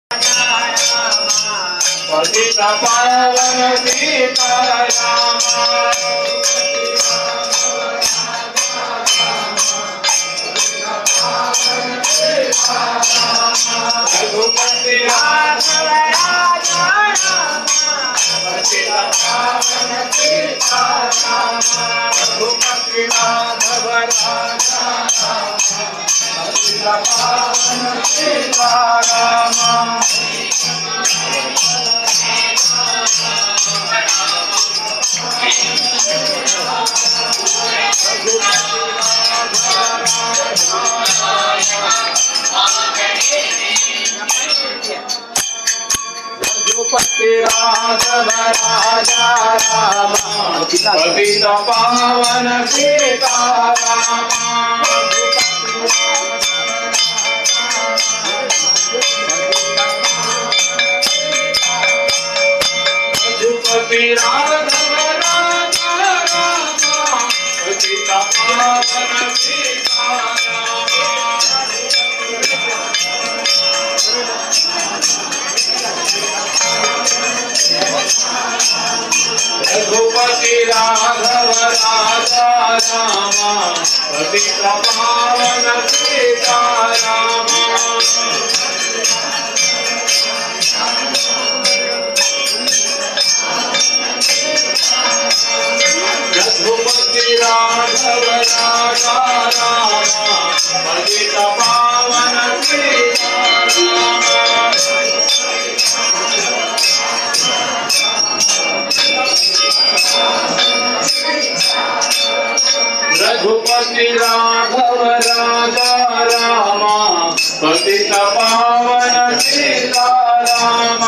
पतित पावन सीताराम रघुपति राघव राजा राम पतित पावन सीताराम रघुपति राघव राजा राम पतित पावन सीताराम रघुपति राघव राजा राम पतित पावन सीताराम रघुपति राघव राजा राम पतित पावन सीताराम रघुपति राघव राजा राम पतित पावन सीताराम रघुपति राघव राजा राम पतित पावन सीताराम रघुपति राघव राजा राम पतित पावन सीताराम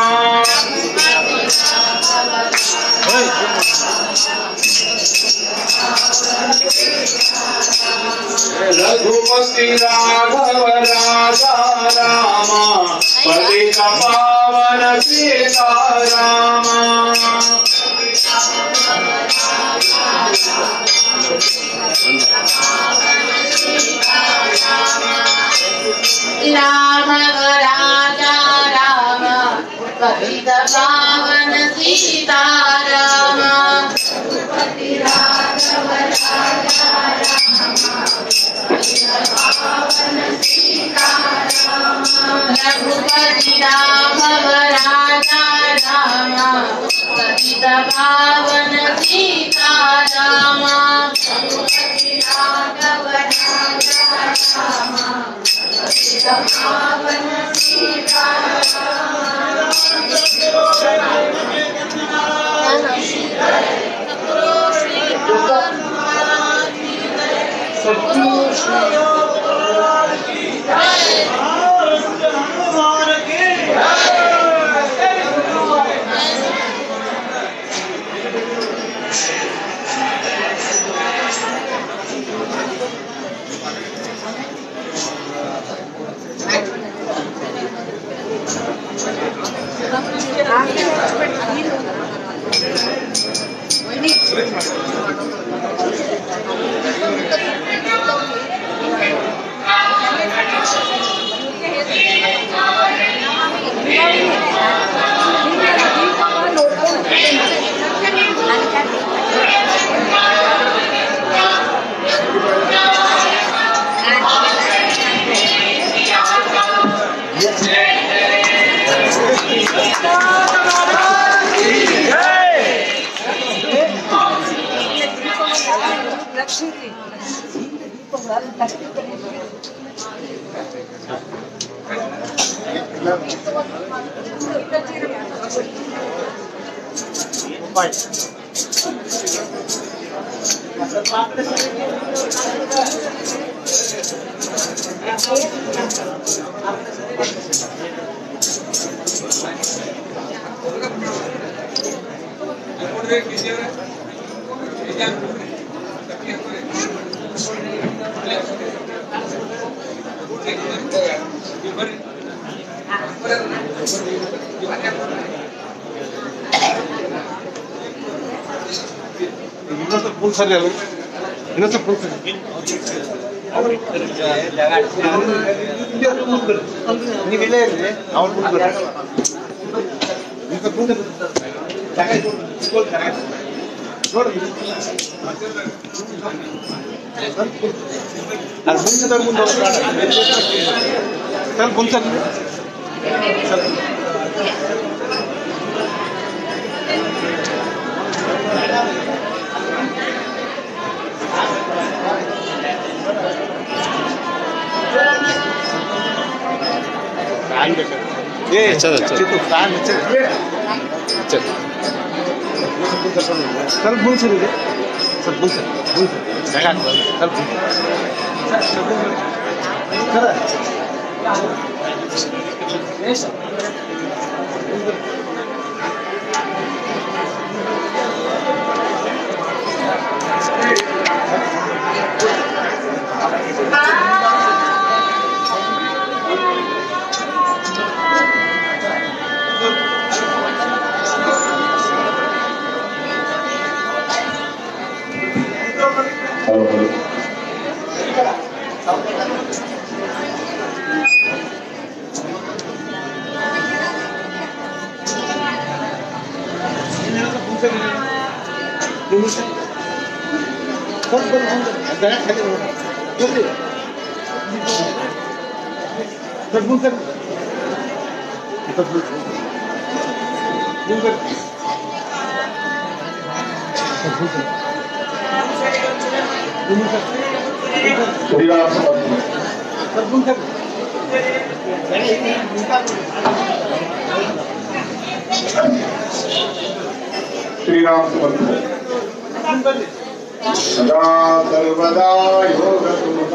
रघुपति राघव राजा राम पतित पावन सीताराम राघव राजा राम पतित पावन सीताराम रघुपति राघव राजा राम पतित पावन सीताराम रघुपति राघव राजा राम पतित पावन ಇನ್ನೊಂದು ಫುಲ್ ಸರಿ ಅಲ್ಲ ಇನ್ನೊಂದು ಫುಲ್ ಸರಿ ನೀವು ಇಲ್ಲೇ ಇರ್ರಿ ಅವ್ರು ಮುಂದೆ ಬರ್ರಿ. ಈಗ ಮುಂದೆ ಬರ್ರಿ. ಜಾಗ ಇದೆ. ಸ್ಕೂಲ್ ಜಾಗ ಇದೆ. ನೋಡ್ರಿ ಅದು ಮುಂಚೆದವ್ರು ಮುಂದೆ ಹೋಗೋದು ಬೇಡ. ಸ್ವಲ್ಪ ಮುಂದೆ ಸರ್ರಿ. ಸ್ವಲ್ಪ ಫ್ಯಾನ್ ಬೇಕು ಏ ಹಚ್ಚೋದು, ಹಚ್ಚೋದು. ಚಿತ್ತು, ಫ್ಯಾನ್ ಹಚ್ಚೋದು. ಸ್ವಲ್ಪ ಮುಂದೆ ಸರಿ ಇದೆ ಸ್ವಲ್ಪ ಮುಂದೆ ಸರಿ ಮುಂದೆ ಸರಿ. ಜಾಗ ಆಗ್ತದೆ. ಸ್ವಲ್ಪ ಮುಂದೆ ಸರ್, ಸ್ವಲ್ಪ ಮುಂದೆ ಸರಿ. ಸರ. ಹೌದು. ಏನ್ ಹೇಳಿದ್ರು ಮುಂದೆ ಸರಿ ಇದೆ. ನೀವು ಮುಂದೆ ಸರಿ. ಸ್ವಲ್ಪ ಬರ್ರಿ ಮುಂದೆ. ಜಾಗ ಖಾಲಿ ಇದೆ. ಬರ್ರಿ. ಸ್ವಲ್ಪ ಮುಂದೆ ಸರಿ. ಸ್ವಲ್ಪ ಮುಂದೆ ಸರಿ. ಮುಂದೆ ಬರ್ರಿ. ಸ್ವಲ್ಪ ಮುಂದೆ ಸರಿ. ಮುಂದೆ ಸರಿ. ಮುಂದೆ ಸರಿ. ಶ್ರೀರಾಮ ಸಮರ್ಥ. ಸ್ವಲ್ಪ ಮುಂದೆ ಸರಿ. ಜಾಗ ಇದೆ. ಶ್ರೀರಾಮ ಸಮರ್ಥ. ಮುಂದೆ ಬರ್ರಿ. ಸದಾ ಸರ್ವದಾ ಯೋಗ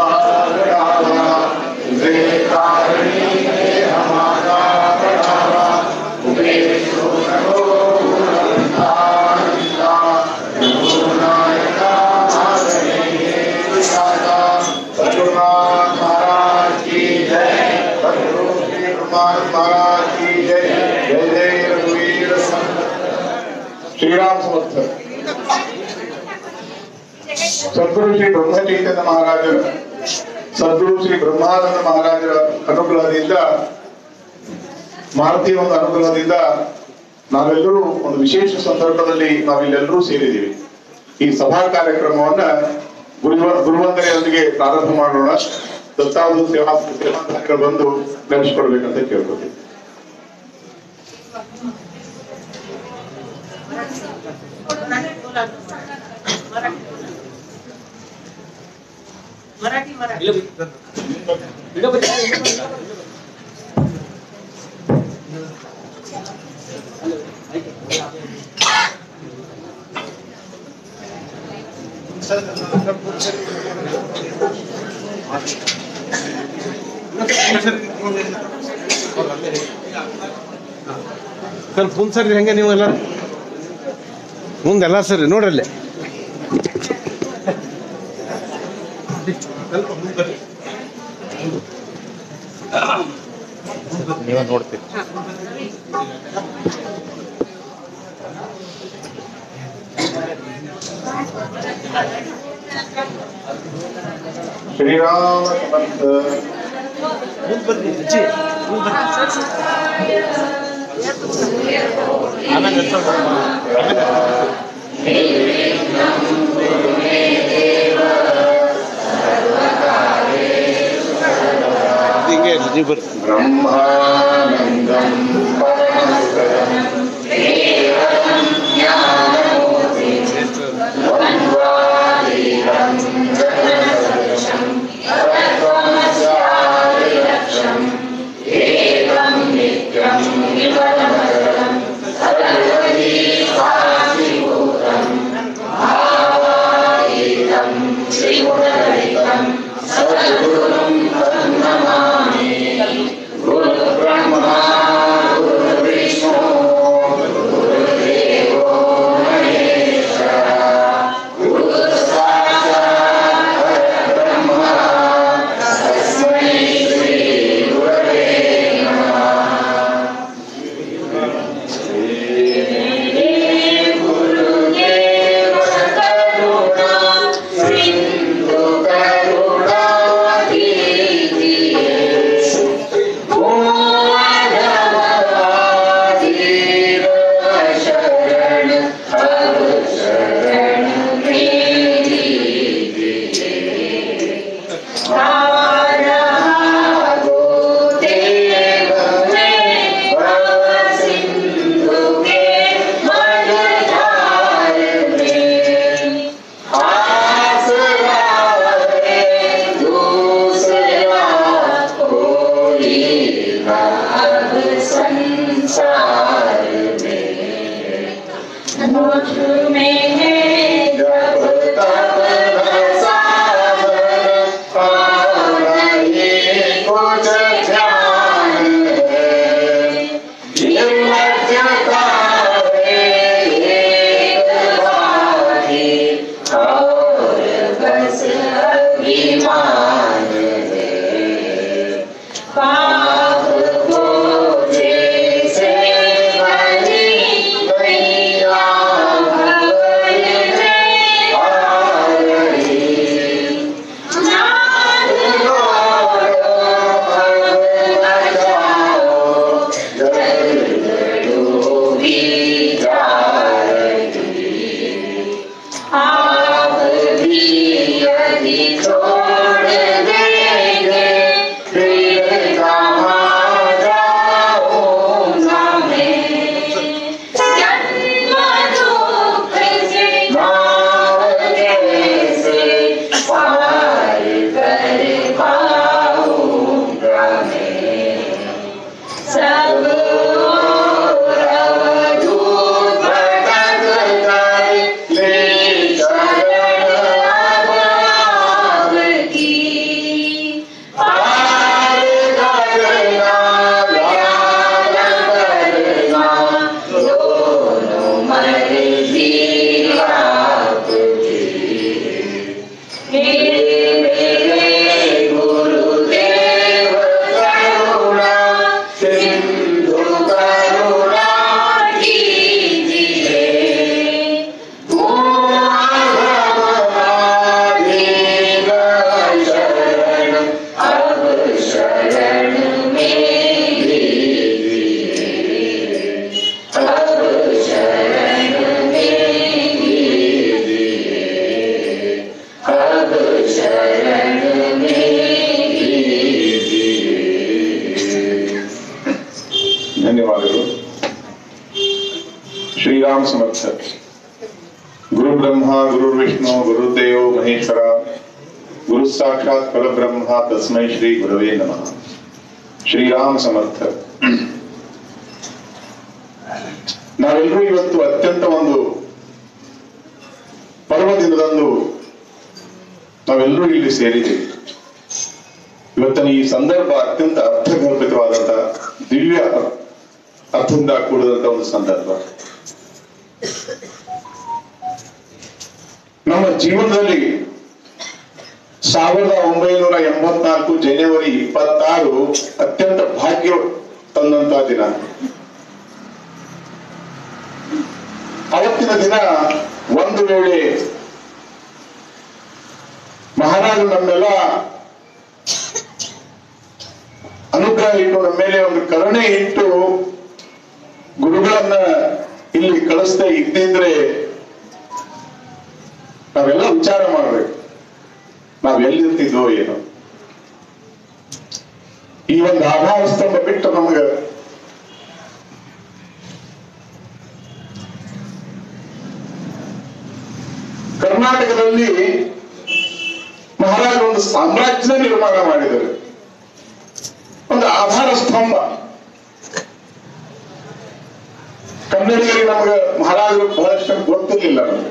महाराज की जय सतगुरु श्री हनुमान महाराज की जय जय जय रघुवीर समर्थ। श्री राम समर्थ ಸದ್ಗುರು ಶ್ರೀ ಬ್ರಹ್ಮಚೈತನ್ಯ ಮಹಾರಾಜರು ಸದ್ಗುರು ಶ್ರೀ ಬ್ರಹ್ಮಾನಂದ ಮಹಾರಾಜರ ಅನುಗ್ರಹದಿಂದ ಮಾರುತಿಯ ಒಂದು ಅನುಗ್ರಹದಿಂದ ನಾವೆಲ್ಲರೂ ಒಂದು ವಿಶೇಷ ಸಂದರ್ಭದಲ್ಲಿ ನಾವಿಲ್ಲೆಲ್ಲರೂ ಸೇರಿದ್ದೀವಿ ಈ ಸಭಾ ಕಾರ್ಯಕ್ರಮವನ್ನ ಗುರುವ ಗುರುವಂದನೆಯೊಂದಿಗೆ ಪ್ರಾರಂಭ ಮಾಡೋಣ ದತ್ತಾವಧು ಸೇವಾ ಸೇವಾಂತಕರು ಬಂದು ನಡೆಸಿಕೊಡ್ಬೇಕಂತ ಕೇಳ್ಕೊತೀವಿ मराठी मराठी ಸ್ವಲ್ಪ ಮುಂದೆ ಸರ್ರಿ ಹೆಂಗೆ ನೀವು ಎಲ್ಲ ಮುಂದೆಲ್ಲ ಸರಿ ನೋಡ್ರಲ್ಲಿ ಸ್ವಲ್ಪ ಮುಂದೆ ಬರ್ರಿ. ನೀವೇ ನೋಡ್ತೀರಿ ಶ್ರೀರಾಮ ಸಮರ್ಥ ಮುಂದೆ ಬರ್ರಿ ಅಜ್ಜಿ ಮುಂದೆ ಬರ್ರಿ ಆಮೇಲೆ ಎತ್ತೋಣ. ಆಮೇಲೆ ಎತ್ತೋಣ. ಇದು ಹಿಂಗೆ ಇರ್ಲಿ, ನೀವು ಬರ್ರಿ ಬ್ರಹ್ಮಾನಂದಂ ಪರಮಸುಖಂ ಬ್ರಹ್ಮ संसार में मुझ में है जब तक न साधन और नहीं कुछ ध्यान है निर्लज्जता है एक बारी और बस अभिमान है पाप बोझे से भरी मैया भवर में आ रही नाद लो अब बजाओ दर्द डूबी जा रही आप भी यदि छोड़ देंगे फिर कहाँ जाऊंगा मैं जन्म दुख से नाव कैसे पार कर पाऊंगा मैं सब ओर अवधूत भटक कर ले शरण अब आपकी। पार करना, प्यार करना, दोनों मर्जी आपकी। हे मेरे गुरुदेव करुणा सिंधु करुणा कीजिए भूमाधीन शरण अब शरण में लीजिए अब शरण में लीजिए अब शरण में लीजिए ಧನ್ಯವಾದಗಳು ಶ್ರೀರಾಮ್ ಸಮರ್ಥ ಗುರು ಬ್ರಹ್ಮ ಗುರು ವಿಷ್ಣು ಗುರುದೇವೋ ಮಹೇಶ್ವರ ಗುರು ಸಾಕ್ಷಾತ್ ಪರಬ್ರಹ್ಮ ತಸ್ಮೈ ಶ್ರೀ ಗುರವೇ ನಮಃ ಶ್ರೀರಾಮ್ ಸಮರ್ಥ ನಾವೆಲ್ಲರೂ ಇವತ್ತು ಅತ್ಯಂತ ಒಂದು ಪರ್ವದಿನದಂದು ನಾವೆಲ್ಲರೂ ಇಲ್ಲಿ ಸೇರಿದ್ದೀವಿ ಇವತ್ತಿನ ಈ ಸಂದರ್ಭ ಅತ್ಯಂತ ಅರ್ಥಗರ್ಭಿತವಾದಂತ ದಿವ್ಯ ಅರ್ಥದಿಂದ ಕೂಡಿದಂತ ಒಂದು ಸಂದರ್ಭ ನಮ್ಮ ಜೀವನದಲ್ಲಿ ಸಾವಿರದ ಒಂಬೈನೂರ ಎಂಬತ್ನಾಲ್ಕು ಜನವರಿ ಇಪ್ಪತ್ತಾರು ಅತ್ಯಂತ ಭಾಗ್ಯ ತಂದಂತ ದಿನ ಅವತ್ತಿನ ದಿನ ಒಂದು ವೇಳೆ ಮಹಾರಾಜರು ನಮ್ಮೆಲ್ಲ ಅನುಗ್ರಹ ಇಟ್ಟು ನಮ್ಮ ಮೇಲೆ ಒಂದು ಕರುಣೆ ಇಟ್ಟು ಗುರುಗಳನ್ನ ಇಲ್ಲಿ ಕಳಿಸ್ತಾ ಇದ್ದಿದ್ರೆ ನಾವೆಲ್ಲ ವಿಚಾರ ಮಾಡ್ಬೇಕು ನಾವ್ ಎಲ್ಲಿರ್ತಿದ್ವೋ ಏನೋ ಈ ಒಂದು ಆಧಾರ ಸ್ತಂಭ ಬಿಟ್ಟು ನಮಗ ಕರ್ನಾಟಕದಲ್ಲಿ ಮಹಾರಾಜರು ಒಂದು ಸಾಮ್ರಾಜ್ಯದ ನಿರ್ಮಾಣ ಮಾಡಿದರು ಒಂದು ಆಧಾರ ಸ್ತಂಭ ಕನ್ನಡಿಗರಿಗೆ ನಮಗೆ ಮಹಾರಾಜರು ಬಹಳಷ್ಟು ಗೊತ್ತಿರ್ಲಿಲ್ಲ ನಮಗೆ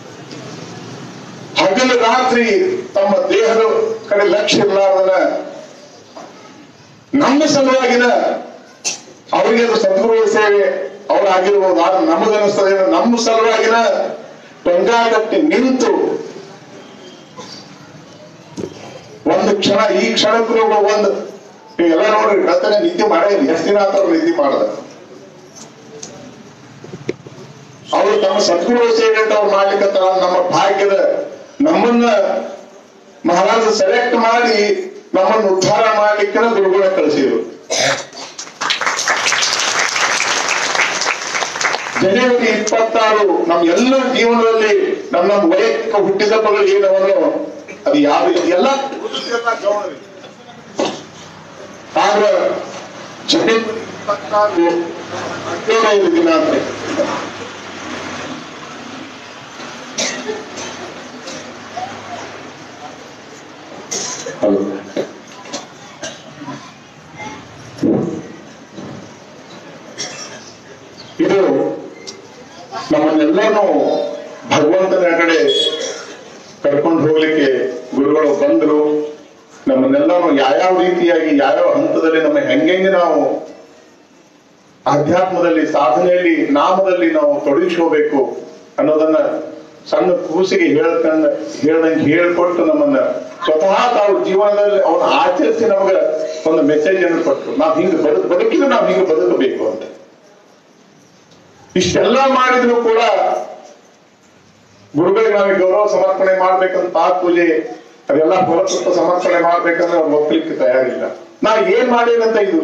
ಹಗಲು ರಾತ್ರಿ ತಮ್ಮ ದೇಹದ ಕಡೆ ಲಕ್ಷ್ಯ ಇರ್ಲಾರ್ದನ ನಮ್ಮ ಸಲುವಾಗಿನ ಅವರಿಗೆ ಅದು ಸದ್ಗುರುಗಳ ಸೇವೆ ಅವರಾಗಿರ್ಬೋದು ಆದ್ರೆ ನಮಗನಿಸ್ತದೆ ನಮ್ಮ ಸಲುವಾಗಿನ ಟೊಂಗಾ ಕಟ್ಟಿ ನಿಂತು ಒಂದು ಕ್ಷಣ ಈ ಕ್ಷಣಕ್ಕೂ ಒಂದು ಎಲ್ಲ ನೋಡ್ರಿ ಕತ್ತನೆ ನಿದ್ದೆ ಮಾಡೇ ಇಲ್ಲ ಎಷ್ಟು ದಿನ ಆತವ್ರು ನಿದ್ದೆ ಮಾಡದ ಅವರು ತಮ್ಮ ಸದ್ಗುರು ಸೇವೆ ಅಂತ ಅವ್ರು ಮಾಡ್ಲಿಕ್ಕತ್ತಾರ ನಮ್ಮ ಭಾಗ್ಯದ ನಮ್ಮನ್ನ ಮಹಾರಾಜ ಸೆಲೆಕ್ಟ್ ಮಾಡಿ ನಮ್ಮನ್ನು ಉದ್ಧಾರ ಮಾಡ್ಲಿಕ್ಕೆ ಗುರುಗಳ ಕಳಿಸಿದ್ರು ಜನವರಿ ಇಪ್ಪತ್ತಾರು ನಮ್ಮ ಎಲ್ಲ ಜೀವನದಲ್ಲಿ ನಮ್ಮ ನಮ್ಮ ವೈಯಕ್ತಿಕ ಹುಟ್ಟಿದಬ್ಬಗಳು ಏನವನು ಅದು ಯಾವ ಎಲ್ಲ ಎಲ್ಲ ಗಮನವಿದೆ. ಆದ್ರೆ ಜನವರಿ ಇಪ್ಪತ್ತಾರು ಹದಿನೈದು ದಿನ ಅಂತ ಹೌದು ಇದು ನಮ್ಮನ್ನೆಲ್ಲರೂ ಭಗವಂತನ ಕಡೆ ಕರ್ಕೊಂಡು ಹೋಗ್ಲಿಕ್ಕೆ ಗುರುಗಳು ಬಂದರು ನಮ್ಮನ್ನೆಲ್ಲರೂ ಯಾವ್ಯಾವ ರೀತಿಯಾಗಿ ಯಾವ್ಯಾವ ಹಂತದಲ್ಲಿ ನಮ್ಮ ಹೆಂಗೆಂಗೆ ನಾವು ಆಧ್ಯಾತ್ಮದಲ್ಲಿ ಸಾಧನೆಯಲ್ಲಿ ನಾಮದಲ್ಲಿ ನಾವು ತೊಡಗಿಸ್ಕೋಬೇಕು ಅನ್ನೋದನ್ನ ಸಣ್ಣ ಕೂಸಿಗೆ ಹೇಳ್ಕೊಂಡ ಹೇಳ್ದಂಗೆ ಹೇಳ್ಕೊಟ್ಟು ನಮ್ಮನ್ನ ಸ್ವತಃ ತಾವು ಜೀವನದಲ್ಲಿ ಅವನ್ನ ಆಚರಿಸಿ ನಮಗ ಒಂದು ಮೆಸೇಜ್ ಅನ್ನು ಕೊಟ್ಟರು ನಾವು ಹಿಂಗ ಬದುಕು ಬದುಕಿದ್ರೆ ನಾವು ಹಿಂಗ ಬದುಕಬೇಕು ಅಂತ ಇಷ್ಟೆಲ್ಲ ಮಾಡಿದ್ರು ಕೂಡ ಗುರುಗಳಿಗೆ ನಾವು ಗೌರವ ಸಮರ್ಪಣೆ ಮಾಡ್ಬೇಕಂತ ಪಾದ ಪೂಜೆ ಅದೆಲ್ಲ ಹೊರತುಪ್ಪ ಸಮರ್ಪಣೆ ಮಾಡ್ಬೇಕಂದ್ರೆ ಅವ್ರು ಒಪ್ಲಿಕ್ಕೆ ತಯಾರಿಲ್ಲ ನಾ ಏನ್ ಮಾಡೇನಂತ ಇದು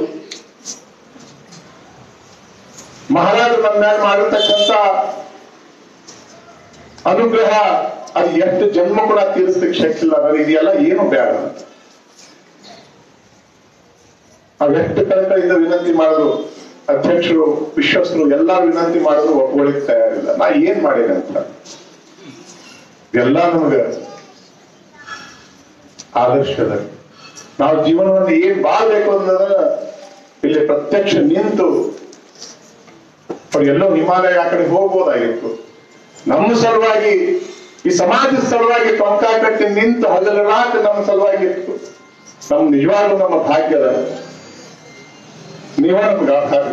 ಮಹಾರಾಜರು ನಮ್ಮ ಮೇಲೆ ಮಾಡಿರ್ತಕ್ಕಂಥ ಅನುಗ್ರಹ ಅದು ಎಷ್ಟು ಜನ್ಮ ಕೂಡ ತೀರಿಸ್ಲಿಕ್ಕೆ ಶಕ್ತಿ ಇಲ್ಲ ನನಗೆ ಇದೆಲ್ಲ ಏನು ಬೇಡ ಅಂತ ಅವೆಷ್ಟು ಕಳಕಳಿಂದ ವಿನಂತಿ ಮಾಡಿದ್ರು ಅಧ್ಯಕ್ಷರು ವಿಶ್ವಸ್ತರು ಎಲ್ಲಾರು ವಿನಂತಿ ಮಾಡಿದ್ರು ಒಪ್ಕೊಳ್ಳಿಕ್ ತಯಾರಿಲ್ಲ ನಾ ಏನ್ ಮಾಡೇನೆ ಅಂತ ಎಲ್ಲ ನಮಗ ಆದರ್ಶದ ನಾವು ಜೀವನವನ್ನು ಏನ್ ಬಾಳ್ಬೇಕು ಅನ್ನೋದನ್ನ ಇಲ್ಲಿ ಪ್ರತ್ಯಕ್ಷ ನಿಂತು ಅವ್ರು ಎಲ್ಲೋ ಹಿಮಾಲಯ ಆ ಕಡೆ ಹೋಗ್ಬೋದಾಗಿತ್ತು ನಮ್ಮ ಸಲುವಾಗಿ ಈ ಸಮಾಜದ ಸಲುವಾಗಿ ಟೊಂಕ ಕಟ್ಟಿ ನಿಂತು ಹಗಲರಾತ ನಮ್ಮ ಸಲುವಾಗಿ ಇತ್ತು ನಮ್ ನಿಜವಾಗ್ಲೂ ನಮ್ಮ ಭಾಗ್ಯದ ನೀವ ನಮ್ಗೆ ಆಧಾರ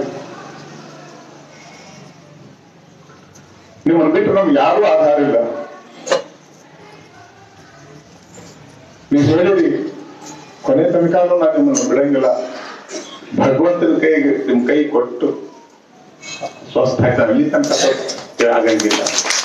ನಿಮ್ಮನ್ನು ಬಿಟ್ಟು ನಮ್ಗೆ ಯಾರೂ ಆಧಾರ ಇಲ್ಲ ನೀವು ಹೇಳಿರಿ ಕೊನೆ ತನಕನೂ ನಾನು ನಿಮ್ಮನ್ನು ಬಿಡಂಗಿಲ್ಲ ಭಗವಂತನ ಕೈಗೆ ನಿಮ್ ಕೈ ಕೊಟ್ಟು ಸ್ವಸ್ಥ ಆಯ್ತಾ ಅಲ್ಲಿ ತನಕ ಸ್ವಸ್ಥ ಆಗಂಗಿಲ್ಲ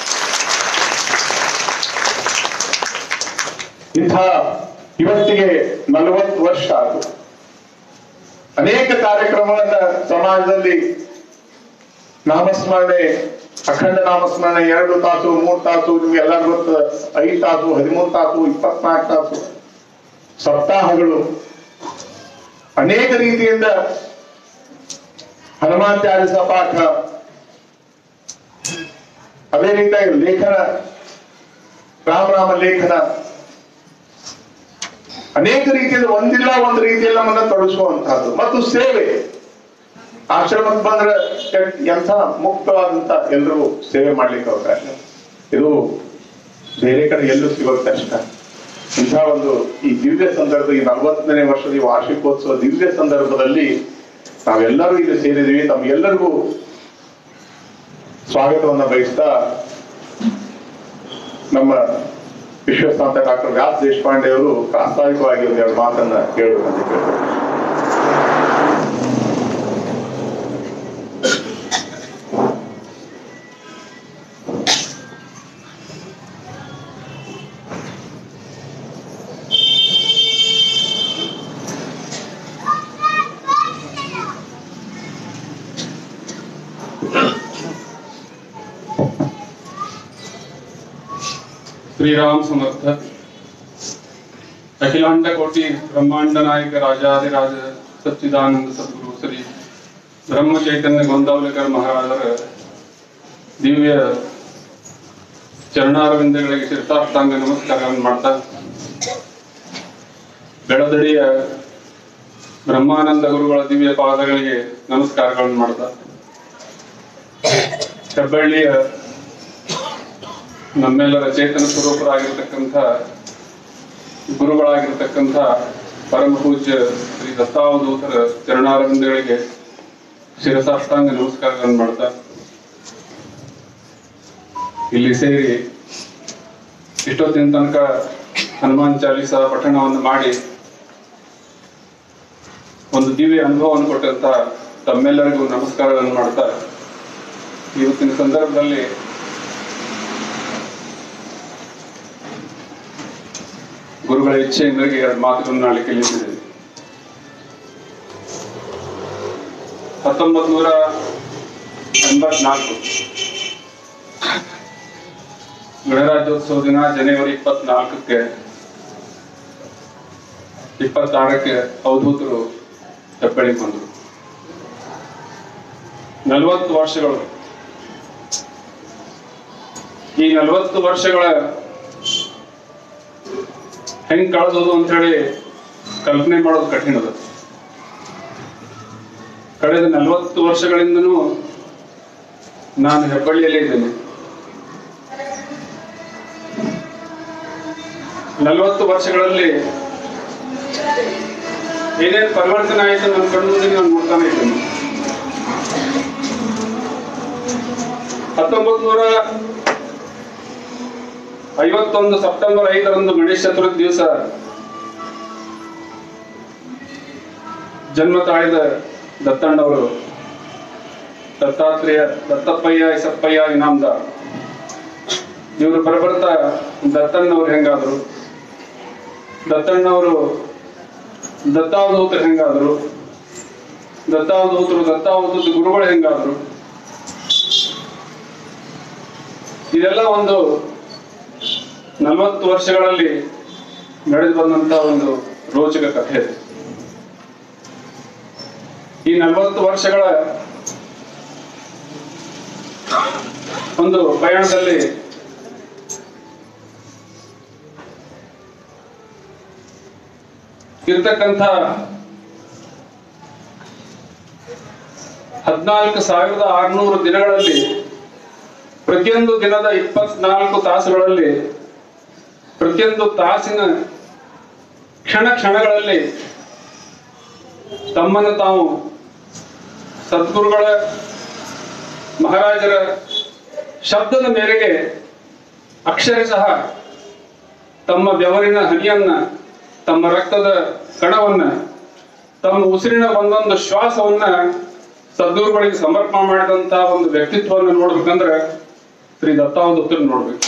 ಇಂಥ ಇವತ್ತಿಗೆ ನಲವತ್ತು ವರ್ಷ ಆಯ್ತು ಅನೇಕ ಕಾರ್ಯಕ್ರಮಗಳನ್ನ ಸಮಾಜದಲ್ಲಿ ನಾಮಸ್ಮರಣೆ ಅಖಂಡ ನಾಮಸ್ಮರಣೆ ಎರಡು ತಾಸು ಮೂರು ತಾಸು ನಿಮ್ಗೆಲ್ಲ ಗೊತ್ತ ಐದು ತಾಸು ಹದಿಮೂರು ತಾಸು ಇಪ್ಪತ್ನಾಲ್ಕು ತಾಸು ಸಪ್ತಾಹಗಳು ಅನೇಕ ರೀತಿಯಿಂದ ಹನುಮಾನ್ ಚಾಲಿಸ ಪಾಠ ಅದೇ ರೀತಿಯಾಗಿ ಲೇಖನ ರಾಮರಾಮ ಲೇಖನ ಅನೇಕ ರೀತಿಯಲ್ಲಿ ಒಂದಿಲ್ಲ ಒಂದು ರೀತಿಯಲ್ಲಿ ನಮ್ಮನ್ನ ತೊಡಗಿಸುವಂತಹದ್ದು ಮತ್ತು ಸೇವೆ ಆಶ್ರಮಕ್ಕೆ ಬಂದ್ರೆ ಎ- ಎಂಥ ಮುಕ್ತವಾದಂತ ಎಲ್ರಿಗೂ ಸೇವೆ ಮಾಡ್ಲಿಕ್ಕೆ ಅವಕಾಶ ಇದು ಬೇರೆ ಕಡೆ ಎಲ್ಲೂ ಸಿಗೋದು ಕಷ್ಟ ಇಂಥ ಒಂದು ಈ ದಿವ್ಯ ಸಂದರ್ಭ ಈ ನಲವತ್ತನೇ ವರ್ಷದ ಈ ವಾರ್ಷಿಕೋತ್ಸವ ದಿವ್ಯ ಸಂದರ್ಭದಲ್ಲಿ ನಾವೆಲ್ಲರೂ ಇಲ್ಲಿ ಸೇರಿದ್ವಿ ತಮ್ಗೆಲ್ಲರಿಗೂ ಸ್ವಾಗತವನ್ನ ಬಯಸ್ತಾ ನಮ್ಮ ವಿಶ್ವಸ್ನಾಥ ಡಾಕ್ಟರ್ ವ್ಯಾಸ್ ದೇಶಪಾಂಡೆ ಅವರು ಪ್ರಾಸ್ತಾವಿಕವಾಗಿ ಒಂದೆರಡು ಮಾತನ್ನ ಹೇಳಬೇಕಂತ ಕೇಳ್ತಾರೆ श्रीराम समर्थ अखिलांड कोटि ब्रह्मांड नायक राजाधिराज सच्चिदानंद सद्गुरु श्री ಬ್ರಹ್ಮ ಚೈತನ್ಯ ಗೊಂದಾವಲಿಕರ್ ಮಹಾರಾಜರ ದಿವ್ಯ ಚರಣಾರವಿಂದಗಳಿಗೆ ಶಿರಸಾಷ್ಟಾಂಗ ನಮಸ್ಕಾರಗಳನ್ನು ಮಾಡ್ತಾ ಬೆಳದಡಿಯ ಬ್ರಹ್ಮಾನಂದ ಗುರುಗಳ ದಿವ್ಯ ಪಾದಗಳಿಗೆ ನಮಸ್ಕಾರಗಳನ್ನು ಮಾಡ್ತಾ ಹೆಬ್ಬಳ್ಳಿಯ ನಮ್ಮೆಲ್ಲರ ಚೇತನ ಸ್ವರೂಪರಾಗಿರ್ತಕ್ಕಂಥ ಗುರುಗಳಾಗಿರ್ತಕ್ಕಂಥ ಪರಮ ಪೂಜ್ಯ ಶ್ರೀ ದತ್ತಾವಧೂತರ ಚರಣಾರವಿಂದಗಳಿಗೆ ಶಿರಸಾಷ್ಟಾಂಗ ನಮಸ್ಕಾರಗಳನ್ನು ಮಾಡ್ತಾ ಇಲ್ಲಿ ಸೇರಿ ಇಷ್ಟೊತ್ತಿನ ತನಕ ಹನುಮಾನ್ ಚಾಲೀಸ ಪಠಣವನ್ನು ಮಾಡಿ ಒಂದು ದಿವ್ಯ ಅನುಭವವನ್ನು ಕೊಟ್ಟಂತ ತಮ್ಮೆಲ್ಲರಿಗೂ ನಮಸ್ಕಾರಗಳನ್ನು ಮಾಡ್ತಾ ಇವತ್ತಿನ ಸಂದರ್ಭದಲ್ಲಿ ಗುರುಗಳ ಇಚ್ಛೆ ಮೇರೆಗೆ ಎರಡು ಮಾತುಗಳನ್ನು ನಾಳೆ ನಿಂತಿದ್ದೇನೆ ಹತ್ತೊಂಬತ್ ನೂರ ಎಂಬತ್ನಾಲ್ಕು ಗಣರಾಜ್ಯೋತ್ಸವ ದಿನ ಜನವರಿ ಇಪ್ಪತ್ನಾಲ್ಕಕ್ಕೆ ಇಪ್ಪತ್ತಾರಕ್ಕೆ ಅವಧೂತರು ಹೆಬ್ಬಳ್ಳಿಗೆ ಬಂದರು ನಲವತ್ತು ವರ್ಷಗಳು ಈ ನಲವತ್ತು ವರ್ಷಗಳ ಹೆಂಗ್ ಕಳೆದೋದು ಅಂತ ಹೇಳಿ ಕಲ್ಪನೆ ಮಾಡೋದು ಕಠಿಣ ಅದ ಕಳೆದ ನಲವತ್ತು ವರ್ಷಗಳಿಂದನೂ ನಾನು ಹೆಬ್ಬಳ್ಳಿಯಲ್ಲೇ ಇದ್ದೇನೆ ನಲವತ್ತು ವರ್ಷಗಳಲ್ಲಿ ಏನೇನು ಪರಿವರ್ತನೆ ಆಯಿತು ನನ್ನ ಕಣ್ಣು ಮುಂದೆ ನಾನು ನೋಡ್ತಾನೆ ಇದ್ದೇನೆ ಹತ್ತೊಂಬತ್ ನೂರ ಐವತ್ತೊಂದು ಸೆಪ್ಟೆಂಬರ್ ಐದರಂದು ಗಣೇಶ ಚತುರ್ಥಿ ದಿವಸ ಜನ್ಮ ತಾಳಿದ ದತ್ತಣ್ಣವರು ದತ್ತಾತ್ರೇಯ ದತ್ತಪ್ಪಯ್ಯ ಇಸಪ್ಪಯ್ಯ ಇನಾಮದಾರ್ ಇವರು ಬರಬರ್ತಾ ದತ್ತಣ್ಣವ್ರು ಹೆಂಗಾದ್ರು ದತ್ತಣ್ಣವರು ದತ್ತಾವಧೂತರು ಹೆಂಗಾದ್ರು ದತ್ತಾವಧೂತರು ದತ್ತಾವಧೂತ ಗುರುಗಳು ಹೆಂಗಾದ್ರು ಇದೆಲ್ಲ ಒಂದು ನಲವತ್ತು ವರ್ಷಗಳಲ್ಲಿ ನಡೆದು ಬಂದಂತ ಒಂದು ರೋಚಕ ಕಥೆ ಇದೆ ಈ ನಲವತ್ತು ವರ್ಷಗಳ ಒಂದು ಪಯಣದಲ್ಲಿ ಇರ್ತಕ್ಕಂಥ ಹದಿನಾಲ್ಕು ಸಾವಿರದ ಆರುನೂರು ದಿನಗಳಲ್ಲಿ ಪ್ರತಿಯೊಂದು ದಿನದ ಇಪ್ಪತ್ನಾಲ್ಕು ತಾಸುಗಳಲ್ಲಿ ಪ್ರತಿಯೊಂದು ತಾಸಿನ ಕ್ಷಣ ಕ್ಷಣಗಳಲ್ಲಿ ತಮ್ಮನ್ನು ತಾವು ಸದ್ಗುರುಗಳ ಮಹಾರಾಜರ ಶಬ್ದದ ಮೇರೆಗೆ ಅಕ್ಷರಶಃ ತಮ್ಮ ಬೆವರಿನ ಹನಿಯನ್ನ ತಮ್ಮ ರಕ್ತದ ಕಣವನ್ನ ತಮ್ಮ ಉಸಿರಿನ ಒಂದೊಂದು ಶ್ವಾಸವನ್ನ ಸದ್ಗುರುಗಳಿಗೆ ಸಮರ್ಪಣೆ ಮಾಡಿದಂತ ಒಂದು ವ್ಯಕ್ತಿತ್ವವನ್ನು ನೋಡ್ಬೇಕಂದ್ರೆ ಶ್ರೀ ದತ್ತಾವಧೂತರು ನೋಡ್ಬೇಕು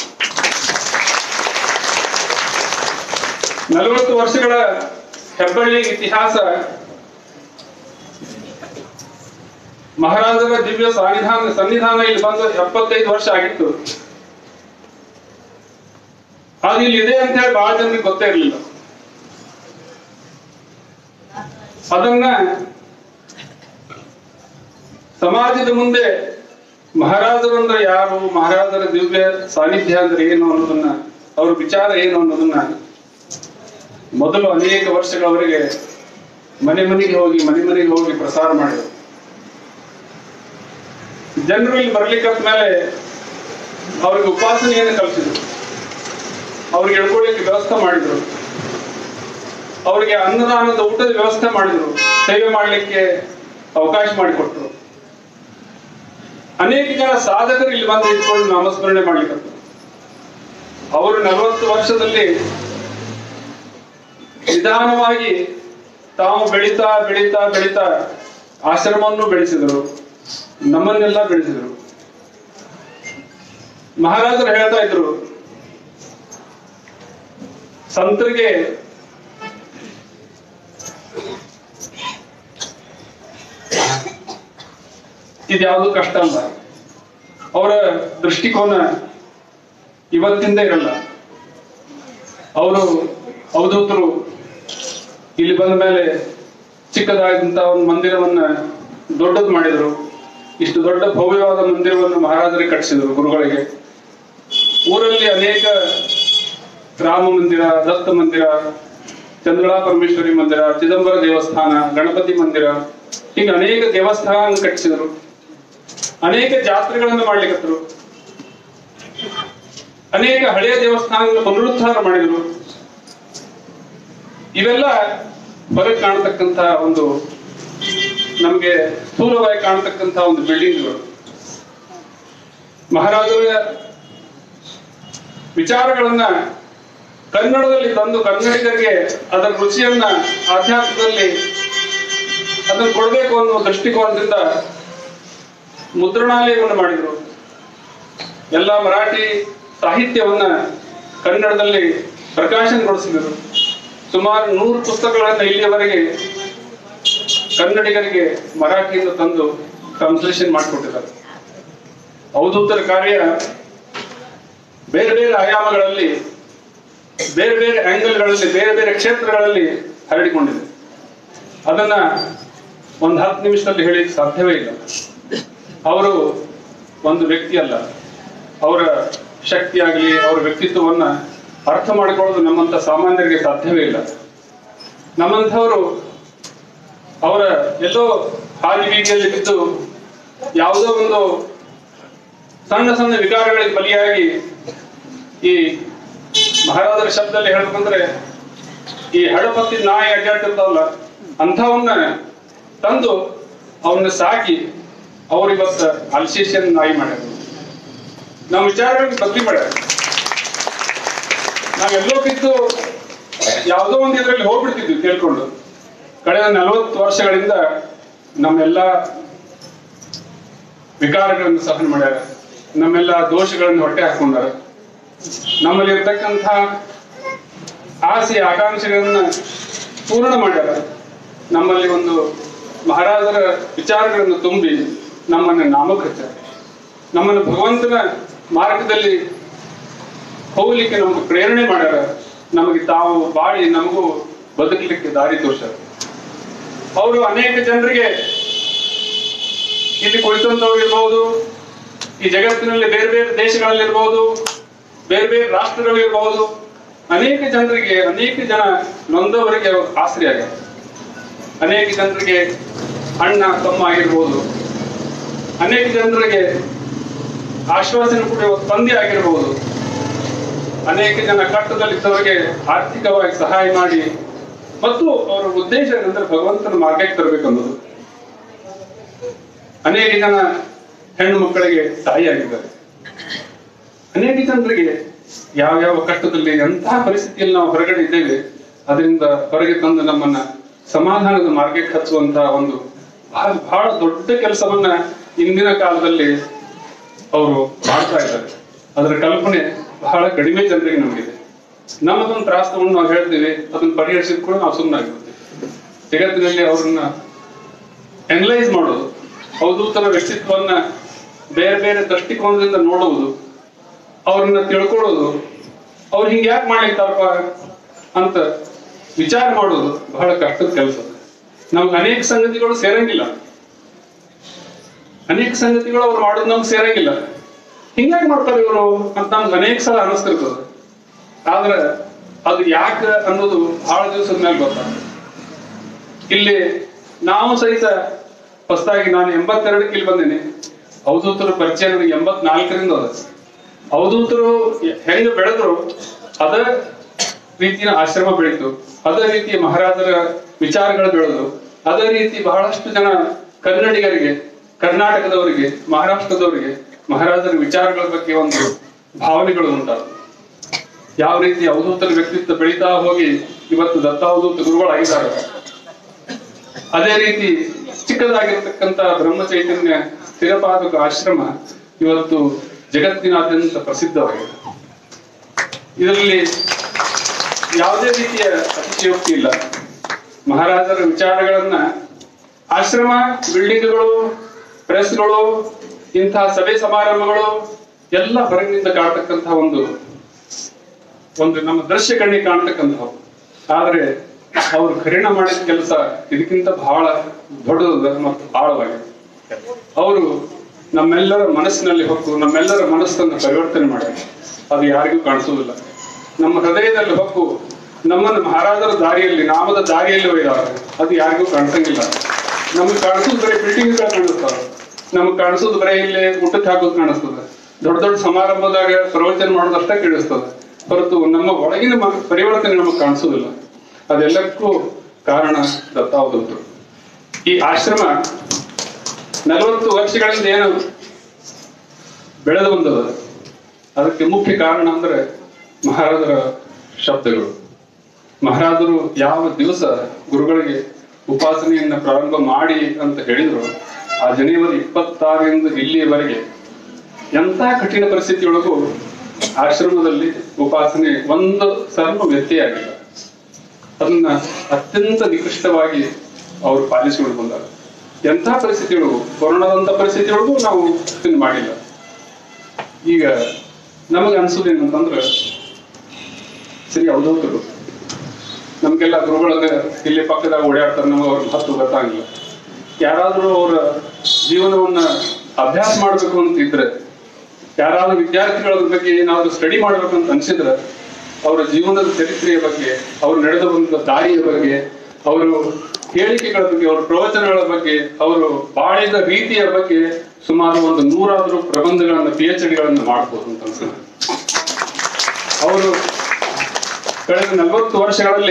ನಲವತ್ತು ವರ್ಷಗಳ ಹೆಬ್ಬಳ್ಳಿ ಇತಿಹಾಸ ಮಹಾರಾಜರ ದಿವ್ಯ ಸಾನ್ನಿಧಾನ ಸನ್ನಿಧಾನ ಇಲ್ಲಿ ಬಂದು ಎಪ್ಪತ್ತೈದು ವರ್ಷ ಆಗಿತ್ತು ಅದು ಇಲ್ಲಿ ಇದೆ ಅಂತ ಹೇಳಿ ಬಹಳ ಜನರಿಗೆ ಗೊತ್ತೇ ಇರಲಿಲ್ಲ ಅದನ್ನ ಸಮಾಜದ ಮುಂದೆ ಮಹಾರಾಜರು ಅಂದ್ರೆ ಯಾರು ಮಹಾರಾಜರ ದಿವ್ಯ ಸಾನ್ನಿಧ್ಯ ಅಂದ್ರೆ ಏನು ಅನ್ನೋದನ್ನ ಅವ್ರ ವಿಚಾರ ಏನು ಅನ್ನೋದನ್ನ ಮೊದಲು ಅನೇಕ ವರ್ಷಗಳವರೆಗೆ ಮನೆ ಮನೆಗೆ ಹೋಗಿ ಮನೆ ಮನೆಗೆ ಹೋಗಿ ಪ್ರಸಾರ ಮಾಡಿದರು ಜನರು ಇಲ್ಲಿ ಬರ್ಲಿಕ್ಕೆ ಮೇಲೆ ಅವ್ರಿಗೆ ಉಪಾಸನೆಯನ್ನು ಕಲಿಸಿದ್ರು ಅವ್ರಿಗೆ ಎಳ್ಕೊಳ್ಳಿಕ್ಕೆ ವ್ಯವಸ್ಥೆ ಮಾಡಿದ್ರು ಅವರಿಗೆ ಅನ್ನದಾನದ ಊಟದ ವ್ಯವಸ್ಥೆ ಮಾಡಿದ್ರು ಸೇವೆ ಮಾಡಲಿಕ್ಕೆ ಅವಕಾಶ ಮಾಡಿಕೊಟ್ರು ಅನೇಕ ಜನ ಸಾಧಕರು ಇಲ್ಲಿ ಬಂದು ಇಟ್ಕೊಂಡು ನಾಮಸ್ಮರಣೆ ಮಾಡ್ಲಿಕ್ಕೆ ಅವರು ನಲವತ್ತು ವರ್ಷದಲ್ಲಿ ನಿಧಾನವಾಗಿ ತಾವು ಬೆಳೀತಾ ಬೆಳೀತಾ ಬೆಳೀತಾ ಆಶ್ರಮವನ್ನು ಬೆಳೆಸಿದರು ನಮ್ಮನ್ನೆಲ್ಲ ಬೆಳೆಸಿದರು ಮಹಾರಾಜರು ಹೇಳ್ತಾ ಇದ್ರು ಸಂತರಿಗೆ ಇದ್ಯಾವುದು ಕಷ್ಟ ಅಲ್ಲ ಅವರ ದೃಷ್ಟಿಕೋನ ಇವತ್ತಿಂದ ಇರಲ್ಲ ಅವರು ಅವಧೂತರು ಇಲ್ಲಿ ಬಂದ ಮೇಲೆ ಚಿಕ್ಕದಾದಂತಹ ಒಂದು ಮಂದಿರವನ್ನ ದೊಡ್ಡದು ಮಾಡಿದರು ಇಷ್ಟು ದೊಡ್ಡ ಭವ್ಯವಾದ ಮಂದಿರವನ್ನು ಮಹಾರಾಜರಿಗೆ ಕಟ್ಟಿಸಿದರು ಗುರುಗಳಿಗೆ ಊರಲ್ಲಿ ಅನೇಕ ರಾಮ ಮಂದಿರ ದತ್ತ ಮಂದಿರ ಚಂದ್ರಳಾ ಪರಮೇಶ್ವರಿ ಮಂದಿರ ಚಿದಂಬರ ದೇವಸ್ಥಾನ ಗಣಪತಿ ಮಂದಿರ ಹೀಗೆ ಅನೇಕ ದೇವಸ್ಥಾನ ಕಟ್ಟಿಸಿದರು ಅನೇಕ ಜಾತ್ರೆಗಳನ್ನು ಮಾಡ್ಲಿಕ್ಕತ್ತರು ಅನೇಕ ಹಳೆಯ ದೇವಸ್ಥಾನಗಳ ಪುನರುದ್ಧಾರ ಮಾಡಿದರು ಇವೆಲ್ಲ ಹೊರಗೆ ಕಾಣತಕ್ಕಂತ ಒಂದು ನಮಗೆ ಸ್ಥೂಲವಾಗಿ ಕಾಣತಕ್ಕಂತ ಒಂದು ಬಿಲ್ಡಿಂಗ್ಗಳು ಮಹಾರಾಜರ ವಿಚಾರಗಳನ್ನ ಕನ್ನಡದಲ್ಲಿ ತಂದು ಕನ್ನಡಿಗರಿಗೆ ಅದರ ರುಚಿಯನ್ನ ಆಧ್ಯಾತ್ಮದಲ್ಲಿ ಅದನ್ನು ಕೊಡಬೇಕು ಅನ್ನುವ ದೃಷ್ಟಿಕೋನದಿಂದ ಮುದ್ರಣಾಲಯವನ್ನು ಮಾಡಿದರು ಎಲ್ಲ ಮರಾಠಿ ಸಾಹಿತ್ಯವನ್ನ ಕನ್ನಡದಲ್ಲಿ ಪ್ರಕಾಶನಗೊಳಿಸಿದರು ಸುಮಾರು ನೂರು ಪುಸ್ತಕಗಳನ್ನ ಇಲ್ಲಿಯವರೆಗೆ ಕನ್ನಡಿಗರಿಗೆ ಮರಾಠಿಯಿಂದ ತಂದು ಟ್ರಾನ್ಸ್ಲೇಷನ್ ಮಾಡಿಕೊಟ್ಟಿದ್ದಾರೆ ಅವಧೂತರ ಕಾರ್ಯ ಬೇರೆ ಬೇರೆ ಆಯಾಮಗಳಲ್ಲಿ ಬೇರೆ ಬೇರೆ ಆಂಗಲ್ಗಳಲ್ಲಿ ಬೇರೆ ಬೇರೆ ಕ್ಷೇತ್ರಗಳಲ್ಲಿ ಹರಡಿಕೊಂಡಿದೆ ಅದನ್ನ ಒಂದು ಹತ್ತು ನಿಮಿಷದಲ್ಲಿ ಹೇಳಿಕ್ಕೆ ಸಾಧ್ಯವೇ ಇಲ್ಲ ಅವರು ಒಂದು ವ್ಯಕ್ತಿ ಅಲ್ಲ ಅವರ ಶಕ್ತಿ ಆಗಲಿ ಅವರ ವ್ಯಕ್ತಿತ್ವವನ್ನ ಅರ್ಥ ಮಾಡಿಕೊಳ್ಳೋದು ನಮ್ಮಂತ ಸಾಮಾನ್ಯರಿಗೆ ಸಾಧ್ಯವೇ ಇಲ್ಲ ನಮ್ಮಂಥವರು ಅವರ ಎಲ್ಲೋ ಹಾದಿ ಬೀದಿಯಲ್ಲಿ ಬಿದ್ದು ಯಾವುದೋ ಒಂದು ಸಣ್ಣ ಸಣ್ಣ ವಿಕಾರಗಳಿಗೆ ಬಲಿಯಾಗಿ ಈ ಮಹಾರಾಜರ ಶಬ್ದದಲ್ಲಿ ಹೇಳ್ಬೇಕಂದ್ರೆ ಈ ಹಡಪತ್ತಿ ನಾಯಿ ಅಡ್ಡಾಡ್ತಿರ್ತಾವಲ್ಲ ಅಂಥವನ್ನ ತಂದು ಅವನ್ನ ಸಾಕಿ ಅವ್ರು ಇವತ್ತ ಅಲ್ಸೇಷನ್ ನಾಯಿ ಮಾಡ್ಯಾರ ನಾವು ವಿಚಾರಗಳಿಗೆ ಬದಲಿ ಮಾಡ್ಯಾರ ನಾವೆಲ್ಲೋ ಬಿದ್ದು ಯಾವುದೋ ಒಂದು ಇದರಲ್ಲಿ ಹೋಗ್ಬಿಡ್ತಿದ್ವಿ ಕೇಳ್ಕೊಂಡು ಕಳೆದ ನಲವತ್ತು ವರ್ಷಗಳಿಂದ ನಮ್ಮೆಲ್ಲ ವಿಕಾರಗಳನ್ನು ಸಹನ ಮಾಡ್ಯಾರ ನಮ್ಮೆಲ್ಲ ದೋಷಗಳನ್ನು ಹೊಟ್ಟೆ ಹಾಕೊಂಡಾರ ನಮ್ಮಲ್ಲಿ ಇರ್ತಕ್ಕಂಥ ಆಸೆ ಆಕಾಂಕ್ಷೆಗಳನ್ನ ಪೂರ್ಣ ಮಾಡ್ಯಾರ ನಮ್ಮಲ್ಲಿ ಒಂದು ಮಹಾರಾಜರ ವಿಚಾರಗಳನ್ನು ತುಂಬಿ ನಮ್ಮನ್ನು ನಾಮಕ ಹಚ್ಚಾರ ನಮ್ಮನ್ನು ಭಗವಂತನ ಮಾರ್ಗದಲ್ಲಿ ಹೋಗ್ಲಿಕ್ಕೆ ನಮ್ಗೆ ಪ್ರೇರಣೆ ಮಾಡ್ಯಾರ ನಮಗೆ ತಾವು ಬಾಳಿ ನಮಗೂ ಬದುಕಲಿಕ್ಕೆ ದಾರಿ ತೋರ್ಸ್ಯಾರ ಅವರು ಅನೇಕ ಜನರಿಗೆ ಇಲ್ಲಿ ಕುಳಿತಂತವ್ರು ಇರ್ಬೋದು ಈ ಜಗತ್ತಿನಲ್ಲಿ ಬೇರೆ ಬೇರೆ ದೇಶಗಳಲ್ಲಿರ್ಬೋದು ಬೇರೆ ಬೇರೆ ರಾಷ್ಟ್ರಗಳಿರ್ಬೋದು ಅನೇಕ ಜನರಿಗೆ ಅನೇಕ ಜನ ನೊಂದವರಿಗೆ ಅವರು ಆಶ್ರಯ ಆಗ್ಯಾರ ಅನೇಕ ಜನರಿಗೆ ಅಣ್ಣ ತಮ್ಮ ಆಗಿರ್ಬೋದು ಅನೇಕ ಜನರಿಗೆ ಆಶ್ವಾಸನೆ ಕೊಡುವ ತಂದೆ ಆಗಿರ್ಬೋದು ಅನೇಕ ಜನ ಕಟ್ಟದಲ್ಲಿದ್ದವರಿಗೆ ಆರ್ಥಿಕವಾಗಿ ಸಹಾಯ ಮಾಡಿ ಮತ್ತು ಅವರ ಉದ್ದೇಶ ಏನಂದ್ರೆ ಭಗವಂತನ ಮಾರ್ಗಕ್ಕೆ ತರಬೇಕನ್ನೋದು ಅನೇಕ ಜನ ಹೆಣ್ಣು ಮಕ್ಕಳಿಗೆ ತಾಯಿ ಆಗಿದ್ದಾರೆ ಅನೇಕ ಜನರಿಗೆ ಯಾವ ಯಾವ ಕಷ್ಟದಲ್ಲಿ ಎಂತಹ ಪರಿಸ್ಥಿತಿಯಲ್ಲಿ ನಾವು ಹೊರಗಡೆ ಇದ್ದೇವೆ ಅದರಿಂದ ಹೊರಗೆ ತಂದು ನಮ್ಮನ್ನ ಸಮಾಧಾನದ ಮಾರ್ಗಕ್ಕೆ ಹಚ್ಚುವಂತಹ ಒಂದು ಬಹಳ ಬಹಳ ದೊಡ್ಡ ಕೆಲಸವನ್ನ ಇಂದಿನ ಕಾಲದಲ್ಲಿ ಅವರು ಮಾಡ್ತಾ ಇದ್ದಾರೆ ಅದರ ಕಲ್ಪನೆ ಬಹಳ ಕಡಿಮೆ ಜನರಿಗೆ ನಮಗಿದೆ ನಮ್ಮದೊಂದು ತ್ರಾಸ ತಗೊಂಡು ನಾವು ಹೇಳ್ತೀವಿ ಅದನ್ನ ಪರಿಹರಿಸಿದ ಕೂಡ ನಾವು ಸುಮ್ಮನಾಗಿರ್ತೀವಿ ಜಗತ್ತಿನಲ್ಲಿ ಅವ್ರನ್ನ ಎನಲೈಸ್ ಮಾಡೋದು ಅವಧೂತರ ವ್ಯಕ್ತಿತ್ವವನ್ನ ಬೇರೆ ಬೇರೆ ದೃಷ್ಟಿಕೋನದಿಂದ ನೋಡುವುದು ಅವ್ರನ್ನ ತಿಳ್ಕೊಳ್ಳೋದು ಅವ್ರು ಹಿಂಗೆ ಯಾಕೆ ಮಾಡ್ಲಿಕ್ತಾರಪ್ಪ ಅಂತ ವಿಚಾರ ಮಾಡೋದು ಬಹಳ ಕಷ್ಟದ ಕೆಲಸ ನಮ್ಗೆ ಅನೇಕ ಸಂಗತಿಗಳು ಸೇರಂಗಿಲ್ಲ ಅನೇಕ ಸಂಗತಿಗಳು ಅವ್ರು ಮಾಡೋದು ನಮ್ಗೆ ಸೇರಂಗಿಲ್ಲ ಹಿಂಗ್ಯಾಕ್ ಮಾಡ್ತಾರೆ ಇವರು ಅಂತ ನಮ್ಗೆ ಅನೇಕ ಸಲ ಅನಿಸ್ತಿರ್ತದೆ ಆದ್ರೆ ಅದು ಯಾಕೆ ಅನ್ನೋದು ಬಹಳ ದಿವಸದ ಮೇಲೆ ಗೊತ್ತಾಗ್ತದೆ ಇಲ್ಲಿ ನಾವು ಸಹಿತ ಹೊಸದಾಗಿ ನಾನು ಎಂಬತ್ತೆರಡಕ್ಕೆ ಇಲ್ಲಿ ಬಂದೇನೆ ಅವಧೂತರ ಪರಿಚಯ ನನಗೆ ಎಂಬತ್ನಾಲ್ಕರಿಂದ ಅದ ಅವಧೂತರು ಹೆಂಗ ಬೆಳೆದ್ರು ಅದ ರೀತಿಯ ಆಶ್ರಮ ಬೆಳೀತು ಅದೇ ರೀತಿ ಮಹಾರಾಜರ ವಿಚಾರಗಳು ಬೆಳೆದು ಅದೇ ರೀತಿ ಬಹಳಷ್ಟು ಜನ ಕನ್ನಡಿಗರಿಗೆ ಕರ್ನಾಟಕದವರಿಗೆ ಮಹಾರಾಷ್ಟ್ರದವರಿಗೆ ಮಹಾರಾಜರ ವಿಚಾರಗಳ ಬಗ್ಗೆ ಒಂದು ಭಾವನೆಗಳು ಉಂಟಾದವು ಯಾವ ರೀತಿ ಅವಧೂತರ ವ್ಯಕ್ತಿತ್ವ ಬೆಳೀತಾ ಹೋಗಿ ಇವತ್ತು ದತ್ತಾವಧೂತ ಗುರುಗಳಾಗಿದ್ದಾರೆ ಅದೇ ರೀತಿ ಚಿಕ್ಕದಾಗಿರ್ತಕ್ಕಂಥ ಬ್ರಹ್ಮ ಚೈತನ್ಯ ಸ್ಥಿರಪಾದಕ ಆಶ್ರಮ ಇವತ್ತು ಜಗತ್ತಿನಾದ್ಯಂತ ಪ್ರಸಿದ್ಧವಾಗಿದೆ ಇದರಲ್ಲಿ ಯಾವುದೇ ರೀತಿಯ ಅತಿಶಯೋಕ್ತಿ ಇಲ್ಲ ಮಹಾರಾಜರ ವಿಚಾರಗಳನ್ನ ಆಶ್ರಮ ಬಿಲ್ಡಿಂಗ್ಗಳು ಪ್ರೆಸ್ಗಳು ಇಂತಹ ಸಭೆ ಸಮಾರಂಭಗಳು ಎಲ್ಲ ಹೊರಗಿನಿಂದ ಕಾಣ್ತಕ್ಕಂತಹ ಒಂದು ಒಂದು ನಮ್ಮ ದೃಶ್ಯ ಕಣ್ಣಿಗೆ ಕಾಣ್ತಕ್ಕಂಥವು ಆದ್ರೆ ಅವರು ಖರೀಣ ಮಾಡಿದ ಕೆಲಸ ಇದಕ್ಕಿಂತ ಬಹಳ ದೊಡ್ಡದು ಮತ್ತು ಆಳವಾಗಿದೆ ಅವರು ನಮ್ಮೆಲ್ಲರ ಮನಸ್ಸಿನಲ್ಲಿ ಹೊಕ್ಕು ನಮ್ಮೆಲ್ಲರ ಮನಸ್ಸನ್ನು ಪರಿವರ್ತನೆ ಮಾಡಿ ಅದು ಯಾರಿಗೂ ಕಾಣಿಸುವುದಿಲ್ಲ ನಮ್ಮ ಹೃದಯದಲ್ಲಿ ಹೊಕ್ಕು ನಮ್ಮನ್ನು ಮಹಾರಾಜರ ದಾರಿಯಲ್ಲಿ ನಾಮದ ದಾರಿಯಲ್ಲಿ ಒಯ್ದಾರೆ ಅದು ಯಾರಿಗೂ ಕಾಣಿಸಂಗಿಲ್ಲ ನಮ್ಗೆ ಕಾಣಿಸೋದು ಬರೀ ಬಿಲ್ಡಿಂಗ್ಗಳು ಕಾಣಿಸ್ತಾವೆ ನಮ್ಗೆ ಕಾಣಿಸೋದು ಬರೀ ಇಲ್ಲಿ ಊಟಕ್ಕೆ ಹಾಕೋದು ಕಾಣಿಸ್ತದೆ ದೊಡ್ಡ ದೊಡ್ಡ ಸಮಾರಂಭದಾಗ ಪ್ರವಚನ ಮಾಡೋದಷ್ಟೇ ಕೇಳಿಸ್ತದೆ ಹೊರತು ನಮ್ಮ ಒಳಗಿನ ಮ- ಪರಿವರ್ತನೆ ನಮಗೆ ಕಾಣಿಸೋದಿಲ್ಲ ಅದೆಲ್ಲಕ್ಕೂ ಕಾರಣ ದತ್ತಾವಧೂತರು ಈ ಆಶ್ರಮ ನಲವತ್ತು ವರ್ಷಗಳಿಂದ ಏನು ಬೆಳೆದು ಬಂದದ ಅದಕ್ಕೆ ಮುಖ್ಯ ಕಾರಣ ಅಂದ್ರೆ ಮಹಾರಾಜರ ಶಬ್ದಗಳು ಮಹಾರಾಜರು ಯಾವ ದಿವಸ ಗುರುಗಳಿಗೆ ಉಪಾಸನೆಯನ್ನ ಪ್ರಾರಂಭ ಮಾಡಿ ಅಂತ ಹೇಳಿದ್ರು ಆ ಜನವರಿ ಇಪ್ಪತ್ತಾರರಿಂದ ಇಲ್ಲಿಯವರೆಗೆ ಎಂಥ ಕಠಿಣ ಪರಿಸ್ಥಿತಿಯೊಳಗೂ ಆಶ್ರಮದಲ್ಲಿ ಉಪಾಸನೆ ಒಂದು ಸರ್ವ ವ್ಯತ್ಯಯ ಆಗಿಲ್ಲ ಅದನ್ನ ಅತ್ಯಂತ ನಿಕೃಷ್ಟವಾಗಿ ಅವರು ಪಾಲಿಸಿಕೊಂಡು ಬಂದಾರ ಎಂಥ ಪರಿಸ್ಥಿತಿಯೊಳಗೂ ಕೊರೋನಾದಂಥ ಪರಿಸ್ಥಿತಿಯೊಳಗೂ ನಾವು ಇದನ್ನ ಮಾಡಿಲ್ಲ ಈಗ ನಮಗೆ ಅನ್ಸೋದೇನಂತಂದ್ರೆ ಸರಿ ಅವಧೂತರು ನಮ್ಗೆಲ್ಲ ಗುರುಗಳಿಗೆ ಇಲ್ಲಿ ಪಕ್ಕದಾಗ ಓಡಾಡ್ತಾರೆ ನಮಗೆ ಅವ್ರಿಗೆ ಹತ್ತು ಗೊತ್ತಾಗಿಲ್ಲ ಯಾರಾದ್ರೂ ಅವರ ಜೀವನವನ್ನ ಅಭ್ಯಾಸ ಮಾಡ್ಬೇಕು ಅಂತ ಇದ್ರೆ ಯಾರಾದ್ರೂ ವಿದ್ಯಾರ್ಥಿಗಳ ಬಗ್ಗೆ ಏನಾದ್ರು ಸ್ಟಡಿ ಮಾಡ್ಬೇಕು ಅಂತ ಅನ್ಸಿದ್ರೆ ಅವರ ಜೀವನದ ಚರಿತ್ರೆಯ ಬಗ್ಗೆ ಅವರು ನಡೆದು ಬಂದ ದಾರಿಯ ಬಗ್ಗೆ ಅವರು ಹೇಳಿಕೆಗಳ ಬಗ್ಗೆ ಅವರ ಪ್ರವಚನಗಳ ಬಗ್ಗೆ ಅವರು ಬಾಳಿದ ರೀತಿಯ ಬಗ್ಗೆ ಸುಮಾರು ಒಂದು ನೂರಾದರೂ ಪ್ರಬಂಧಗಳನ್ನು ಪಿ ಎಚ್ ಡಿಗಳನ್ನು ಮಾಡ್ಬೋದು ಅಂತ ಅನ್ಸುತ್ತೆ ಅವರು ಕಳೆದ ನಲವತ್ತು ವರ್ಷಗಳಲ್ಲಿ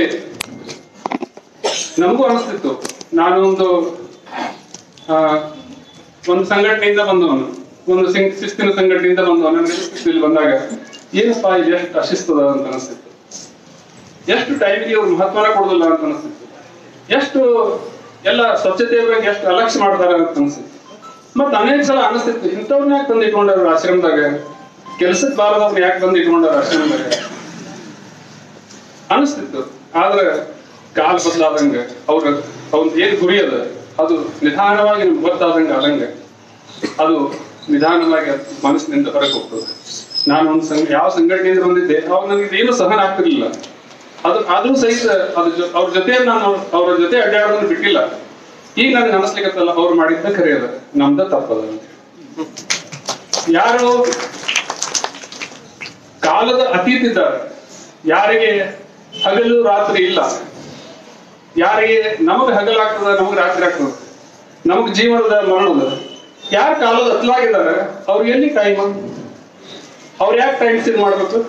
ನಮಗೂ ಅನಿಸ್ತಿತ್ತು ನಾನು ಒಂದು ಆ, ಒಂದು ಸಂಘಟನೆಯಿಂದ ಬಂದವನು ಒಂದು ಸಿಂ- ಶಿಸ್ತಿನ ಸಂಘಟನೆಯಿಂದ ಬಂದವನು ನನಗೆ ಶಿಸ್ತಿಲ್ಲಿ ಬಂದಾಗ ಏನಪ್ಪಾ ಇದು ಎಷ್ಟು ಅಶಿಸ್ತದ ಅಂತ ಅನಿಸ್ತಿತ್ತು ಎಷ್ಟು ಟೈಮಿಗೆ ಅವ್ರು ಮಹತ್ವನ ಕೊಡೋದಿಲ್ಲ ಅಂತ ಅನಿಸ್ತಿತ್ತು ಎಷ್ಟು ಎಲ್ಲ ಸ್ವಚ್ಛತೆಯ ಬಗ್ಗೆ ಎಷ್ಟು ಅಲಕ್ಷ್ಯ ಮಾಡ್ತಾರೆ ಅಂತ ಅನಿಸ್ತಿತ್ತು ಮತ್ತೆ ಅನೇಕ ಸಲ ಅನಿಸ್ತಿತ್ತು ಇಂಥವ್ರನ್ನ ಯಾಕೆ ತಂದು ಇಟ್ಕೊಂಡಾರ ಆಶ್ರಮದಾಗ ಕೆಲ್ಸಕ್ಕೆ ಬಾರದವ್ರನ್ನ ಯಾಕೆ ಬಂದು ಇಟ್ಕೊಂಡಾರ ಆಶ್ರಮದಾಗ ಅನಿಸ್ತಿತ್ತು ಆದ್ರೆ ಕಾಲ ಬದಲಾದಂಗ ಅವ್ರ ಅವ್ನ ಏನ್ ಗುರಿ ಅದ ಅದು ನಿಧಾನವಾಗಿ ನಮ್ಗೆ ಗೊತ್ತಾದಂಗ ಆದಂಗ ಅದು ನಿಧಾನವಾಗಿ ಅದ್ ಮನಸ್ಸಿನಿಂದ ಹೊರಗೆ ಹೋಗ್ತದೆ ನಾನು ಒಂದು ಸಂಘ ಯಾವ ಸಂಘಟನೆಯಿಂದ ಬಂದಿದ್ದೆ ಅವಾಗ ನನಗೆ ಏನು ಸಹನ ಆಗ್ತಿರ್ಲಿಲ್ಲ ಅದು ಆದ್ರೂ ಸಹಿತ ಅದ್ರ ಜೊ- ಅವ್ರ ಜೊತೆ ನಾನು ಅವ್ರ ಜೊತೆ ಅಡ್ಡಾಡೋದನ್ನ ಬಿಟ್ಟಿಲ್ಲ ಈಗ ನನಗೆ ಅನಿಸ್ಲಿಕ್ಕತ್ತಲ್ಲ ಅವ್ರು ಮಾಡಿದ್ದ ಖರೆ ಅದ ನಮ್ದ ತಪ್ಪದ ಅಂತ ಯಾರು ಕಾಲದ ಅತೀತ ಇದ್ದಾರೆ ಯಾರಿಗೆ ಹಗಲು ರಾತ್ರಿ ಇಲ್ಲ ಯಾರಿಗೆ ನಮಗ್ ಹಗಲಾಗ್ತದ ನಮಗ್ ರಾತ್ರಿ ಆಗ್ತದ ನಮಗ್ ಜೀವನದ ಮರಣದ ಯಾರು ಕಾಲದ ಅತ್ಲಾಗಿದ್ದಾರೆ ಅವ್ರಿಗೆ ಎಲ್ಲಿ ಟೈಮ್ ಅವ್ರು ಯಾಕೆ ಟೈಮ್ ಸಿನ್ ಮಾಡ್ಬೇಕು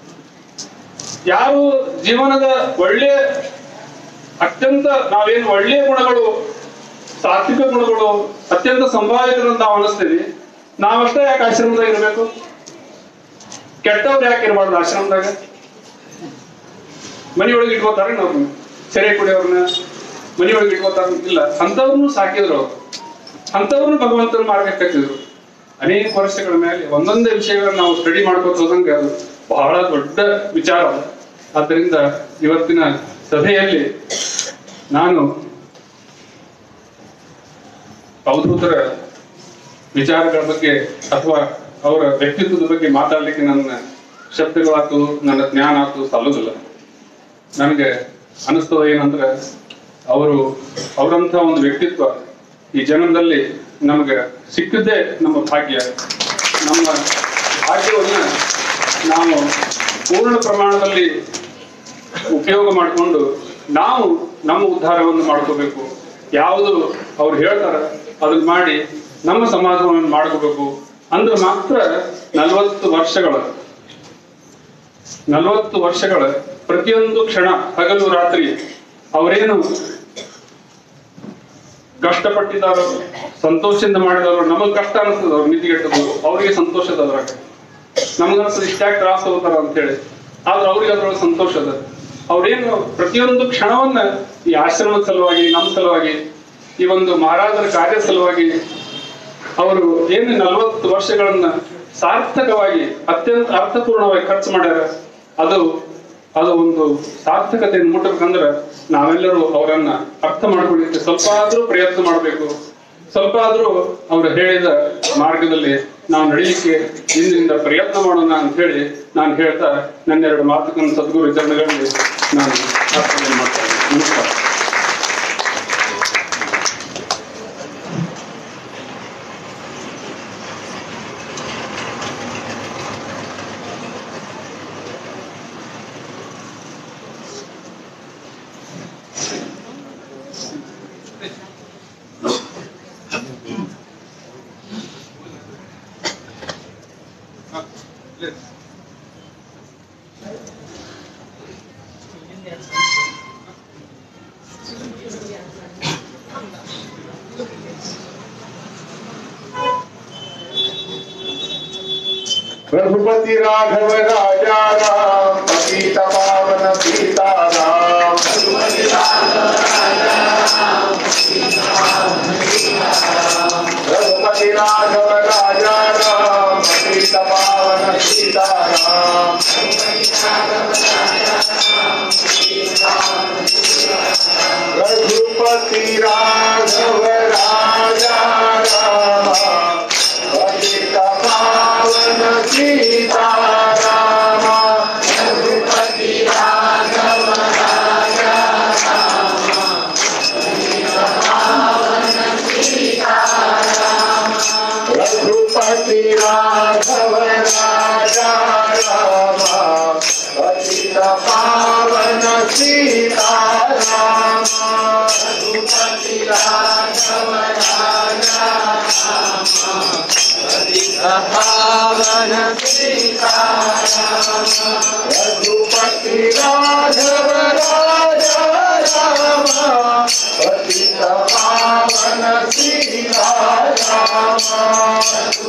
ಯಾರು ಜೀವನದ ಒಳ್ಳೆ ಅತ್ಯಂತ ನಾವೇನು ಒಳ್ಳೆಯ ಗುಣಗಳು ಸಾತ್ವಿಕ ಗುಣಗಳು ಅತ್ಯಂತ ಸಂಭಾವಿತರು ಅಂತ ನಾವು ಅನಿಸ್ತೀವಿ ನಾವಷ್ಟೇ ಯಾಕೆ ಆಶ್ರಮದಾಗ ಇರಬೇಕು ಕೆಟ್ಟವ್ರು ಯಾಕೆ ಇರಬಾರ್ದು ಆಶ್ರಮದಾಗ ಮನೆಯೊಳಗೆ ಇಟ್ಕೋತಾರೆ ನಾವು ಸೆರೆ ಕುಡಿಯೋರ್ನ ಮನೆಯೊಳಗೆ ಇಟ್ಕೋತಾರ ಇಲ್ಲ ಅಂಥವ್ರನ್ನು ಸಾಕಿದ್ರು ಅವ್ರು ಅಂಥವ್ರನ್ನು ಭಗವಂತನ ಮಾರ್ಗಕ್ಕೆ ಹಚ್ಚಿದ್ರು ಅನೇಕ ವರ್ಷಗಳ ಮೇಲೆ ಒಂದೊಂದೇ ವಿಷಯಗಳನ್ನ ನಾವು ಸ್ಟಡಿ ಮಾಡ್ಕೋತ ಹೋದಂಗ ಅದು ಬಹಳ ದೊಡ್ಡ ವಿಚಾರ ಅದು. ಆದ್ದರಿಂದ ಇವತ್ತಿನ ಸಭೆಯಲ್ಲಿ ನಾನು ಅವಧೂತರ ವಿಚಾರಗಳ ಬಗ್ಗೆ ಅಥವಾ ಅವರ ವ್ಯಕ್ತಿತ್ವದ ಬಗ್ಗೆ ಮಾತಾಡ್ಲಿಕ್ಕೆ ನನ್ನ ಶಬ್ದಗಳಾತು ನನ್ನ ಜ್ಞಾನ ಆತು ಸಾಲೋದಿಲ್ಲ ನನಗೆ ಅನಿಸ್ತದ ಏನಂದ್ರೆ ಅವರು ಅವರಂಥ ಒಂದು ವ್ಯಕ್ತಿತ್ವ ಈ ಜನ್ಮದಲ್ಲಿ ನಮಗೆ ಸಿಕ್ಕಿದ್ದೇ ನಮ್ಮ ಭಾಗ್ಯ ನಮ್ಮ ಭಾಗ್ಯವನ್ನ ನಾವು ಪೂರ್ಣ ಪ್ರಮಾಣದಲ್ಲಿ ಉಪಯೋಗ ಮಾಡಿಕೊಂಡು ನಾವು ನಮ್ಮ ಉದ್ಧಾರವನ್ನು ಮಾಡ್ಕೋಬೇಕು ಯಾವುದು ಅವ್ರು ಹೇಳ್ತಾರೆ ಅದನ್ನ ಮಾಡಿ ನಮ್ಮ ಸಮಾಜವನ್ನು ಮಾಡ್ಕೋಬೇಕು ಅಂದ್ರೆ ಮಾತ್ರ ನಲವತ್ತು ವರ್ಷಗಳ ನಲವತ್ತು ವರ್ಷಗಳ ಪ್ರತಿಯೊಂದು ಕ್ಷಣ ಹಗಲು ರಾತ್ರಿ ಅವರೇನು ಕಷ್ಟಪಟ್ಟಿದ್ದಾರೋ ಸಂತೋಷದಿಂದ ಮಾಡಿದವರು ನಮಗ್ ಕಷ್ಟ ಅನಿಸ್ತದ ಅವ್ರು ನಿಧಿಗೆಟ್ಟದು ಅವರಿಗೆ ಸಂತೋಷದ ಅದ್ರಾಗ ನಮಗನ್ಸದ ಇಷ್ಟ್ಯಾಕ್ ತ್ರಾಸ ಹೋಗ್ತಾರ ಅಂತ ಹೇಳಿ ಆದ್ರೆ ಅವ್ರಿಗೆ ಅದ್ರೊಳಗೆ ಸಂತೋಷ ಅದ ಅವ್ರೇನು ಪ್ರತಿಯೊಂದು ಕ್ಷಣವನ್ನ ಈ ಆಶ್ರಮದ ಸಲುವಾಗಿ ನಮ್ಮ ಸಲುವಾಗಿ ಈ ಒಂದು ಮಹಾರಾಜರ ಕಾರ್ಯ ಸಲುವಾಗಿ ಅವರು ಏನು ನಲವತ್ತು ವರ್ಷಗಳನ್ನ ಸಾರ್ಥಕವಾಗಿ ಅತ್ಯಂತ ಅರ್ಥಪೂರ್ಣವಾಗಿ ಖರ್ಚು ಮಾಡ್ಯಾರ ಅದು ಅದು ಒಂದು ಸಾರ್ಥಕತೆಯನ್ನು ಮುಟ್ಟಬೇಕಂದ್ರೆ ನಾವೆಲ್ಲರೂ ಅವರನ್ನ ಅರ್ಥ ಮಾಡ್ಕೊಳ್ಳಿಕ್ಕೆ ಸ್ವಲ್ಪ ಆದ್ರೂ ಪ್ರಯತ್ನ ಮಾಡಬೇಕು ಸ್ವಲ್ಪ ಆದ್ರೂ ಅವರು ಹೇಳಿದ ಮಾರ್ಗದಲ್ಲಿ ನಾವು ನಡೀಲಿಕ್ಕೆ ಇಂದಿನಿಂದ ಪ್ರಯತ್ನ ಮಾಡೋಣ ಅಂತ ಹೇಳಿ ನಾನು ಹೇಳ್ತಾ ನನ್ನೆರಡು ಮಾತುಕನ್ನು ಸದ್ಗುರು ಚರಣಗಳಲ್ಲಿ ನಾನು ಅರ್ಪಣೆ ಮಾಡ್ತಾ ಇದ್ದೀನಿ. ನಮಸ್ಕಾರ रघुपति राघव राजा राम पतित पावन सीताराम रघुपति राघव राजा राम पतित पावन सीताराम रघुपति राघव राजा राम पतित पावन सीताराम रघुपति राघव राजा रघुपति राघव राजा राम पतित पावन सीताराम रघुपति राघव राजा राम पावन रघुपति राघव राजा राम पतित पावन सीता राम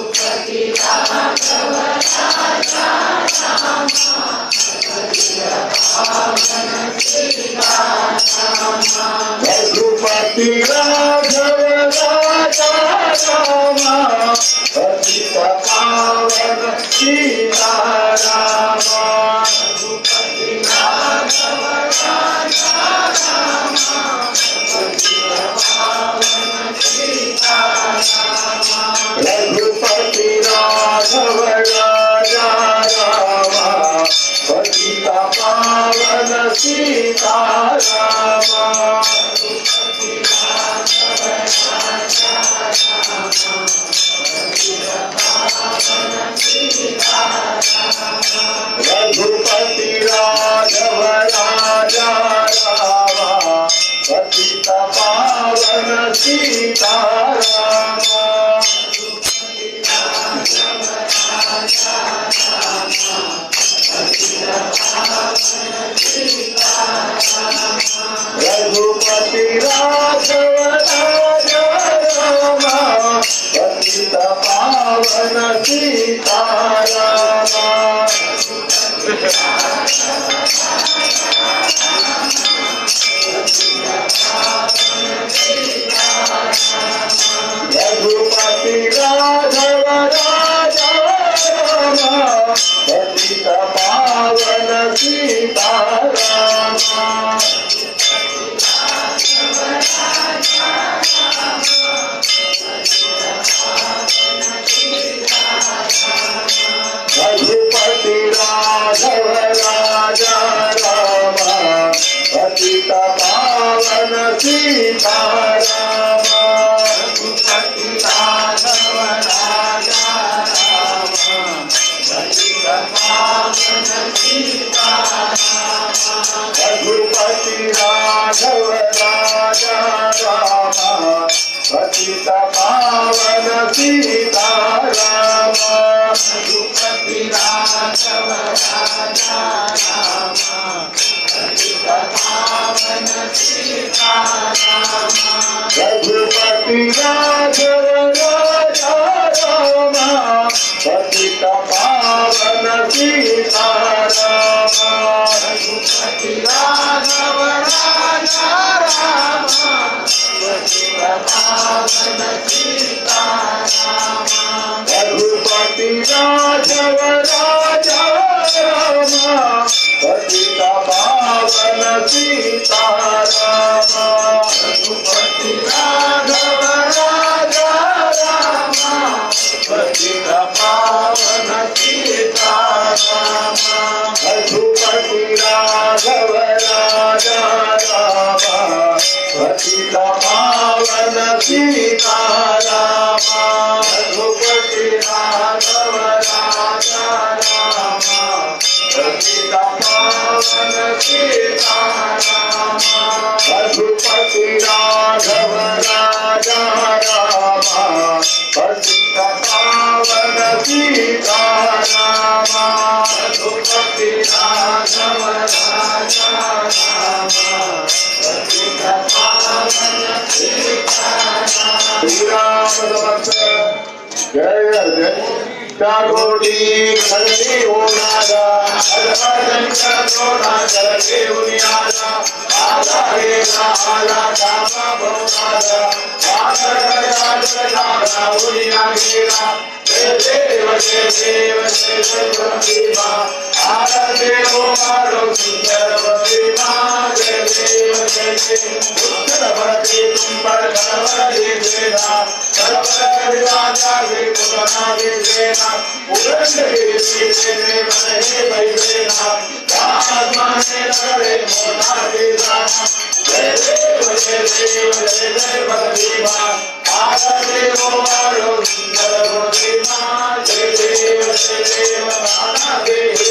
रघुपति राघव राजा राम पतित पावन सीता राम रघुपति राघव राजा राम पतित पावन सीता राम रघुपति राघव राजा राम पतित पावन सीता राम रघुपति राघव राजा राम पतित पावन सीता राम रघुपति राघव राजा राम पतित पावन सीता राम रघुपति राघव राजा राम पतित पावन सीता राम रघुपति राघव राजा राम पतित पावन सीता रघुपति राघव राजा राम पतित पावन सीता राम रघुपति राघव राजा राम पतित पावन सीता रघुपति राघव राजा राम पतित पावन सीता रघुपति राघव राजा राम पतित पावन सीता रघुपति राघव राजा राम पतित पावन सीता रघुपति राघव राजा राम पतित पावन सीता रघुपति राघव राजा राम पतित पावन सीता रघुपति राघव राजा राम पतित पावन सीता रघुपति राघव राजा राम पतित पावन सीता रघुपति राघव राजा राम पतित पावन श्री राम समर्थ जय जय जागोटी खलनी ओनादा अधमंकर सोना जलके उनियादा आला हे आला कामा बहुनादा आदर करया जगदाना उनिया गेरा जय देव जय देव जय देव देवा आदर देव मारो सुंदर प्रतिमा जय देव जय देव उत्तर भरते तुम पर कनवर दे देना सर्वर कविराजा वे पुराना दे देना उड़न दे सीने मन हे भई देना आत्मा ने नगरे मोना दे देना जय देव जय देव जय देव देवा आदर देव मारो सुंदर प्रतिमा जय देव जय देव नाना दे देवा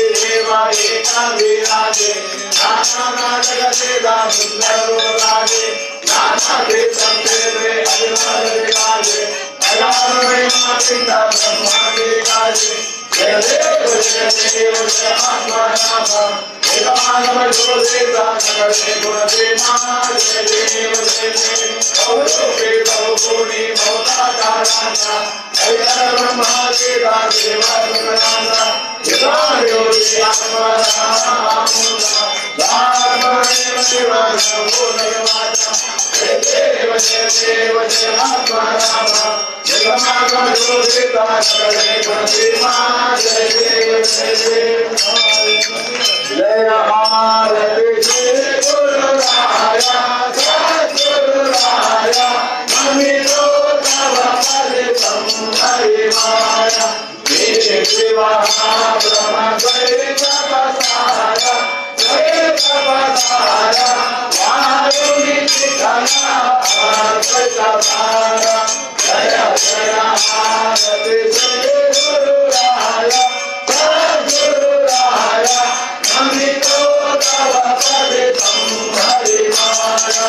ದೇವ ಏಕ ವಿರಾಜೆ ನಾನಾ ಜಗದೇದ ಸುಂದರೋ ರಾಜೆ ನಾನಾ ದೇಶಂತೇವೆ ಅಭಿಮಾನ ವಿರಾಜೆ ಅಗಾಧವೇ ಮಾತಿಂದ ಬ್ರಹ್ಮಾಂಡಿ ರಾಜೆ ಜಯ ದೇವ ಜಯ ದೇವ ಜಯ ಆತ್ಮ ನಾಮ ನಿಗಮಾಗಮ ಜೋದೇತ ನಗರೇ ಗುಣದೇಮ ಜಯ ದೇವ ಜಯ ದೇವ ಭವಲೋಕೆ ಭವಭೂಮಿ ಭವತಾಕಾರಾಂತ ಐತರ ಬ್ರಹ್ಮಾದೇವ ದೇವ ಗುಣನಾಥ ಯಥಾಯೋಗಿ ಆತ್ಮ ರಾಮೂಲ ಧಾರ್ಮದೇವ ಶಿವ ನಮೋ ನಗಮಾತ ಜಯ ದೇವ ಜಯ ದೇವ ಜಯ ಆತ್ಮ ರಾಮ ನಿಗಮಾಗಮ ಜೋದೇತ ನಗರೇ ಗುಣದೇಮ ಜಯ ದೇವ ಜಯ ದೇವ ಜಯ ಭಾರತಿ ಜಯ ಗುರುರಾಯ ಸದ್ಗುರುರಾಯ ನಮಿತೋ ತವ ಫಲಿತಂ ಹರಿಮಾಯ ಮೇರೆ ಶಿವಃ ಬ್ರಹ್ಮ ಜಯ ತಪಸಾಯ ಜಯ ತಪಸಾಯ ವಾಯುನಿಧಿ ಘನ ಅರ್ಪಿತಸಾಯ ಜಯ ಜಯ ಭಾರತಿ ಜಯ ಗುರುರಾಯ ಸದ್ಗುರುರಾಯ ನಮಿತೋ ತವ ಫಲಿತಂ ಹರಿಮಾಯ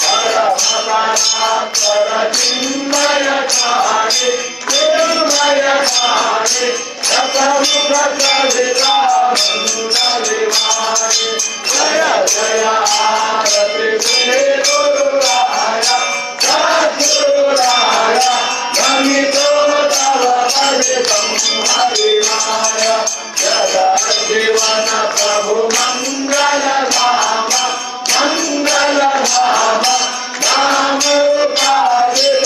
ಪರಮಪರಾತ್ಪರ ಚಿನ್ಮಯ ಕಾಣಿ ಚಿನ್ಮಯ ಕಾಣಿ ಶತಮುಖ ಕಲಿತಾ ಮಂದಲಿವಾಣಿ ಜಯ ಜಯ ಆರತಿ ಶ್ರೀ ಗುರುರಾಯ ಸದ್ಗುರುರಾಯ ನಮಿತೋ ತವ ಫಲಿತಂ ಹರಿಮಾಯ ಜಯ ಜೀವನ ಪ್ರಭು ಮಂಗಲ ಧಾಮ ಮಂಗಲ ಧಾಮ ನಾಮ ಪಾದಿತ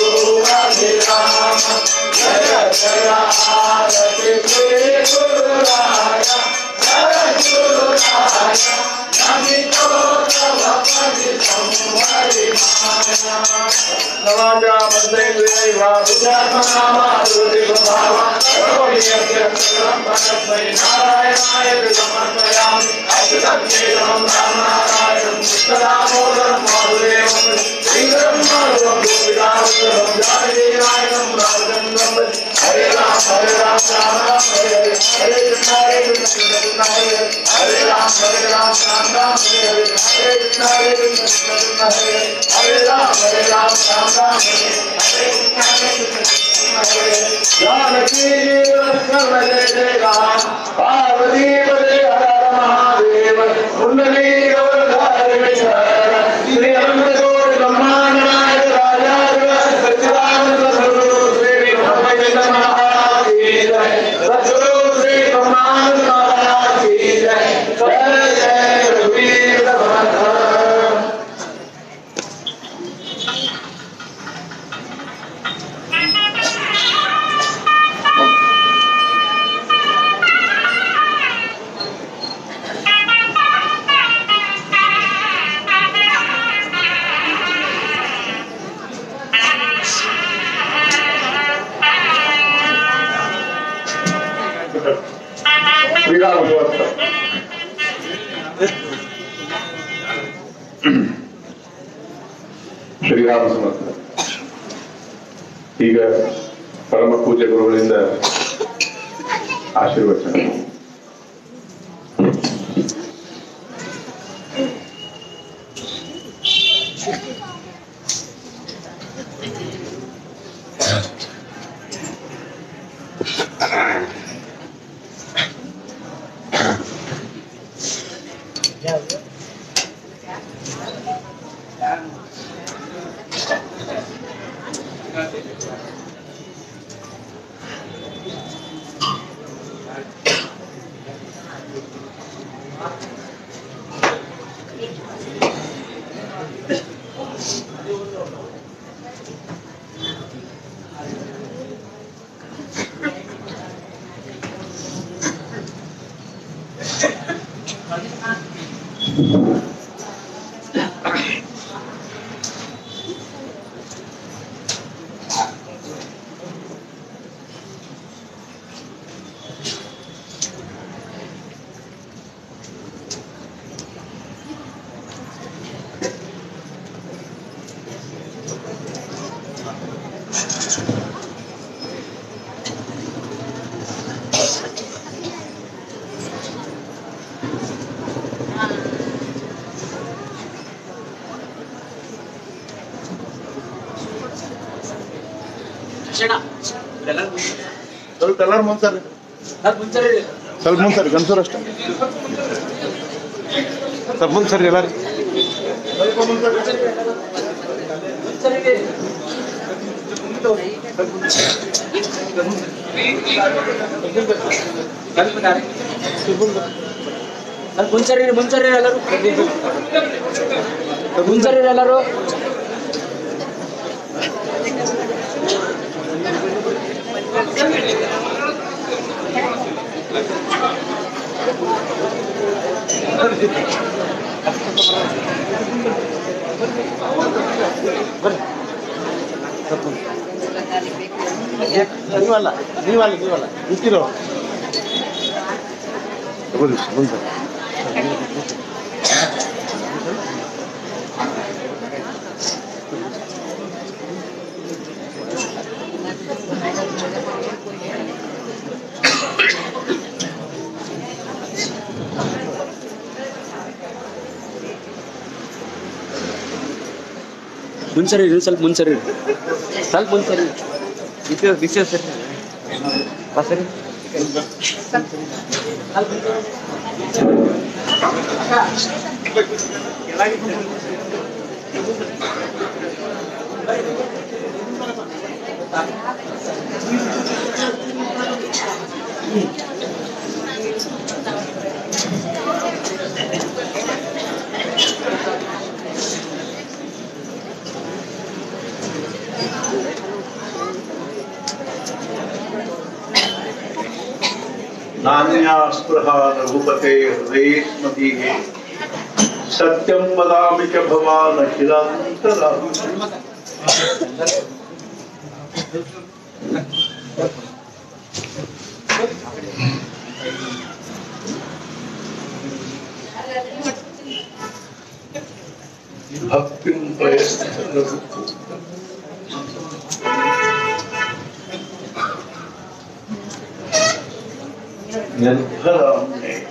ವಿರಾಮ ಜಯ ಜಯ ಆರತಿ ಶ್ರೀ ಗುರುರಾಯ ಸದ್ಗುರುರಾಯ ನಮಿತೋ ತವ ಫಲಿತಂ ಹರಿಮಾಯ ನವಾಜ ಮಂದೈವ ವಿಚಾರನಾಮಾರುತಿ ಭಾವ ನಾರಾಯಣಾಯ ಸಮರ್ಪಯಾಮಿ ಅಚ್ಯುತಂ ರಾಮನಾರಾಯಣಂ ಕೃಷ್ಣದಾಮೋದರಂ ವಾಸುದೇವಂ ಶ್ರೀಬ್ರಹ್ಮರೂಪಂ ಗೋಪಿಕಾವತರಂ ಜಾನಕೀನಾಯಕಂ ರಾಮಚಂದ್ರಂ ಹರೇ ರಾಮ ಹರೇ ರಾಮ ರಾಮ ರಾಮ ಹರೇ ಹರೇ ಹರೇ ಕೃಷ್ಣ ಹರೇ ಕೃಷ್ಣ ಕೃಷ್ಣ ಹರೇ ಹರೇ ರಾಮ ಹರೇ ರಾಮ ರಾಮ ರಾಮ ಹರೇ ಹರೇ ಹರೇ ಕೃಷ್ಣ ಹರೇ ಕೃಷ್ಣ ಕೃಷ್ಣ ಹರೇ ಹರೇ ರಾಮ ಹರೇ ರಾಮ ರಾಮ ರಾಮ ಹರೇ ಹರೇ ಕೃಷ್ಣ ಹರೇ ಕೃಷ್ಣ ಕೃಷ್ಣ ಹರೇ जानकी जीवन जय जय राम पार्वती पदे हर हर महादेव कुंडली गौरधार विचार श्री अनंत जोड़ ब्रह्मांड नायक राजा सच्चिदानंद सद्गुरु श्री ब्रह्मचंद महाराज की जय सद्गुरु श्री ब्रह्मानंद महाराज की जय जय जय रघुवीर समर्थ ಶ್ರೀರಾಮ ಸಮರ್ಥ ಶ್ರೀರಾಮ ಸಮರ್ಥ ಈಗ ಪರಮ ಪೂಜ್ಯ ಗುರುಗಳಿಂದ ಆಶೀರ್ವಚನ ಲಕ್ಷಣ ಇದೆಲ್ಲ ಸ್ವಲ್ಪ ಎಲ್ಲರೂ ಮುಂದ್ಸರಿ ಅದು ಮುಂಚೆ ಸ್ವಲ್ಪ ಮುಂದ್ಸರಿ ಗನ್ಸೂರ್ ಅಷ್ಟೇ ಸ್ವಲ್ಪ ಮುಂದ್ಸರಿ ಎಲ್ಲರೂ ಮುಂಚರಿ ಮುಂಚರಿ ಎಲ್ಲರೂ ಮುಂಚರಿ ಎಲ್ಲರೂ ನೀವಲ್ಲ ನೀವಲ್ಲ ನೀವಲ್ಲ ನಿಂತಿರೋ ತಗೊಳ್ಳಿ ಮುಂದ್ಸರಿ ಮುಂಚರಿ ಇರಿ ಸ್ವಲ್ಪ ಮುಂಚರಿ ಇರಿ ಸ್ವಲ್ಪ ಮುಂಚರಿ ಬಿಸಿ ಬಿಸಿ ಸರಿ ಬಾ ಸರಿ नान्यास्पृह रघुपते हृदये स्मदीये सत्यं वदामि च भवान् अखिलान्तरा भक्तिं प्रयस्थ रघुपते निर्भराम्ने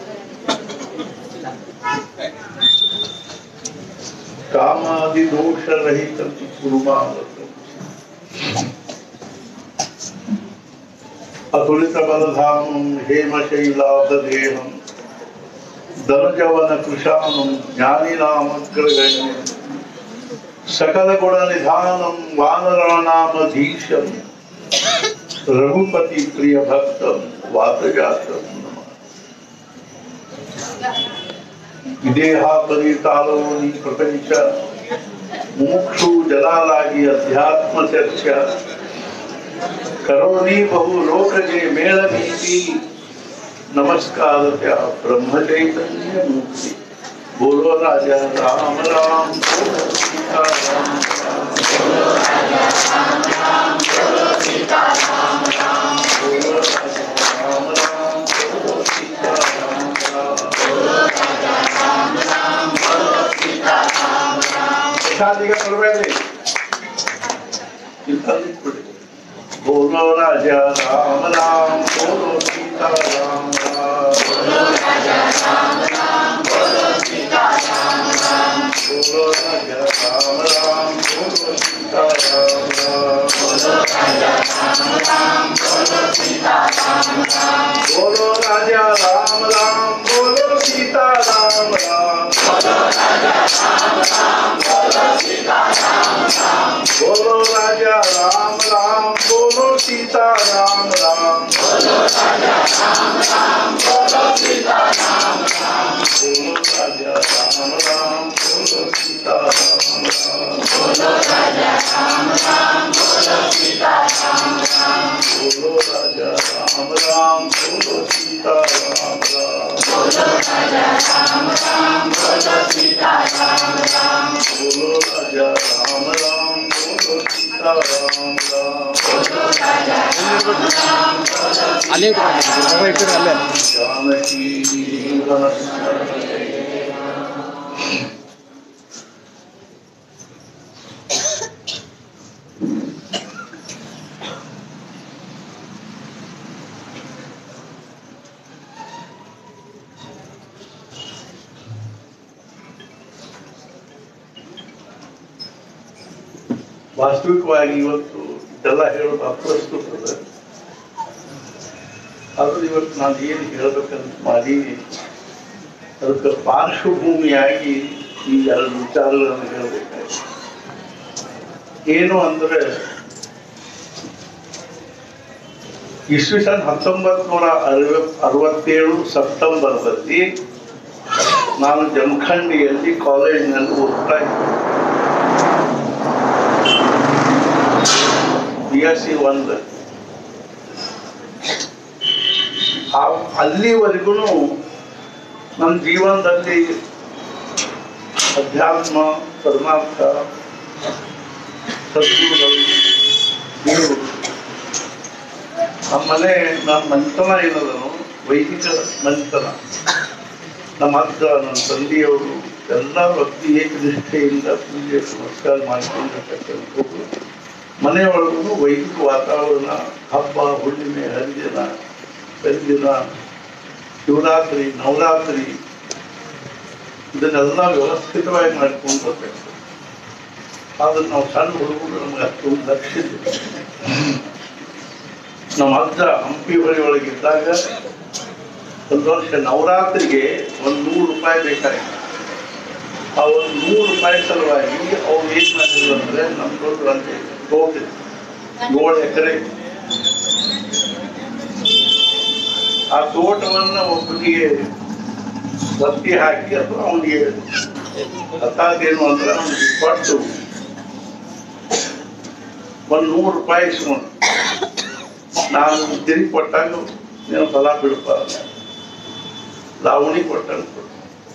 कामादिदोषरहितं कुर्मावतम् अतुलितबलधामं हेमशैलाभदेहं दनुजवनकृशानं ज्ञानिनामग्रगण्यं सकलगुणनिधानं वानराणामधीशं रघुपति प्रिय भक्तम वातजातम ವಿದೇಹಾಪರಿ ತಾಲೋನಿ ಪ್ರಪಂಚ ಮುಮುಕ್ಷು ಜಲಾಲಾಗಿ ಅಧ್ಯಾತ್ಮ ಚರ್ಚ ಕರೋನಿ ಬಹು ಲೋಕಜೆ ಮೇಳ ನೀತಿ ನಮಸ್ಕಾರ ಬ್ರಹ್ಮ ಚೈತನ್ಯ ಮೂರ್ತಿ ಬೋಲೋ ರಾಜ ರಾಮ ರಾಮ್ ಬೋಲೋ ಸೀತಾ ರಾಮ ಬೋಲೋ ರಾಜ ರಾಮ ರಾಮ್ ಬೋಲೋ ಸೀತಾ ರಾಮ ಶಾದಿಗೆ ಬರಬೇಡ್ರಿ ಇಲ್ಲಿ ಬಿಡಿ बोलो राजा राम राम बोलो सीता राम राम बोलो राजा राम राम बोलो सीता राम राम बोलो राजा राम राम बोलो सीता राम राम बोलो राजा राम राम बोलो सीता राम राम बोलो राजा राम राम बोलो सीता राम राम बोलो राजा राम राम बोलो सीता राम राम बोलो राजा राम राम बोलो सीता राम राम बोलो राजा राम राम बोलो सीता राम राम बोलो राजा राम राम बोलो सीता राम राम बोलो राजा राम राम बोलो सीता राम राम बोलो राजा राम राम बोलो सीता राम राम बोलो राजा राम राम बोलो सीता राम राम बोलो राजा राम राम बोलो सीता राम राम बोलो राजा ಅಲ್ಲೇ ಇಟ್ಕೊಂಡು ಅಲ್ಲೇ जानकी जीवनस्मरणे ವಾಸ್ತವಿಕವಾಗಿ ಇವತ್ತು ಎಲ್ಲ ಹೇಳೋದು ಅಪ್ರಸ್ತುತ ಆದ್ರೆ ಇವತ್ತು ನಾನು ಏನು ಹೇಳ್ಬೇಕಂತ ಮಾಡಿ ಅದಕ್ಕೆ ಪಾರ್ಶ್ವಭೂಮಿಯಾಗಿ ಈ ಎರಡು ವಿಚಾರಗಳನ್ನು ಹೇಳಬೇಕಾಗಿದೆ ಏನು ಅಂದ್ರೆ ಇಸ್ವಿಸನ್ ಹತ್ತೊಂಬತ್ ನೂರ ಅರವತ್ತೇಳು ಸೆಪ್ಟೆಂಬರ್ದಲ್ಲಿ ನಾನು ಜಮಖಂಡಿಯಲ್ಲಿ ಕಾಲೇಜಿನಲ್ಲಿ ಓದ್ತಾ ಇದ್ದೆ ಬಿ ಎಸ್ ಸಿ ಒಂದು ಅಲ್ಲಿವರೆಗೂ ನನ್ನ ಜೀವನದಲ್ಲಿ ಅಧ್ಯಾತ್ಮ ಪರಮಾರ್ಥ ಸದ್ಗುರುಗಳು ದೇವರು ನಮ್ಮ ಮನೆ ನಮ್ಮ ಮನೆತನ ಏನದನು ವೈದಿಕ ಮನೆತನ ನಮ್ಮ ಅಜ್ಜ ನನ್ನ ತಂದೆಯವರು ಎಲ್ಲ ಭಕ್ತಿ ಏಕನಿಷ್ಠೆಯಿಂದ ಪೂಜೆ ನಮಸ್ಕಾರ ಮಾಡಿಕೊಂಡಿರ್ತಕ್ಕಂಥದ್ದು ಮನೆಯೊಳಗೂ ವೈದಿಕ ವಾತಾವರಣ ಹಬ್ಬ ಹುಣ್ಣಿಮೆ ಹರಿದಿನ ಬೆಂದಿನ ಶಿವರಾತ್ರಿ ನವರಾತ್ರಿ ಇದನ್ನೆಲ್ಲ ವ್ಯವಸ್ಥಿತವಾಗಿ ಮಾಡ್ಕೊಂಡು ಬರ್ಬೇಕು ಆದ್ರೆ ನಾವು ಸಣ್ಣ ಹುಡುಗರು ನಮ್ಗೆ ಅಷ್ಟೊಂದು ಲಕ್ಷ್ಯ ಇಲ್ಲ. ನಮ್ಮ ಅಜ್ಜ ಹಂಪಿ ಹೊಳಿ ಒಳಗಿದ್ದಾಗ ಒಂದು ವರ್ಷ ನವರಾತ್ರಿಗೆ ಒಂದು ನೂರು ರೂಪಾಯಿ ಬೇಕಾಗಿತ್ತು ಆ ಒಂದು ನೂರು ರೂಪಾಯಿ ಸಲುವಾಗಿ ಅವ್ರು ಏನ್ ಮಾಡಿದ್ರು ಅಂದ್ರೆ ನಮ್ದೊಂದು ಒಂದು ತೋಟ ಇದೆ. ಏಳು ಎಕರೆ ಆ ತೋಟವನ್ನ ಒಬ್ಬನಿಗೆ ಬತ್ತಿ ಹಾಕಿ ಅಥವಾ ಅವನಿಗೆ ಹತ್ತಾದೇನು ಅಂದ್ರೆ ಅವನಿಗೆ ಕೊಟ್ಟು ಒಂದು ನೂರು ರೂಪಾಯಿ ಇಸ್ಕೊಂಡು ನಾನು ತಿರುಗಿ ಕೊಟ್ಟಾಗ ನೀನು ಫಲ ಬಿಡಪ್ಪ ಲಾವಣಿ ಕೊಟ್ಟಂಗ ಕೊಟ್ಟು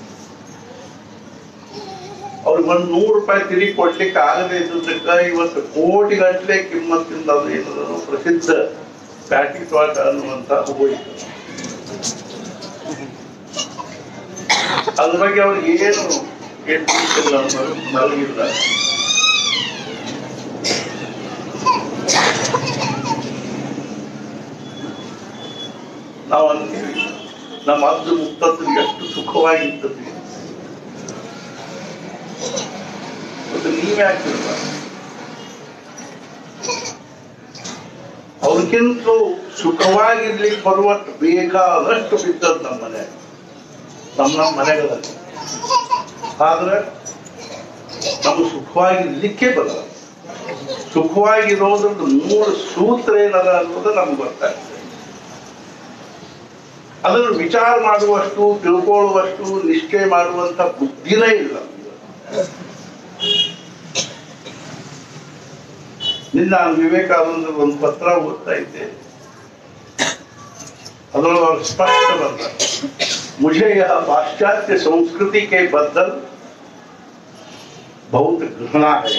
ಅವ್ರಿಗೆ ಒಂದು ನೂರು ರೂಪಾಯಿ ತಿರುಗಿ ಕೊಡ್ಲಿಕ್ಕೆ ಆಗದೆ ಇದ್ದಕ್ಕ ಇವತ್ತು ಕೋಟಿ ಗಟ್ಟಲೆ ಕಿಮ್ಮತ್ತಿಂದ ಅದು ಏನದು ಪ್ರಸಿದ್ಧ ಪ್ಯಾಟಿ ತೋಟ ಅನ್ನುವಂತ ಹೋಯಿತು ಅದ್ರ ಬಗ್ಗೆ ಅವ್ರಿಗೆ ಏನು ಏನು ತಿಳಿಸಿಲ್ಲ ಅನ್ನೋದು ಮಲಗಿಲ್ಲ ನಾವು ಅಂತೀವಿ ನಮ್ಮ ಅಜ್ಜ ಮುತ್ತದ್ದು ಎಷ್ಟು ಸುಖವಾಗಿರ್ತದೆ ಮತ್ತು ನೀವೇ ಹಾಕಿರ್ಬ ಅವ್ರಿಗಿಂತಲೂ ಸುಖವಾಗಿರ್ಲಿಕ್ಕೆ ಬರುವಷ್ಟು ಬೇಕಾದಷ್ಟು ಬಿದ್ದದ್ದು ನಮ್ಮ ಮನೆ ನಮ್ಮ ನಮ್ಮ ಮನೆಗಳಲ್ಲಿ ಆದ್ರೆ ನಮ್ಗೆ ಸುಖವಾಗಿರ್ಲಿಕ್ಕೆ ಬರಲ್ಲ ಸುಖವಾಗಿರೋದ್ರದ್ದು ಮೂರು ಸೂತ್ರ ಏನದ ಅನ್ನೋದು ನಮ್ಗೆ ಗೊತ್ತಾಗ್ತದೆ ಅದನ್ನು ವಿಚಾರ ಮಾಡುವಷ್ಟು ತಿಳ್ಕೊಳ್ಳುವಷ್ಟು ನಿಷ್ಠೆ ಮಾಡುವಂತ ಬುದ್ಧಿನೇ ಇಲ್ಲ ನಿನ್ನ ನಾನು ವಿವೇಕಾನಂದ ಒಂದು ಪತ್ರ ಓದ್ತಾ ಇದ್ದೆ ಅದರೊಳಗೆ ಅವ್ರು ಸ್ಪಷ್ಟ ಬಂದ मुझे यह पाश्चात्य संस्कृति के बदल बहुत घृणा है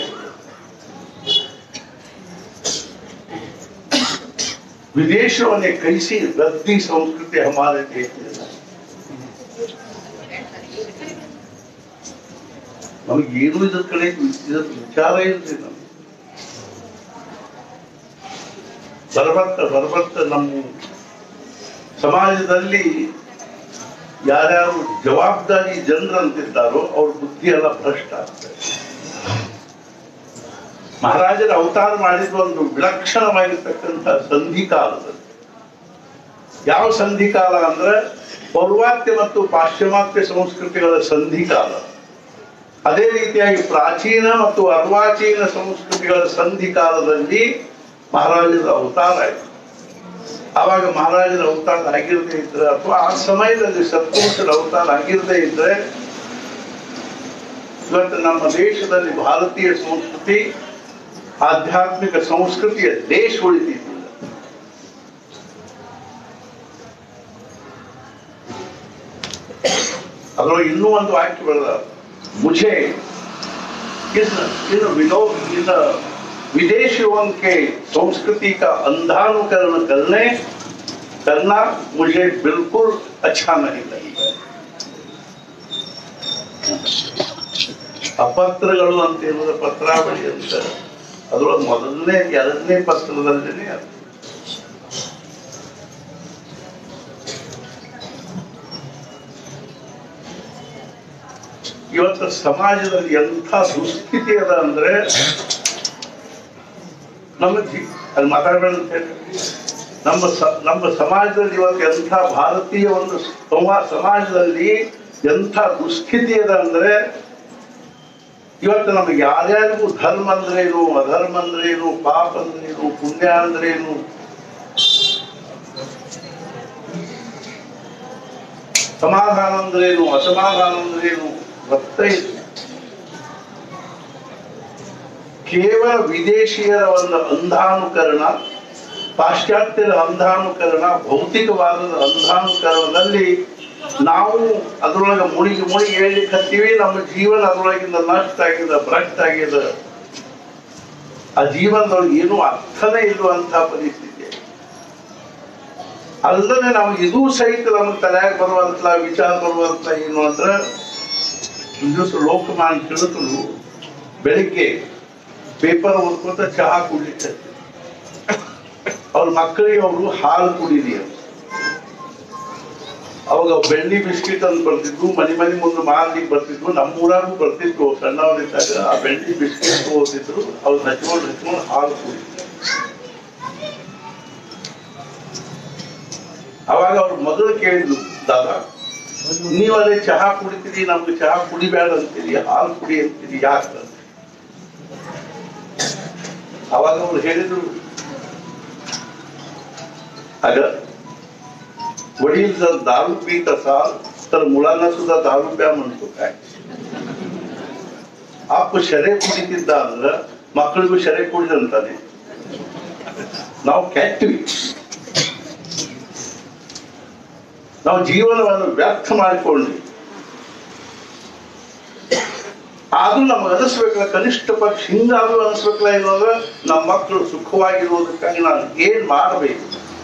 विदेशों ने कैसी रद्दी संस्कृति हमारे देश में लाई। ನಮಗೆ ಏನು ಇದ್ರ ಕಡೆ ಇದ್ರ ವಿಚಾರ ಇಲ್ರಿ ನಮ್ಗೆ ಬರ್ಬರ್ತ ಬರ್ಬರ್ತ ನಮ್ಮ ಸಮಾಜದಲ್ಲಿ ಯಾರ್ಯಾರು ಜವಾಬ್ದಾರಿ ಜನರಂತಿದ್ದಾರೋ ಅವ್ರ ಬುದ್ಧಿ ಎಲ್ಲ ಭ್ರಷ್ಟ ಆಗ್ತದೆ ಮಹಾರಾಜರ ಅವತಾರ ಮಾಡಿದ ಒಂದು ವಿಲಕ್ಷಣವಾಗಿರ್ತಕ್ಕಂಥ ಸಂಧಿಕಾಲದಲ್ಲಿ ಯಾವ ಸಂಧಿಕಾಲ ಅಂದ್ರೆ ಪೌರ್ವಾತ್ಯ ಮತ್ತು ಪಾಶ್ಚಿಮಾತ್ಯ ಸಂಸ್ಕೃತಿಗಳ ಸಂಧಿಕಾಲ ಅದೇ ರೀತಿಯಾಗಿ ಪ್ರಾಚೀನ ಮತ್ತು ಅರ್ವಾಚೀನ ಸಂಸ್ಕೃತಿಗಳ ಸಂಧಿಕಾಲದಲ್ಲಿ ಮಹಾರಾಜರ ಅವತಾರ ಆಯಿತು ಆವಾಗ ಮಹಾರಾಜರ ಅವತಾರ ಆಗಿರದೇ ಇದ್ರೆ ಅಥವಾ ಆ ಸಮಯದಲ್ಲಿ ಸತ್ಪುರುಷರ ಅವತಾರ ಆಗಿರದೇ ಇದ್ರೆ ಇವತ್ತು ನಮ್ಮ ದೇಶದಲ್ಲಿ ಭಾರತೀಯ ಸಂಸ್ಕೃತಿ ಆಧ್ಯಾತ್ಮಿಕ ಸಂಸ್ಕೃತಿಯ ದೇಶ ಉಳಿದಿದ್ದಿಲ್ಲ ಅದರೊಳಗೆ ಇನ್ನೂ ಒಂದು ವಾಕ್ಯ ಬೆಳೆದ ಮುझे इन इन विनो इन विदेशियों के संस्कृति का अंधानुकरण करने करना मुझे बिल्कुल अच्छा नहीं लगता ಅಪತ್ರಗಳು ಅಂತ ಹೇಳುವ ಪತ್ರಾವಳಿ ಅಂತ ಅದರೊಳಗೆ ಮೊದಲನೇ ಎರಡನೇ ಪತ್ರದಲ್ಲೇ ಅದು ಇವತ್ತು ಸಮಾಜದಲ್ಲಿ ಎಂಥ ದುಸ್ಥಿತಿ ಅದ ಅಂದ್ರೆ ನಮ್ಮ ಜೀ- ಅಲ್ಲಿ ಮಾತಾಡಬೇಡ ಅಂತ ಹೇಳಿ ನಮ್ಮ ಸ- ನಮ್ಮ ಸಮಾಜದಲ್ಲಿ ಇವತ್ತು ಎಂಥ ಭಾರತೀಯ ಒಂದು ಸಂವಾ- ಸಮಾಜದಲ್ಲಿ ಎಂಥ ದುಸ್ಥಿತಿ ಇದೆ ಅಂದ್ರೆ ಇವತ್ತು ನಮಗೆ ಯಾರ್ಯಾರಿಗೂ ಧರ್ಮ ಅಂದ್ರೇನು ಅಧರ್ಮ ಅಂದ್ರೇನು ಪಾಪ ಅಂದ್ರೇನು ಪುಣ್ಯ ಅಂದ್ರೇನು ಸಮಾಧಾನ ಅಂದ್ರೇನು ಅಸಮಾಧಾನ ಅಂದ್ರೇನು ಗೊತ್ತೇ ಇಲ್ಲ ಕೇವಲ ವಿದೇಶಿಯರ ಒಂದು ಅಂಧಾನುಕರಣ ಪಾಶ್ಚಾತ್ಯರ ಅಂಧಾನುಕರಣ ಭೌತಿಕವಾದದ ಅಂಧಾನುಕರಣದಲ್ಲಿ ನಾವು ಅದರೊಳಗೆ ಮುಳುಗಿ ಮುಳುಗಿ ಹೇಳಲಿಕ್ಕೆ ಹತ್ತೀವಿ ನಮ್ಮ ಜೀವನ ಅದರೊಳಗಿಂದ ನಷ್ಟ ಆಗಿದೆ ಭ್ರಷ್ಟ ಆಗಿದೆ ಆ ಜೀವನದೊಳಗೆ ಏನೂ ಅರ್ಥನೇ ಇಲ್ಲುವಂತಹ ಪರಿಸ್ಥಿತಿ ಅಲ್ಲದೆ ನಾವು ಇದೂ ಸಹಿತ ನಮಗೆ ತಲೆಯಾಗ ಬರುವಂತ ವಿಚಾರ ಬರುವಂತ ಏನು ಅಂದ್ರೆ ಒಂದು ದಿವಸ ಲೋಕಮಾನ್ ತಿಳುಕಲು ಬೆಳಿಗ್ಗೆ ಪೇಪರ್ ಓದ್ಕೊಂತ ಚಹಾ ಕುಡಿಲಿಕ್ಕೆ ಅವ್ರ ಮಕ್ಕಳಿಗೆ ಅವರು ಹಾಲು ಕುಡೀರಿ ಅಂತ ಅವಾಗ ಬೆಳ್ಳಿ ಬಿಸ್ಕಿಟ್ ಅಂತ ಬರ್ತಿದ್ವು ಮನೆ ಮನೆ ಮುಂದೆ ಮಾರ್ಲಿಕ್ಕೆ ಬರ್ತಿದ್ವು ನಮ್ಮೂರಾಗೂ ಬರ್ತಿದ್ವು ಸಣ್ಣವರಿದ್ದಾಗ ಆ ಬೆಳ್ಳಿ ಬಿಸ್ಕಿಟ್ ಓದಿದ್ರು ಅವ್ರು ಹಚ್ಕೊಂಡು ಹಚ್ಕೊಂಡು ಹಾಲು ಕುಡಿದ್ರು ಅವಾಗ ಅವ್ರ ಮಗಳು ಕೇಳಿದ್ಲು ದಾದಾ ನೀವು ಅದೇ ಚಹಾ ಕುಡಿತೀರಿ ನಮ್ಗೆ ಚಹಾ ಕುಡಿಬೇಡ ಅಂತೀರಿ ಹಾಲು ಕುಡಿ ಅಂತೀರಿ ಯಾಕೆ ಅವಾಗ ಅವ್ರು ಹೇಳಿದ್ರು अगर वडील जर दारू पीत असाल तर मुलांना सुद्धा दारू प्या म्हणतो काय ಅಪ್ಪ ಶರೆ ಕುಡಿತಿದ್ದ ಅಂದ್ರ ಮಕ್ಕಳಿಗೂ ಶರೆ ಕುಡಿದಂತಾನೆ ನಾವು ಕೆಟ್ವಿ ನಾವು ಜೀವನವನ್ನು ವ್ಯರ್ಥ ಮಾಡಿಕೊಂಡ್ವಿ ಆದ್ರೂ ನಮ್ಗೆ ಅನಿಸ್ಬೇಕಲ್ಲ ಕನಿಷ್ಠ ಪಕ್ಷ ಹಿಂಗಾದ್ರೂ ಅನಿಸ್ಬೇಕಲ್ಲ ಏನು ಅಂದ್ರೆ ನಮ್ಮ ಮಕ್ಕಳು ಸುಖವಾಗಿರುವುದಕ್ಕಾಗಿ ನಾನು ಏನ್ ಮಾಡಬೇಕು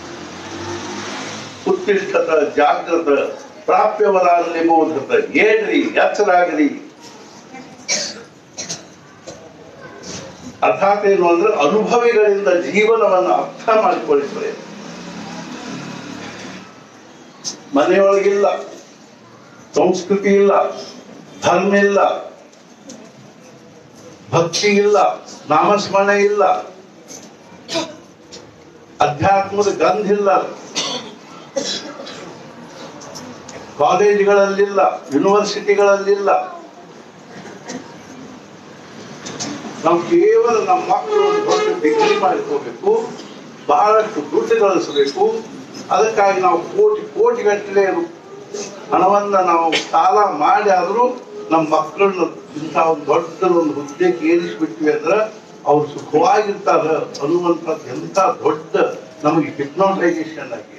ಉತ್ತಿಷ್ಠತ ಜಾಗೃತ ಪ್ರಾಪ್ಯವರಾಗಲಿ ಬೋಧತ ಏನ್ರಿ ಎಚ್ಚರಾಗಲಿ ಅರ್ಥಾತ್ ಏನು ಅಂದ್ರೆ ಅನುಭವಿಗಳಿಂದ ಜೀವನವನ್ನು ಅರ್ಥ ಮಾಡಿಕೊಳ್ಳಿದ್ರೆ ಮನೆಯೊಳಗಿಲ್ಲ ಸಂಸ್ಕೃತಿ ಇಲ್ಲ ಧರ್ಮ ಇಲ್ಲ ಭಕ್ತಿ ಇಲ್ಲ ನಾಮಸ್ಮರಣೆ ಇಲ್ಲ ಅಧ್ಯಾತ್ಮದ ಗಂಧ ಇಲ್ಲ ಕಾಲೇಜುಗಳಲ್ಲಿಲ್ಲ ಯೂನಿವರ್ಸಿಟಿಗಳಲ್ಲಿಲ್ಲ ನಾವು ಕೇವಲ ನಮ್ಮ ಮಕ್ಕಳು ಒಂದು ದೊಡ್ಡ ಡಿಗ್ರಿ ಮಾಡಿಕೋಬೇಕು ಬಹಳಷ್ಟು ದುಡ್ಡು ಗಳಿಸಬೇಕು ಅದಕ್ಕಾಗಿ ನಾವು ಕೋಟಿ ಕೋಟಿಗಟ್ಟಲೆ ಹಣವನ್ನ ನಾವು ಸಾಲ ಮಾಡಿ ಆದ್ರೂ ನಮ್ಮ ಮಕ್ಕಳನ್ನ ಇಂಥ ಒಂದು ದೊಡ್ಡ ಒಂದು ಹುದ್ದೆಗೆ ಏರಿಸ್ಬಿಟ್ವಿ ಅಂದ್ರೆ ಅವ್ರು ಸುಖವಾಗಿರ್ತಾರ ಅನ್ನುವಂಥದ್ದು ಎಂಥ ದೊಡ್ಡ ನಮಗೆ ಹಿಪ್ನೋಟೈಸೇಷನ್ ಆಗಿದೆ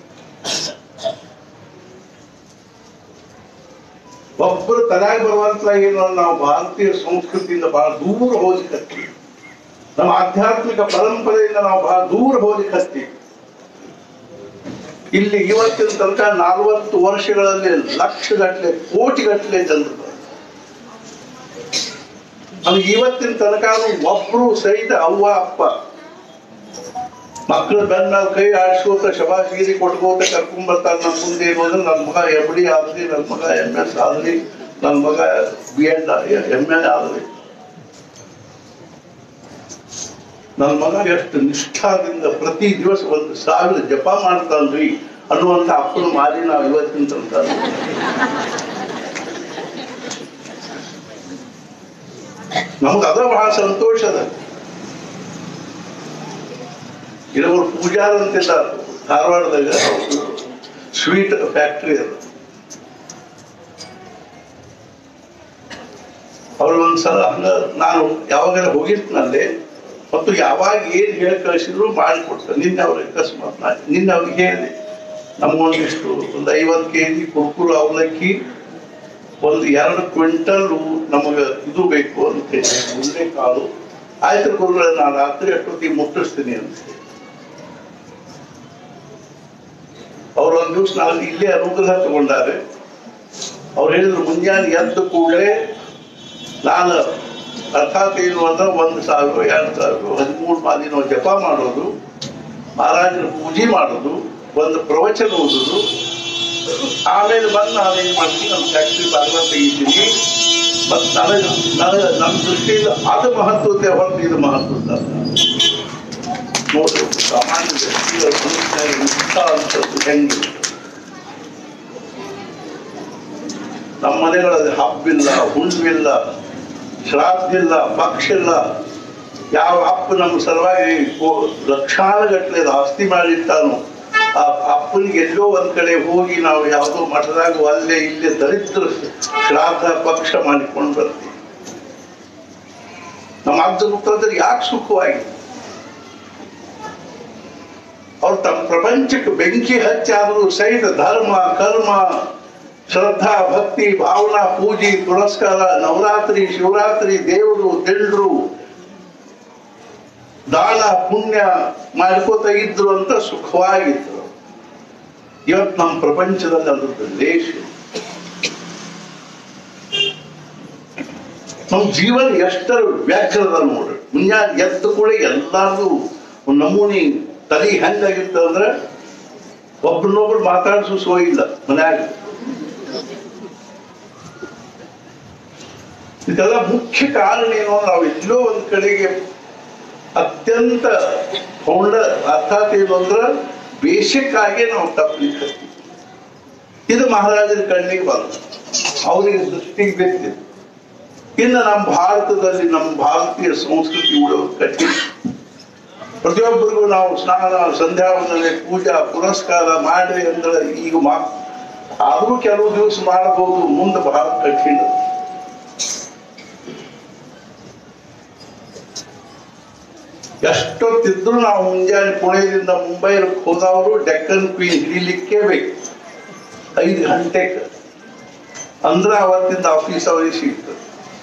ಒಬ್ಬರು ತಲೆಯಾಗ ಬರುವಂತ ಏನು ನಾವು ಭಾರತೀಯ ಸಂಸ್ಕೃತಿಯಿಂದ ಬಹಳ ದೂರ ಹೋಗ್ಲಿಕ್ಕೆ ನಮ್ಮ ಆಧ್ಯಾತ್ಮಿಕ ಪರಂಪರೆಯಿಂದ ನಾವು ಬಹಳ ದೂರ ಹೋಗ್ಲಿಕ್ಕೆ ಇಲ್ಲಿ ಇವತ್ತಿನ ತನಕ ನಲವತ್ತು ವರ್ಷಗಳಲ್ಲಿ ಲಕ್ಷಗಟ್ಟಲೆ ಕೋಟಿಗಟ್ಟಲೆ ಜನರು ನಮ್ಗೆ ಇವತ್ತಿನ ತನಕ ಒಬ್ರು ಸಹಿತ ಅವ್ವ ಅಪ್ಪ ಮಕ್ಕಳ ಬೆನ್ನ ಮೇಲೆ ಕೈ ಆಡಿಸ್ಕೋತ ಶಬಾಶ್ಗಿರಿ ಕೊಟ್ಕೋತ ಕರ್ಕೊಂಡ್ ಬರ್ತಾರೆ ನನ್ನ ಮುಂದೆ ಏನಂದ್ರೆ ನನ್ನ ಮಗ ಎಫ್ ಡಿ ಆದ್ರಿ ನನ್ನ ಮಗ ಎಂ ಎಸ್ ಆದ್ರಿ ನನ್ನ ಮಗ ಬಿ ಎಡ್ ಎಂ ಎ ಆದ್ರಿ ನನ್ನ ಮಗ ಎಷ್ಟು ನಿಷ್ಠಾದಿಂದ ಪ್ರತಿ ದಿವಸ ಒಂದು ಸಾವಿರ ಜಪ ಮಾಡ್ತಾನ್ರಿ ಅನ್ನುವಂತ ಅಪ್ಪನ ಮಾರಿ ನಾವು ಇವತ್ತಿನ ತನಕ ನಮ್ಗೆ ಅದ ಬಹಳ ಸಂತೋಷ ಅದ ಇಲ್ಲೊಬ್ರು ಪೂಜಾರ್ ಅಂತಿದ್ದಾರೆ ಧಾರವಾಡದಾಗ ಸ್ವೀಟ್ ಫ್ಯಾಕ್ಟ್ರಿ ಅದು ಅವ್ರು ಒಂದ್ಸಲ ಹಂಗ ನಾನು ಯಾವಾಗಾರ ಹೋಗಿರ್ತೀನಲ್ಲಿ ಮತ್ತು ಯಾವಾಗ ಏನ್ ಹೇಳಿ ಕಳಿಸಿದ್ರು ಮಾಡಿಕೊಡ್ತಾರೆ ನಿನ್ನೆ ಅವ್ರಿಗೆ ಅಕಸ್ಮಾತ್ ನಾ ನಿನ್ನೆ ಅವ್ರಿಗೆ ಹೇಳಿದೆ ನಮಗೊಂದಿಷ್ಟು ಒಂದು ಐವತ್ತು ಕೆ ಜಿ ಕುರ್ಕುರು ಅವಲಕ್ಕಿ ಒಂದು ಎರಡು ಕ್ವಿಂಟಲ್ ನಮಗ ಇದು ಬೇಕು ಅಂತ ಹೇಳಿ ಉಂಡೆ ಕಾಳು ಆಯ್ತು ಗುರುಗಳೇ ನಾನು ರಾತ್ರಿ ಅಷ್ಟೊತ್ತಿಗೆ ಮುಟ್ಟಿಸ್ತೀನಿ ಅಂತ ಹೇಳಿ ಅವ್ರು ಒಂದ್ ದಿವ್ಸ ನಾನು ಇಲ್ಲೇ ಅನುಗ್ರಹ ತಗೊಂಡಾರೆ ಅವ್ರು ಹೇಳಿದ್ರು ಮುಂಜಾನೆ ಎದ್ದ ಕೂಡಲೇ ನಾನು ಅರ್ಥಾತ್ ಏನು ಅಂದ್ರೆ ಒಂದು ಸಾವಿರ ಎರಡು ಸಾವಿರ ಹದಿಮೂರು ಮಾದಿ ನಾವು ಜಪ ಮಾಡೋದು ಮಹಾರಾಜರ ಪೂಜೆ ಮಾಡೋದು ಒಂದು ಪ್ರವಚನ ಓದೋದು ಆಮೇಲೆ ಬಂದು ನಾನು ಏನ್ ಮಾಡ್ತೀನಿ ನಮ್ಮ ಫ್ಯಾಕ್ಟ್ರಿ ಬಾಗಿಲ ತೆಗಿತೀನಿ ಮತ್ತು ನನಗೆ ನನಗೆ ನನ್ನ ದೃಷ್ಟಿಯಿಂದ ಅದು ಮಹತ್ವತೆ ಹೊರತು ಇದು ಮಹತ್ವದ ಅಲ್ಲ. ನೋಡಿ ಸಾಮಾನ್ಯ ವ್ಯಕ್ತಿಗಳ ಮನಸ್ಸಿನಾಗ ಮುಕ್ತ ಅಂತದ್ದು ಹೆಂಗಿರ್ತದೆ ನಮ್ಮ ಮನೆಗಳಲ್ಲಿ ಹಬ್ಬಿಲ್ಲ ಹುಣ್ಣಿಲ್ಲ ಶ್ರಾದ್ದಿಲ್ಲ ಪಕ್ಷ ಇಲ್ಲ ಯಾವ ಅಪ್ಪ ನಮ್ಮ ಸಲುವಾಗಿ ಕೋ- ಲಕ್ಷಾನುಗಟ್ಟಲೆ ಆಸ್ತಿ ಮಾಡಿರ್ತಾನೋ ಆ ಅಪ್ಪನಿಗೆ ಎಲ್ಲೋ ಒಂದ್ ಕಡೆ ಹೋಗಿ ನಾವು ಯಾವುದೋ ಮಠದಾಗ ಅಲ್ಲೇ ಇಲ್ಲೇ ದರಿದ್ರ ಶ್ರಾದ್ದ ಪಕ್ಷ ಮಾಡಿಕೊಂಡು ಬರ್ತೀವಿ ನಮ್ಮ ಅಜ್ಜ ಮುಖಾಂತರ ಯಾಕೆ ಸುಖವಾಗಿ ಅವ್ರು ತಮ್ಮ ಪ್ರಪಂಚಕ್ಕೆ ಬೆಂಕಿ ಹಚ್ಚಾದರೂ ಸಹಿತ ಧರ್ಮ ಕರ್ಮ ಶ್ರದ್ಧಾ ಭಕ್ತಿ ಭಾವನಾ ಪೂಜೆ ಪುರಸ್ಕಾರ ನವರಾತ್ರಿ ಶಿವರಾತ್ರಿ ದೇವರು ದಿಂಡ್ರು ದಾನ ಪುಣ್ಯ ಮಾಡ್ಕೋತ ಇದ್ರು ಅಂತ ಸುಖವಾಗಿದ್ರು ಇವತ್ತು ನಮ್ಮ ಪ್ರಪಂಚದಲ್ಲಿ ಅದ್ರದ್ದು ಲೇಷ ನಮ್ಮ ಜೀವನ ಎಷ್ಟರ ವ್ಯಾಘ್ರದ ನೋಡ್ರಿ ಮುಂಜಾನೆ ಎದ್ದು ಕೂಡ ಎಲ್ಲಾರ್ದು ಒಂದ್ ನಮೂನಿ ತಲೆ ಹೆಂಗಾಗಿರ್ತದೆ ಅಂದ್ರೆ ಒಬ್ರನ್ನೊಬ್ರು ಮಾತಾಡ್ಸೋ ಸೋ ಇಲ್ಲ ಮನ್ಯಾಗ ಇದೆಲ್ಲ ಮುಖ್ಯ ಕಾರಣ ಏನು ಅಂದ್ರೆ ನಾವು ಎಲ್ಲೋ ಒಂದ್ ಕಡೆಗೆ ಅತ್ಯಂತ ಹೊಂಡ ಅರ್ಥಾತ್ ಏನು ಅಂದ್ರೆ ಬೇಸಿಕ್ ಆಗಿ ನಾವು ತಪ್ಪಲಿಕ್ಕೆ ಇದು ಮಹಾರಾಜರ ಕಣ್ಣಿಗೆ ಬಂತು ಅವರಿಗೆ ದೃಷ್ಟಿಗೆ ಬಿದ್ದಿತ್ತು ಇನ್ನು ನಮ್ಮ ಭಾರತದಲ್ಲಿ ನಮ್ಮ ಭಾರತೀಯ ಸಂಸ್ಕೃತಿ ಉಳೋದು ಕಠಿಣ ಪ್ರತಿಯೊಬ್ಬರಿಗೂ ನಾವು ಸ್ನಾನ ಸಂಧ್ಯಾ ವಂದನೆ ಪೂಜಾ ಪುರಸ್ಕಾರ ಮಾಡಿ ಅಂದ್ರೆ ಈಗ ಮಾ ಆದ್ರೂ ಕೆಲವು ದಿವಸ ಮಾಡಬಹುದು ಮುಂದೆ ಬಹಳ ಕಠಿಣ ಎಷ್ಟೊತ್ತಿದ್ರು ನಾವು ಮುಂಜಾನೆ ಪುಣೆಯಿಂದ ಮುಂಬೈ ಹೋದವರು ಡೆಕ್ಕನ್ ಕ್ವೀನ್ ಹಿಡಿಲಿಕ್ಕೆ ಬೇಕು ಐದು ಗಂಟೆಗೆ ಅಂದ್ರೆ ಅವತ್ತಿಂದ ಆಫೀಸ್ ಅವರಿಗೆ ಸಿಗ್ತದೆ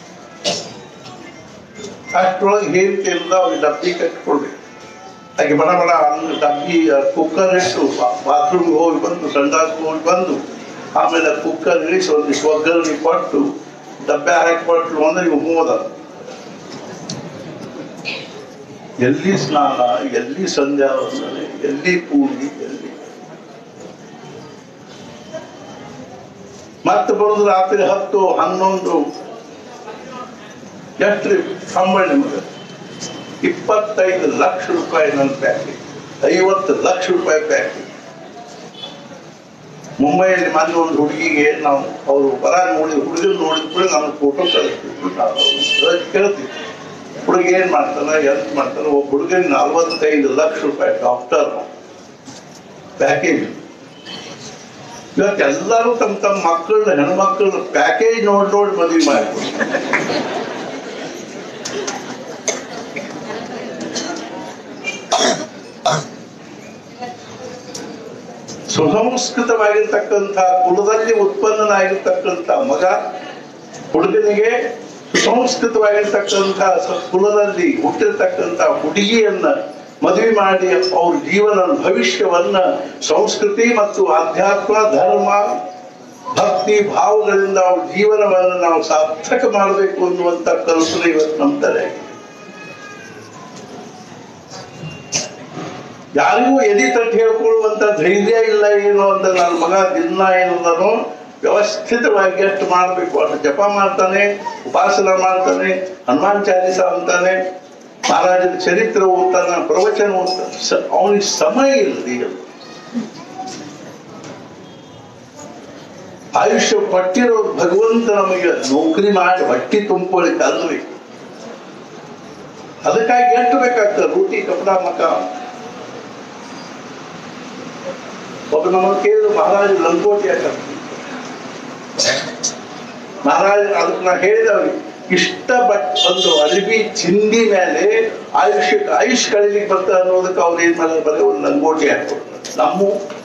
ಅಷ್ಟ್ರೊಳಗೆ ಹೇಳ್ತಿಲ್ಲ ಅವ್ರಿಗೆ ಡಬ್ಬಿ ಕಟ್ಕೊಳ್ಬೇಕು ಹಾಗೆ ಬಡ ಬಡ ಅನ್ನ ಡಬ್ಬಿ ಕುಕ್ಕರ್ ಇಟ್ಟು ಬಾತ್ರೂಮ್ಗೆ ಹೋಗಿ ಬಂದು ಸಂಡಾಸ್ಗೆ ಹೋಗಿ ಬಂದು ಆಮೇಲೆ ಕುಕ್ಕರ್ ಇಳಿಸಿ ಒಂದಿಷ್ಟು ಒಗ್ಗರಣೆ ಕೊಟ್ಟು ಡಬ್ಬೆ ಹಾಕಿ ಕೊಟ್ಲು ಅಂದ್ರೆ ಇವು ಹೋದ ಎಲ್ಲಿ ಸ್ನಾನ ಎಲ್ಲಿ ಸಂಧ್ಯಾ ವಂದನೆ ಎಲ್ಲಿ ಪೂಜೆ ಎಲ್ಲಿ ಮತ್ತೆ ಬರೋದು ರಾತ್ರಿ ಹತ್ತು ಹನ್ನೊಂದು ಎಷ್ಟು ಸಂಬಳ ನಿಮಗೆ ಇಪ್ಪತ್ತೈದು ಲಕ್ಷ ರೂಪಾಯಿ ನನ್ನ ಪ್ಯಾಕೇಜ್ ಐವತ್ತು ಲಕ್ಷ ರೂಪಾಯಿ ಪ್ಯಾಕೇಜ್ ಮುಂಬೈಯಲ್ಲಿ ಮೊನ್ನೆ ಒಂದು ಹುಡುಗಿಗೆ ನಾವು ಅವರು ಬರ ನೋಡಿ ಹುಡುಗನ ನೋಡಿದ ಕೂಡ ನಾನು ಫೋಟೋ ಕಳಿಸ್ತಿದ್ರು ನಾವು ಅವ್ರನ್ನ ಕೇಳ್ತೀವಿ ಹುಡುಗ ಏನ್ ಮಾಡ್ತಾನ ಎಂತ ಮಾಡ್ತಾನ ಒಬ್ಬ ಹುಡುಗನಿಗೆ ನಲ್ವತ್ತೈದು ಲಕ್ಷ ರೂಪಾಯಿ ಡಾಕ್ಟರ್ ಪ್ಯಾಕೇಜ್ ಇವತ್ತು ಎಲ್ಲರೂ ತಮ್ಮ ತಮ್ಮ ಮಕ್ಕಳನ್ನ ಹೆಣ್ಮಕ್ಳನ್ನ ಪ್ಯಾಕೇಜ್ ನೋಡಿ ನೋಡಿ ಮದುವೆ ಮಾಡ್ತಾರೆ ಸುಸಂಸ್ಕೃತವಾಗಿರ್ತಕ್ಕಂಥ ಕುಲದಲ್ಲಿ ಉತ್ಪನ್ನನಾಗಿರ್ತಕ್ಕಂಥ ಮಗ ಹುಡುಗನಿಗೆ ಸುಸಂಸ್ಕೃತವಾಗಿರ್ತಕ್ಕಂಥ ಸ- ಕುಲದಲ್ಲಿ ಹುಟ್ಟಿರ್ತಕ್ಕಂಥ ಹುಡುಗಿಯನ್ನ ಮದುವೆ ಮಾಡಿ ಅವ್ರ ಜೀವನ ಭವಿಷ್ಯವನ್ನ ಸಂಸ್ಕೃತಿ ಮತ್ತು ಆಧ್ಯಾತ್ಮ ಧರ್ಮ ಭಕ್ತಿ ಭಾವಗಳಿಂದ ಅವ್ರ ಜೀವನವನ್ನು ನಾವು ಸಾರ್ಥಕ ಮಾಡಬೇಕು ಅನ್ನುವಂಥ ಕಲ್ಪನೆ ಇವತ್ತು ನಮ್ಮ ತಲೆ ಯಾರಿಗೂ ಎದಿ ತಟ್ಟಿ ಹೇಳ್ಕೊಳ್ಳುವಂತ ಧೈರ್ಯ ಇಲ್ಲ ಏನು ಅಂತ ನನ್ನ ಮಗ ದಿನ ಏನದನೋ ವ್ಯವಸ್ಥಿತವಾಗಿ ಎಷ್ಟು ಮಾಡಬೇಕು ಅಷ್ಟು ಜಪ ಮಾಡ್ತಾನೆ ಉಪಾಸನ ಮಾಡ್ತಾನೆ ಹನುಮಾನ್ ಚಾಲಿಸ ಅಂತಾನೆ ಮಹಾರಾಜನ ಚರಿತ್ರೆ ಓದ್ತಾನೆ ಪ್ರವಚನ ಓದ್ತಾನೆ ಸ- ಅವನಿಗೆ ಸಮಯ ಇಲ್ಲ ಆಯುಷ್ಯ ಪಟ್ಟಿರೋ ಭಗವಂತ ನಮಗೆ ನೌಕರಿ ಮಾಡಿ ಹೊಟ್ಟಿ ತುಂಬಿಕೊಳ್ಳಿಕ್ಕೆ ಅಲ್ಬೇಕು ಅದಕ್ಕಾಗಿ ಎಷ್ಟು ಬೇಕಾಗ್ತದೆ ರೂಟಿ ಕಪಡ ಮಕ ಒಬ್ಬ ನಮ್ಮ ಕೇಳಿದ್ರು ಮಹಾರಾಜ ಲಂಗೋಟಿ ಯಾಕಂತ ಮಹಾರಾಜ ಅದಕ್ಕೆ ನಾ ಹೇಳಿದೆ ಅವ್ರಿಗೆ ಇಷ್ಟ ಬಟ್ ಒಂದು ಅರಿವಿ ಚಿಂದಿ ಮೇಲೆ ಆಯುಷ್ಯಕ್ಕೆ ಆಯುಷ್ ಕಳೀಲಿಕ್ಕೆ ಬರ್ತಾರೆ ಅನ್ನೋದಕ್ಕೆ ಅವ್ರು ಏನ್ ಮಾಡಿದ್ರೆ ಬರೀ ಒಂದು ಲಂಗೋಟಿ ಹಾಕ್ಕೊಡ್ತಾರೆ ನಮ್ಮ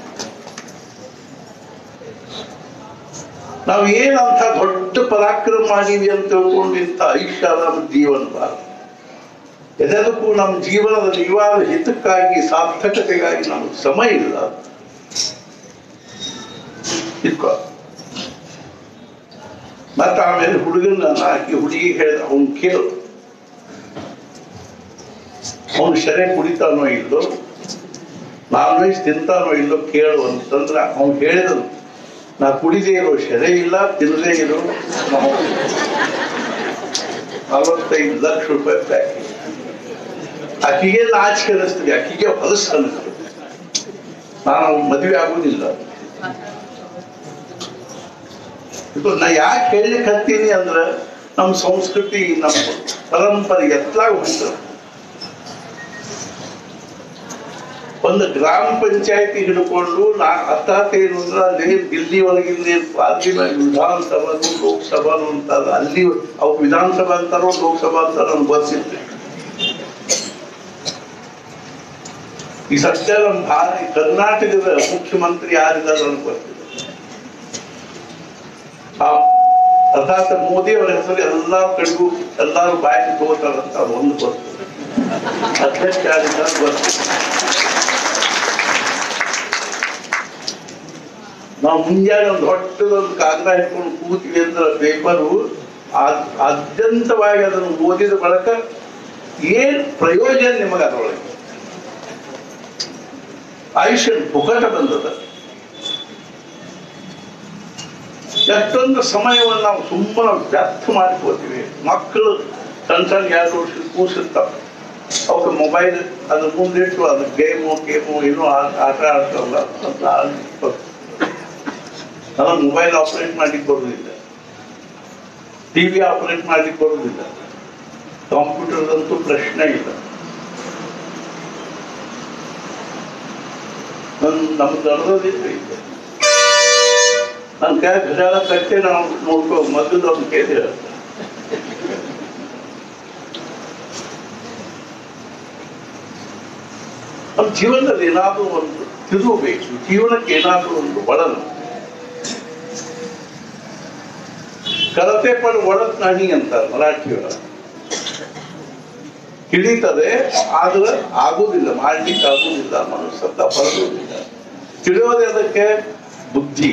ನಾವು ಏನಂತ ದೊಡ್ಡ ಪರಾಕ್ರಮ ಮಾಡೀವಿ ಅಂತ ತಿಳ್ಕೊಂಡು ಇಂಥ ಆಯುಷ್ಯ ನಮ್ಮ ಜೀವನ ಬಾರ ಎಲ್ಲದಕ್ಕೂ ನಮ್ಮ ಜೀವನದ ನಿವಾರ ಹಿತಕ್ಕಾಗಿ ಸಾರ್ಥಕತೆಗಾಗಿ ನಮಗೆ ಸಮಯ ಇಲ್ಲ ಇಟ್ಕೋ ಮತ್ತೆ ಆಮೇಲೆ ಹುಡುಗನ ಹಾಕಿ ಹುಡುಗಿ ಹೇಳಿದ ಅವನ್ ಕೇಳು ಅವನು ಶರೆ ಕುಡಿತಾನೋ ಇಲ್ಲೋ ನಾನ್ ವೆಜ್ ತಿಂತಾನೋ ಇಲ್ಲೋ ಕೇಳು ಅಂತಂದ್ರ ಅವ್ನು ಹೇಳಿದನು ನಾ ಕುಡಿದೇ ಇರೋ ಶರೆ ಇಲ್ಲ ತಿನ್ನದೇ ಇರೋ ನಲವತ್ತೈದು ಲಕ್ಷ ರೂಪಾಯಿ ಪ್ಯಾಕೇಜ್ ಆಕಿಗೆ ನಾಚಿಕೆ ಅನಿಸ್ತದೆ ಆಕಿಗೆ ಹೊಲಸು ಅನಿಸ್ತದೆ ನಾನು ಮದುವೆ ಆಗುದಿಲ್ಲ ಇದು ನಾ ಯಾಕೆ ಹೇಳಲಿಕ್ಕೆ ಹತ್ತೀನಿ ಅಂದ್ರೆ ನಮ್ಮ ಸಂಸ್ಕೃತಿ ನಮ್ಮ ಪರಂಪರೆ ಎತ್ತಲಾಗ ಹೋಗ್ತದೆ ಒಂದು ಗ್ರಾಮ ಪಂಚಾಯತಿ ಹಿಡ್ಕೊಂಡು ನಾ ಅರ್ಥಾತ್ ಏನು ಅಂದ್ರೆ ಅಲ್ಲಿ ದಿಲ್ಲಿ ಒಳಗಿಂದ ಪಾರ್ಲಿಮೆಂಟ್ ವಿಧಾನಸಭಾನು ಲೋಕಸಭಾನು ಅಂತಾರ ಅಲ್ಲಿ ಅವು ವಿಧಾನಸಭಾ ಅಂತಾರೋ ಲೋಕಸಭಾ ಅಂತಾರೋ ನಮ್ಗೆ ಗೊತ್ತಿಲ್ಲ ಈ ಸದ್ಯ ನಮ್ಮ ಭಾರತ ಕರ್ನಾಟಕದ ಮುಖ್ಯಮಂತ್ರಿ ಯಾರಿದ್ದಾರೆ ನನಗೆ ಗೊತ್ತಿಲ್ಲ ಆ ಅರ್ಥಾತ್ ಮೋದಿ ಅವರ ಹೆಸರು ಎಲ್ಲಾ ಕಡೆಗೂ ಎಲ್ಲಾರು ಬಾಯಿ ತಗೋತಾರಂತ ಅದು ಒಂದು ಗೊತ್ತು ಅಧ್ಯಕ್ಷ ಯಾರಿದ್ದಾರೆ ಗೊತ್ತಿಲ್ಲ ನಾವು ಮುಂಜಾನೆ ಒಂದು ಹೊಟ್ಟದೊಂದು ಕಾಗದ ಹಿಡ್ಕೊಂಡು ಕೂತೀವಿ ಅಂದ್ರೆ ಪೇಪರು ಅತ್ಯಂತವಾಗಿ ಅದನ್ನು ಓದಿದ ಬಳಿಕ ಏನ್ ಪ್ರಯೋಜನ ನಿಮಗೆ ಅದರೊಳಗೆ ಆಯುಷ್ಯ ಪುಕಟ ಬಂದದ ಎಷ್ಟೊಂದು ಸಮಯವನ್ನು ನಾವು ಸುಮ್ಮನೆ ವ್ಯರ್ಥ ಮಾಡ್ಕೋತೀವಿ ಮಕ್ಕಳು ಸಣ್ಣ ಸಣ್ಣ ಎರಡು ವರ್ಷ ಕೂಸಿರ್ತಾವ ಅವಕ್ಕೆ ಮೊಬೈಲ್ ಅದ್ರ ಮುಂದಿಟ್ಟು ಅದು ಗೇಮು ಗೇಮು ಏನೋ ಆ- ಆಟ ಆಡ್ತಾವಲ್ಲ ಅಂತ ಆಡ್ಲಿಕ್ಕೆ ನಾನು ಮೊಬೈಲ್ ಆಪರೇಟ್ ಮಾಡ್ಲಿಕ್ಕೆ ಬರುವುದಿಲ್ಲ ಟಿವಿ ಆಪರೇಟ್ ಮಾಡ್ಲಿಕ್ಕೆ ಬರುವುದಿಲ್ಲ ಕಂಪ್ಯೂಟರ್ದಂತೂ ಪ್ರಶ್ನೆ ಇಲ್ಲ ನನ್ ನಮ್ಗೆ ನಡೆದೋದಿಲ್ಲ ಈಗ ನನ್ನ ಕೈ ಘಟಾಳ ಕಟ್ಟೆ ನಾವು ನೋಡ್ಕೋ ಮೊದಲು ಒಂದು ಕೇಳಿ ನಮ್ಮ ಜೀವನದಲ್ಲಿ ಏನಾದರೂ ಒಂದು ತಿರುಗಬೇಕು ಜೀವನಕ್ಕೆ ಏನಾದರೂ ಒಂದು ಒಳನು ಕಳತೆ ಪಡ ಒಳತ್ ನಾಣಿ ಅಂತಾರೆ ಮರಾಠಿಯೊಳ ಹಿಡಿತದೆ ಆದ್ರೆ ಆಗುದಿಲ್ಲ ಮಾಡ್ಲಿಕ್ಕೆ ಆಗುದಿಲ್ಲ ಮನಸ್ಸತ್ತ ಬರೋದಿಲ್ಲ ತಿಳಿಯೋದೇ ಅದಕ್ಕೆ ಬುದ್ಧಿ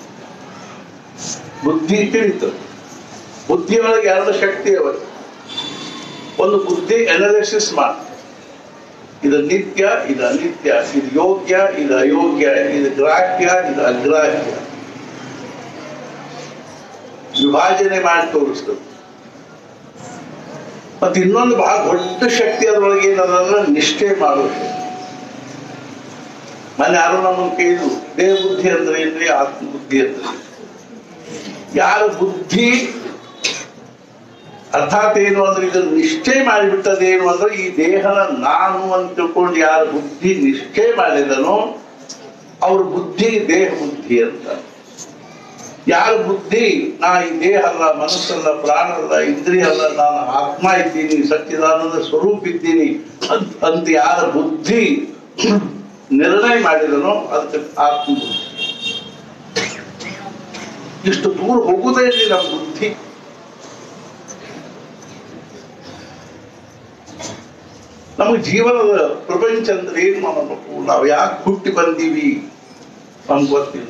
ಬುದ್ಧಿ ತಿಳಿತು ಬುದ್ಧಿಯೊಳಗೆ ಎರಡು ಶಕ್ತಿ ಅವ ಒಂದು ಬುದ್ಧಿ ಅನಾಲಿಸಿಸ್ ಮಾಡ ಇದು ನಿತ್ಯ ಇದು ಅನಿತ್ಯ ಇದು ಯೋಗ್ಯ ಇದು ಅಯೋಗ್ಯ ಇದು ಗ್ರಾಹ್ಯ ಇದು ಅಗ್ರಾಹ್ಯ ವಿಭಾಜನೆ ಮಾಡಿ ತೋರಿಸ್ತದೆ ಮತ್ತೆ ಇನ್ನೊಂದು ಬಹಳ ದೊಡ್ಡ ಶಕ್ತಿ ಅದರೊಳಗೆ ಏನದಂದ್ರೆ ನಿಷ್ಠೆ ಮಾಡೋ ಶಕ್ತಿ ಮೊನ್ನೆ ಯಾರು ನಮ್ಮನ್ನು ಕೇಳಿದ್ರು ದೇಹ ಬುದ್ಧಿ ಅಂದ್ರೆ ಏನ್ರಿ ಆತ್ಮ ಬುದ್ಧಿ ಅಂದ್ರೆ ಏನ್ರಿ? ಯಾರ ಬುದ್ಧಿ ಅರ್ಥಾತ್ ಏನು ಅಂದ್ರೆ ಇದನ್ನು ನಿಷ್ಠೆ ಮಾಡಿಬಿಟ್ಟದ ಏನು ಅಂದ್ರೆ ಈ ದೇಹನ ನಾನು ಅಂತ ತಿಳ್ಕೊಂಡು ಯಾರ ಬುದ್ಧಿ ನಿಷ್ಠೆ ಮಾಡಿದನೋ ಅವ್ರ ಬುದ್ಧಿ ದೇಹ ಬುದ್ಧಿ ಅಂತ ಯಾರ ಬುದ್ಧಿ ನಾ ಈ ದೇಹ ಅಲ್ಲ ಮನಸ್ಸಲ್ಲ ಪ್ರಾಣ ಅಲ್ಲ ಇಂದ್ರಿಯ ಅಲ್ಲ ನಾನು ಆತ್ಮ ಇದ್ದೀನಿ ಸಚ್ಚಿದಾನಂದ ಸ್ವರೂಪ ಇದ್ದೀನಿ ಅಂತ ಅಂತ ಯಾರ ಬುದ್ಧಿ ನಿರ್ಣಯ ಮಾಡಿದನೋ ಅದಕ್ಕೆ ಆತ್ಮ ಬುದ್ಧಿ ಇಷ್ಟು ದೂರ ಹೋಗುವುದೇ ಇಲ್ಲ ನಮ್ಮ ಬುದ್ಧಿ ನಮಗೆ ಜೀವನದ ಪ್ರಪಂಚ ಅಂದ್ರೆ ಏನು ಮಾಡಬೇಕು ನಾವು ಯಾಕೆ ಹುಟ್ಟಿ ಬಂದೀವಿ ನಮ್ಗೆ ಗೊತ್ತಿಲ್ಲ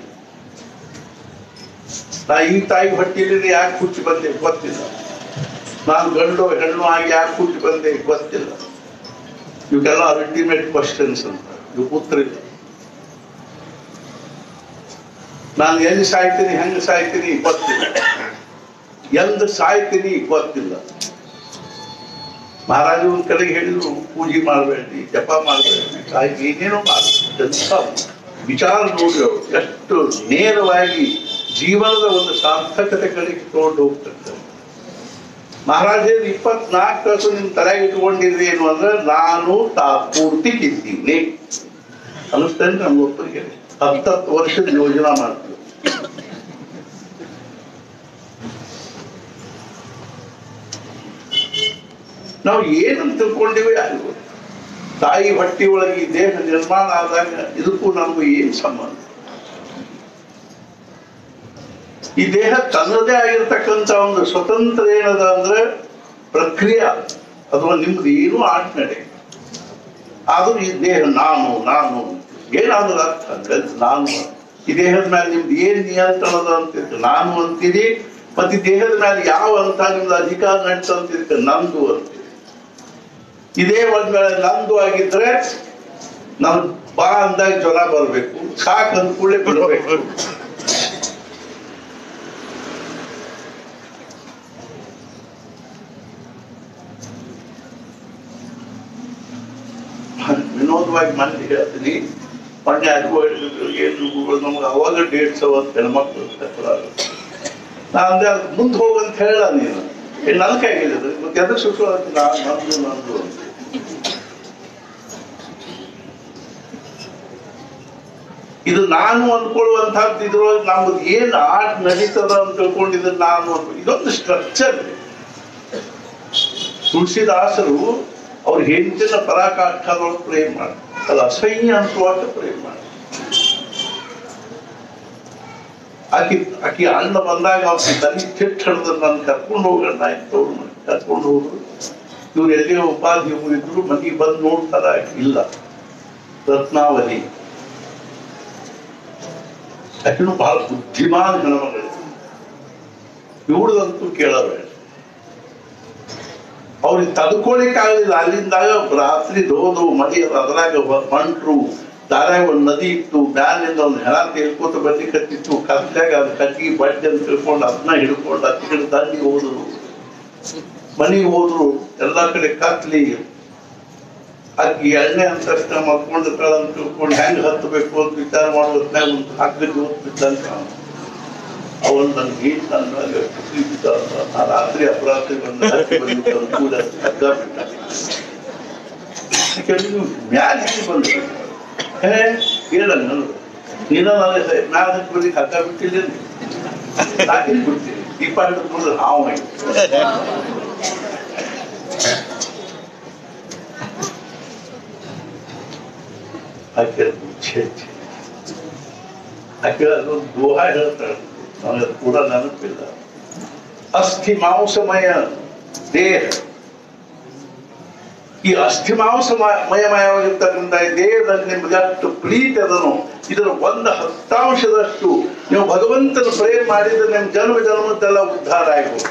ನಾ ಈ ತಾಯಿ ಹೊಟ್ಟಿಲಿಂದ ಯಾಕೆ ಹುಟ್ಟಿ ಬಂದೆ ಗೊತ್ತಿಲ್ಲ ನಾನು ಗಂಡು ಹೆಣ್ಣು ಆಗಿ ಯಾಕೆ ಹುಟ್ಟಿ ಬಂದೆ ಗೊತ್ತಿಲ್ಲ ಇವಕ್ಕೆಲ್ಲ ಅಲ್ಟಿಮೇಟ್ ಕ್ವಶನ್ಸ್ ಅಂತ ಇವು ಉತ್ತರ ಇಲ್ಲ ನಾನು ಎಲ್ಲಿ ಸಾಯ್ತೀನಿ ಹೆಂಗ್ ಸಾಯ್ತೀನಿ ಗೊತ್ತಿಲ್ಲ ಎಂದ ಸಾಯ್ತೀನಿ ಗೊತ್ತಿಲ್ಲ ಮಹಾರಾಜ ಒಂದ್ ಕಡೆಗೆ ಹೇಳಿದ್ರು ಪೂಜೆ ಮಾಡಬೇಡ್ರಿ ಜಪ ಮಾಡಬೇಡ್ರಿ ಕಾಯಿ ಏನೇನೋ ಮಾಡಬೇಡಿ ಎಂಥ ವಿಚಾರ ನೋಡಿ ಅವ್ರು ಎಷ್ಟು ನೇರವಾಗಿ ಜೀವನದ ಒಂದು ಸಾರ್ಥಕತೆ ಕಡೆಗೆ ತಗೊಂಡು ಹೋಗ್ತಿರ್ತಾರೆ ಮಹಾರಾಜರು ಇಪ್ಪತ್ನಾಲ್ಕು ತಾಸು ನಿಮ್ ತಲೆಗೆ ಇಟ್ಕೊಂಡಿದ್ರಿ ಏನು ಅಂದ್ರೆ ನಾನು ತಾ ಪೂರ್ತಿ ಕಿದ್ದೀನಿ ಅನಿಸ್ತೇನೆ ನಮ್ಮ ಒಬ್ಬರಿಗೆ ಹತ್ತತ್ತು ವರ್ಷದ ಯೋಜನಾ ಮಾಡ್ತೀವಿ ನಾವು ಏನಂತ ತಿಳ್ಕೊಂಡಿವಿ ಯಾರಿಗೂ ಗೊತ್ತು. ತಾಯಿ ಹೊಟ್ಟಿ ಒಳಗೆ ಈ ದೇಹ ನಿರ್ಮಾಣ ಆದಾಗ ಇದಕ್ಕೂ ನಮಗೂ ಏನ್ ಸಂಬಂಧ ಈ ದೇಹ ತನ್ನದೇ ಆಗಿರ್ತಕ್ಕಂಥ ಒಂದು ಸ್ವತಂತ್ರ ಏನದ ಅಂದ್ರೆ ಪ್ರಕ್ರಿಯೆ ಅಥವಾ ನಿಮ್ದು ಏನೂ ಆಡ್ಮೇಲೆ ಆದ್ರೂ ಈ ದೇಹ ನಾನು ನಾನು ಏನಾದ್ರೂ ಅರ್ಥ ಅಂದ್ರೆ ನಾನು ಈ ದೇಹದ ಮೇಲೆ ನಿಮ್ದು ಏನ್ ನಿಯಂತ್ರಣದ ಅಂತಿತ್ತು ನಾನು ಅಂತೀರಿ ಮತ್ತೆ ಈ ದೇಹದ ಮೇಲೆ ಯಾವ ಅಂತ ನಿಮ್ದು ಅಧಿಕಾರ ನಡೆಸಂತಿದ್ದಕ್ಕೆ ನಂದು ಅಂತೀರಿ ಇದೇ ಒಂದ್ ವೇಳೆ ನಂದು ಆಗಿದ್ರೆ ನಮ್ ಬಾ ಅಂದಾಗ ಜ್ವರ ಬರ್ಬೇಕು ಸಾಕ್ ಅಂದ ಕೂಡಲೇ ಬಿಡಬೇಕು ಸಲುವಾಗಿ ಮಂದಿ ಹೇಳ್ತೀನಿ ಮೊನ್ನೆ ಅಧಿಕಾರಿಗಳಿಗೆ ನಮ್ಗೆ ಅವಾಗ ಡೇಟ್ಸ್ ಅವತ್ತು ಹೆಣ್ಮಕ್ಳು ತಗೊಳ್ಳೋದು. ನಾ ಅಂದೆ ಅದು ಮುಂದೆ ಹೋಗಂತ ಹೇಳ ನೀನು ಏ ನನ್ನ ಕೈಗಿದೆ ಅದು. ಮತ್ತೆ ಎದಕ್ಕೆ ಸುಟ್ಟು ನಂದು ನಂದು ಅಂತ ಇದು ನಾನು ಅನ್ಕೊಳ್ಳುವಂತಹದ್ದು ಇದ್ರೊಳಗೆ ನಮ್ದು ಏನ್ ಆಟ ನಡೀತದ ಅಂತ ತಿಳ್ಕೊಂಡಿದ್ದು ನಾನು ಅನ್ಕೊ- ಇದೊಂದು ಸ್ಟ್ರಕ್ಚರ್ ತುಳಸಿದಾಸರು ಅವ್ರ ಹೆಂಡತಿನ ಪರಾಕಾಷ್ಠದೊಳಗೆ ಪ್ರೇಮ್ ಮಾಡಿ ಅದು ಅಸಹ್ಯ ಅನ್ಸುವಾಗ ಪ್ರೇಮ್ ಮಾಡಿ ಆಕಿ ಆಕಿ ಅಣ್ಣ ಬಂದಾಗ ಅವ್ರ ತಲೆ ಕೆಟ್ಟ ಹಿಡಿದ್ರೆ ನಾನು ಕರ್ಕೊಂಡು ಹೋಗೋಣ ಆಯ್ತು ಅವ್ರು ಕರ್ಕೊಂಡು ಹೋದ್ರು ಇವ್ರು ಎಲ್ಲಿ ಉಪಾಧಿ ಇದ್ರು ಮನೆಗೆ ಬಂದು ನೋಡ್ತಾರ ಇಲ್ಲ ರತ್ನಾವಲಿ ಆಕಿನೂ ಬಹಳ ಬುದ್ಧಿಮಾನ್ ಹೆಣ್ಮಗಳು ಇವಳದಂತೂ ಕೇಳಬೇಡ ಅವ್ರಿಗೆ ತಡ್ಕೊಳಿಕ್ ಆಗಲಿಲ್ಲ ಅಲ್ಲಿಂದಾಗ ರಾತ್ರಿ ದೋದು ಮಳಿ ಅದ್ರಾಗ ಹೊಂಟ್ರು ದಾರ್ಯಾಗ ಒಂದ್ ನದಿ ಇತ್ತು ಮ್ಯಾಲಿಂದ ಒಂದ್ ಹೆಣ ತೇಲ್ಕೋತ ಬರ್ಲಿಕ್ಕತ್ತಿತ್ತು ಕತ್ಲಾಗ ಅದ್ ಕಟ್ಟಿಗೆ ಬಡ್ಡಿ ಅಂತ ತಿಳ್ಕೊಂಡು ಅದನ್ನ ಹಿಡ್ಕೊಂಡು ಹತ್ತಿ ಕಡೆ ದಂಡಿಗೆ ಹೋದ್ರು ಮನೆಗೆ ಹೋದ್ರು ಎಲ್ಲಾ ಕಡೆ ಕತ್ಲಿ ಆಕಿ ಎಣ್ಣೆ ಅಂತ ತಕ್ಷಣ ಮಕ್ಕೊಂಡಿರ್ತಾಳ ಅಂತ ತಿಳ್ಕೊಂಡು ಹೆಂಗ್ ಹತ್ತಬೇಕು ಅಂತ ವಿಚಾರ ಮಾಡೋ ಹೊತ್ನ್ಯಾಗ ಒಂದು ಹಗ್ಗದ ಜೋತ್ ಬಿದ್ದಂತ ಅವನು ನನ್ನ ಗೀಟ್ ನನ್ನ ಮೇಲೆ ಕುಸ್ಲಿ ಬಿದ್ದ ಅಂತ. ನಾ ರಾತ್ರಿ ಅಪರಾತ್ರಿ ಬಂದು ಹತ್ತಿ ಬಂದು ತಂದು ಕೂಡ ಹಗ್ಗ ಬಿಟ್ಟ ಯಾಕೆ ನೀವು ಮ್ಯಾಲ ಹಿಡಿ ಬಂದ್ರಿ ಹೇ ಹೇಳ ನಾನು ನೀನ ನಾನು ಮ್ಯಾಲ ಹತ್ತಿ ಬಂದು ಹಗ್ಗ ಬಿಟ್ಟಿಲ್ಲ ನಾಕಿನ ಬಿಡ್ತೀನಿ ದೀಪ ಹಿಡಿದ್ಕೊಂಡು ಹಾವು ಆಯ್ತು ಆಕೆ ಛೇ ಛೇ ಆಕೆ ಅದೊಂದು ದೋಹ ಹೇಳ್ತಾಳೆ ನನಗೆ ಅದು ಕೂಡ ನೆನಪಿಲ್ಲ ಅಸ್ಥಿ ಮಾಂಸಮಯ ದೇಹ ಈ ಅಸ್ಥಿ ಮಾಂಸ ಮಯಮಯವಾಗಿರ್ತಕ್ಕಂಥ ಈ ದೇಹದಲ್ಲಿ ನಿಮ್ಗೆ ಅಷ್ಟು ಪ್ರೀತಿ ಅದನು ಇದರ ಒಂದು ಹತ್ತಾಂಶದಷ್ಟು ನೀವು ಭಗವಂತನ ಪ್ರೇಮ್ ಮಾಡಿದ್ರೆ ನಿಮ್ ಜನ್ಮ ಜನ್ಮದ್ದೆಲ್ಲ ಉದ್ಧಾರ ಆಗ್ಬೋದು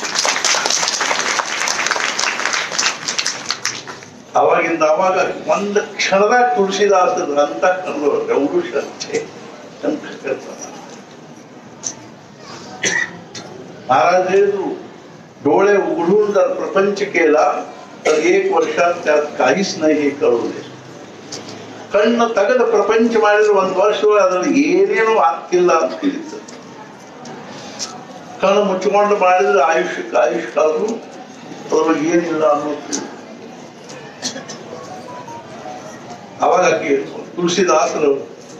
ಅವಾಗಿಂದ ಅವಾಗ ಒಂದು ಕ್ಷಣದಾಗ ತುಳಸಿದಾಸದ ಅಂತ ಕಂಡು ರೌರು ಶ್ರದ್ಧೆ ಅಂತ ಹೇಳ್ತಾರೆ महाराज ಹೇಳಿದ್ರು डोळे उघडून जर प्रपंच केला तर एक वर्षात त्यात काहीच नाही हे कळू दे ಕಣ್ಣು ತೆಗೆದ ಪ್ರಪಂಚ ಮಾಡಿದ್ರೆ ಒಂದು ವರ್ಷ ಅದ್ರಲ್ಲಿ ಏನೇನು ಆಗ್ತಿಲ್ಲ ಅಂತ ತಿಳಿತು ಕಣ್ಣು ಮುಚ್ಚಿಕೊಂಡು ಮಾಡಿದ್ರೆ ಆಯುಷ್ಯಕ್ಕೆ ಆಯುಷ್ ಕಳೆದು ಅದ್ರೊಳಗೆ ಏನಿಲ್ಲ ಅನ್ನೋದು ತಿಳಿತು. ಅವಾಗ ಆಕೆ ತುಳಸಿದಾಸರು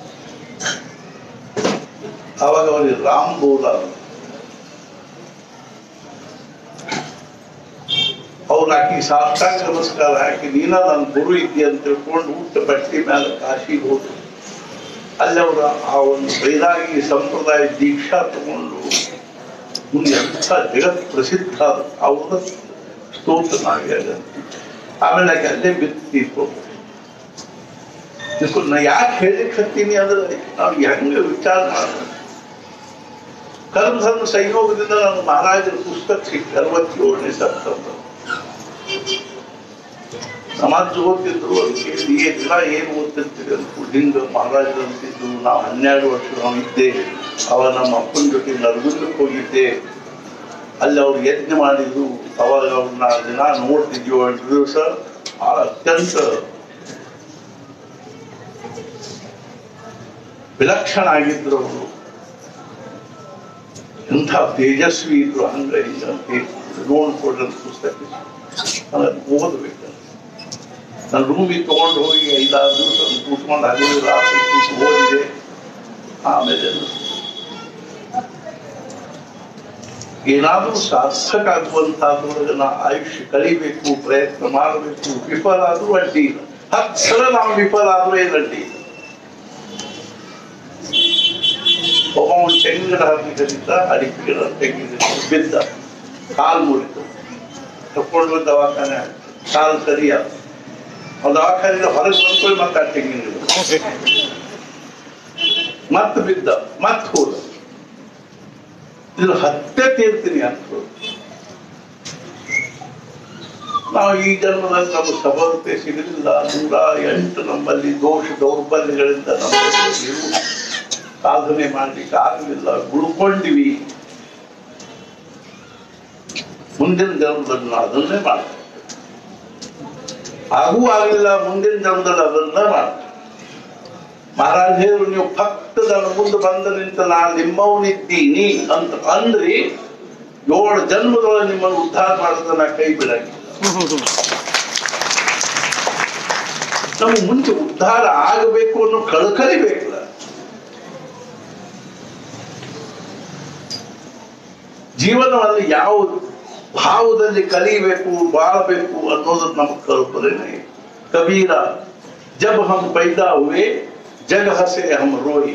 ಅವಾಗ ಅವರಿಗೆ ರಾಮ್ ಬೋಲ ಅವ್ರು ಆಕಿ ಸಾಷ್ಟಾಂಗ ನಮಸ್ಕಾರ ಹಾಕಿ ನೀನ ನನ್ನ ಗುರು ಇದ್ದಿ ಅಂತ ತಿಳ್ಕೊಂಡು ಊಟ ಬಟ್ಟೆ ಮೇಲೆ ಕಾಶಿಗೆ ಹೋದ್ರು ಅಲ್ಲಿ ಅವರು ಆ ಒಂದು ಬೈರಾಗಿ ಸಂಪ್ರದಾಯ ದೀಕ್ಷಾ ತಗೊಂಡು ಮುಂದೆ ಎಂಥ ಜಗತ್ ಪ್ರಸಿದ್ಧ ಅವ್ರ ಸ್ತೋತ್ರ ನಾವ್ಯಾಗ ಆಮೇಲೆ ಆಕೆ ಅಲ್ಲೇ ಬಿತ್ತು ತೀರ್ಕೊಂಡು ನಾ ಯಾಕೆ ಹೇಳಿಕ್ ಹತ್ತೀನಿ ಅಂದ್ರೆ ನಾವು ಹೆಂಗ ವಿಚಾರ ಮಾಡ್ಬೇಕು ಕರ್ಮಧರ್ಮ ಸಂಯೋಗದಿಂದ ನನ್ನ ಮಹಾರಾಜರ ಪುಸ್ತಕ ಸಿಕ್ತು ಅರವತ್ತೇಳನೇ ಸಪ್ಟೆಂಬರ್ ಸಮಾಜ ಓದ್ತಿದ್ರು ಅದು ಕೇಳಿ ಏನಿಲ್ಲ ಏನು ಓದ್ತಿರ್ತೀರಿ ಅಂತ ಹಿಂಗ ಮಹಾರಾಜರು ಅಂತಿದ್ರು ನಾವು ಹನ್ನೆರಡು ವರ್ಷ ನಾವು ಇದ್ದೆ ಅವಾಗ ನಮ್ಮ ಅಪ್ಪನ ಜೊತೆ ನರಗುಂದಕ್ಕೆ ಹೋಗಿದ್ದೆ ಅಲ್ಲಿ ಅವ್ರು ಯಜ್ಞ ಮಾಡಿದ್ರು ಅವಾಗ ಅವ್ರನ್ನ ದಿನ ನೋಡ್ತಿದ್ವಿ ಎರಡು ದಿವಸ ಬಹಳ ಅತ್ಯಂತ ವಿಲಕ್ಷಣ ಆಗಿದ್ರು ಅವರು ಎಂಥ ತೇಜಸ್ವಿ ಇದ್ರು ಹಂಗ ಹಿಂಗ ನೋಡ್ಕೊಡ್ರಂತ ಪುಸ್ತಕ ಅದನ್ನು ಓದಬೇಕು ನನ್ನ ರೂಮಿಗೆ ತಗೊಂಡು ಹೋಗಿ ಐದಾರು ದಿವಸ ಕೂತ್ಕೊಂಡು ಹಗಲು ರಾತ್ರಿ ಕೂತು ಓದಿದೆ ಆಮೇಲೆ ಏನಾದ್ರೂ ಸಾರ್ಥಕ ಆಗುವಂತಹದ್ರೊಳಗೆ ನಾ ಆಯುಷ್ಯ ಕಲಿಬೇಕು ಪ್ರಯತ್ನ ಮಾಡಬೇಕು ವಿಫಲ ಆದ್ರೂ ಅಡ್ಡಿ ಇಲ್ಲ ಹತ್ತು ಸಲ ನಾವು ವಿಫಲ ಆದ್ರೂ ಏನು ಅಡ್ಡಿ ಇಲ್ಲ ಒಬ್ಬ ತೆಂಗಿನ ಗಿಡ ಹಾಕಿದ್ದ ಅಡಿಕೆ ಗಿಡ ತೆಂಗಿನ ಗಿಡ ಬಿದ್ದ ಕಾಲು ಮುರಿತು ತಕೊಂಡು ಬಂದು ದವಾಖಾನೆ ಹಾಕ್ತು. ಕಾಲು ಸರಿಯ ಆ ದವಾಖಾನೆಯಿಂದ ಹೊರಗೆ ಬಂದ್ಕೊಳ್ಳಿ ಮತ್ತೆ ಆ ತೆಂಗಿನ ಗಿಡ ಮತ್ತೆ ಬಿದ್ದ ಮತ್ತೆ ಹೋದ ಇದು ಹತ್ತೆ ತೀರ್ತೀನಿ ಅಂತ ಹೋದ. ನಾವು ಈ ಜನ್ಮದಲ್ಲಿ ನಮ್ಮ ಸಫಲತೆ ಸಿಗಲಿಲ್ಲ ನೂರ ಎಂಟು ನಮ್ಮಲ್ಲಿ ದೋಷ ದೌರ್ಬಲ್ಯಗಳಿಂದ ನಮ್ಮಲ್ಲಿ ಇರುವ ಸಾಧನೆ ಮಾಡ್ಲಿಕ್ಕೆ ಆಗಲಿಲ್ಲ ಉಳ್ಕೊಂಡಿವಿ ಮುಂದಿನ ಜನ್ಮದಲ್ಲಿ ನಾವು ಅದನ್ನೇ ಮಾಡ್ತೇವೆ ಆಗೂ ಆಗಲಿಲ್ಲ ಮುಂದಿನ ಜನ್ಮದಲ್ಲಿ ಅದನ್ನ ಮಾಡ್ತಾರೆ ಮಹಾರಾಜ ಹೇಳಿದ್ರು ನೀವು ಫಕ್ತ ನನ್ನ ಮುಂದೆ ಬಂದ ನಿಂತ ನಾನು ನಿಮ್ಮವನಿದ್ದೀನಿ ಅಂತ ಅಂದ್ರಿ ಏಳು ಜನ್ಮದೊಳಗೆ ನಿಮ್ಮನ್ನು ಉದ್ಧಾರ ಮಾಡೋದನ್ನ ನಾ ಕೈ ಬಿಡಂಗಿಲ್ಲ ನಮ್ಗೆ ಮುಂಚೆ ಉದ್ಧಾರ ಆಗಬೇಕು ಅನ್ನೋ ಕಳಕಳಿ ಬೇಕಲ್ಲ ಜೀವನವನ್ನು ಯಾವ ಭಾವದಲ್ಲಿ ಕಲಿಬೇಕು ಬಾಳಬೇಕು ಅನ್ನೋದು ನಮಗೆ ಕಲ್ಪನೆ ಕಬೀರ ಜಬ್ ಹಮ್ ಪೈದಾ ಹುವೆ ಜಗ ಹಸೆ ಹಮ್ ರೋಯಿ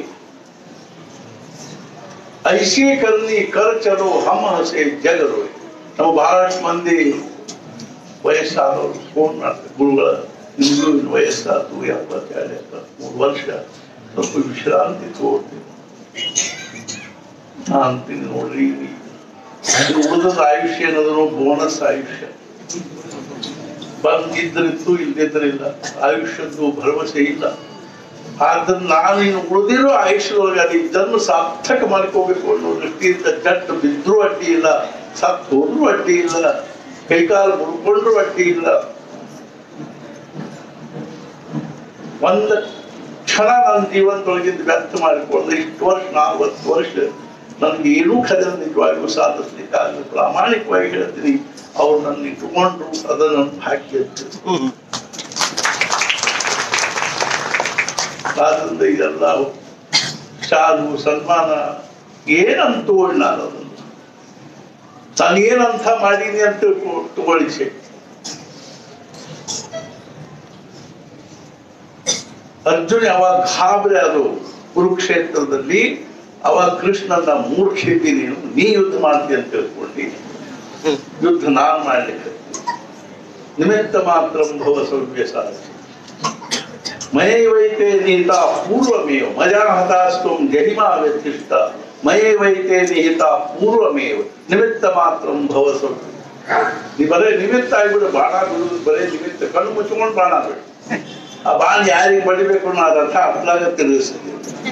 ಐಸಿ ಕರ್ನಿ ಕರ್ ಚಲೋ ಹಮ್ ಹಸೆ ಜಗ ರೋಯಿ ನಾವು ಬಹಳಷ್ಟು ಮಂದಿ ವಯಸ್ಸಾದವರು ಫೋನ್ ಮಾಡ್ತಾರೆ ಗುರುಗಳ ನಿಮ್ಗೂ ಇನ್ನು ವಯಸ್ಸಾತು ಎಪ್ಪತ್ತೆರಡು ಎಪ್ಪತ್ಮೂರು ವರ್ಷ ಸ್ವಲ್ಪ ವಿಶ್ರಾಂತಿ ತಗೋತೀನಿ ನಾ ಅಂತೀನಿ ನೋಡ್ರಿ ಇದು ಉಳಿದ ಆಯುಷ್ಯ ಅನ್ನೋದು ಬೋನಸ್ ಆಯುಷ್ಯ ಬಂದಿದ್ರಿತ್ತು ಇಲ್ದಿದ್ರಿಲ್ಲ ಆಯುಷ್ಯದ್ದು ಭರವಸೆ ಇಲ್ಲ ಆದ್ರೆ ನಾನು ಇನ್ನು ಉಳಿದಿರೋ ಆಯುಷ್ಯದೊಳಗೆ ಅದು ಈ ಜನ್ಮ ಸಾರ್ಥಕ ಮಾಡ್ಕೋಬೇಕು ಅನ್ನೋ ದೃಷ್ಟಿಯಿಂದ ಜಟ್ ಬಿದ್ರೂ ಅಡ್ಡಿ ಇಲ್ಲ ಸತ್ತು ಹೋದ್ರೂ ಅಡ್ಡಿ ಇಲ್ಲ ಕೈಕಾಲು ಮುಡ್ಕೊಂಡ್ರು ಅಡ್ಡಿ ಇಲ್ಲ ಒಂದ ಕ್ಷಣ ನನ್ನ ಜೀವನದೊಳಗಿಂದ ವ್ಯರ್ಥ ಮಾಡಿಕೊಂಡು ಇಷ್ಟು ವರ್ಷ ನಲ್ವತ್ತು ವರ್ಷ ನನ್ಗೆ ಏನೂ ಖರೆ ನಿಜವಾಗಿಯೂ ಸಾಧಿಸ್ಲಿಕ್ಕೆ ಆಗಲಿ ಪ್ರಾಮಾಣಿಕವಾಗಿ ಹೇಳ್ತೀನಿ ಅವ್ರು ನನ್ನ ಇಟ್ಕೊಂಡ್ರು ಅದ ನನ್ನ ಭಾಗ್ಯ ಅಂತ ಆದ್ರಿಂದ ಇದೆಲ್ಲ ಶಾಲು ಸನ್ಮಾನ ಏನಂತ ತಗೊಳ್ಳಿ ನಾನು ಅದನ್ನು ನಾನು ಏನಂತ ಮಾಡೀನಿ ಅಂತ ತಿಳ್ಕೊ- ತಗೊಳ್ಳಿ ಶೇ ಅರ್ಜುನ ಯಾವಾಗ ಗಾಬರಿ ಅದು ಕುರುಕ್ಷೇತ್ರದಲ್ಲಿ ಅವಾಗ ಕೃಷ್ಣನ ಮೂರ್ಛಿದ್ದಿ ನೀನು ನೀ ಯುದ್ಧ ಮಾಡ್ತಿ ಅಂತ ತಿಳ್ಕೊಂಡು ಯುದ್ಧ ನಾನ್ ಮಾಡ್ಲಿಕ್ಕೆ ನಿಮಿತ್ತ ಮಾತ್ರ ಭವ ಸೌಭ್ಯ ಸಾಧಿ ಮಯೈವೈತೆ ನಿಹಿತ ಪೂರ್ವಮೇವ ಮಜಾ ಹತಾಸ್ತುಂ ಜಹಿಮಾ ವ್ಯತಿಷ್ಠ ಮಯೈವೈತೆ ನಿಹಿತ ಪೂರ್ವಮೇವ ನಿಮಿತ್ತ ಮಾತ್ರ ಭವ ಸೌಭ್ಯ ನೀ ಬರೇ ನಿಮಿತ್ತ ಆಗ್ಬಿಡು ಬಾಣ ಬಿಡುದು ಬರೇ ನಿಮಿತ್ತ ಕಣ್ಣು ಮುಚ್ಕೊಂಡು ಬಾಣ ಬಿಡು ಆ ಬಾಣ ಯಾರಿಗೆ ಬಡಿಬೇಕು ಅನ್ನೋ ಅದ್ ಅರ್ಥ ಅತ್ಲಾಗ ತಿಳಿಸ್ತದೆ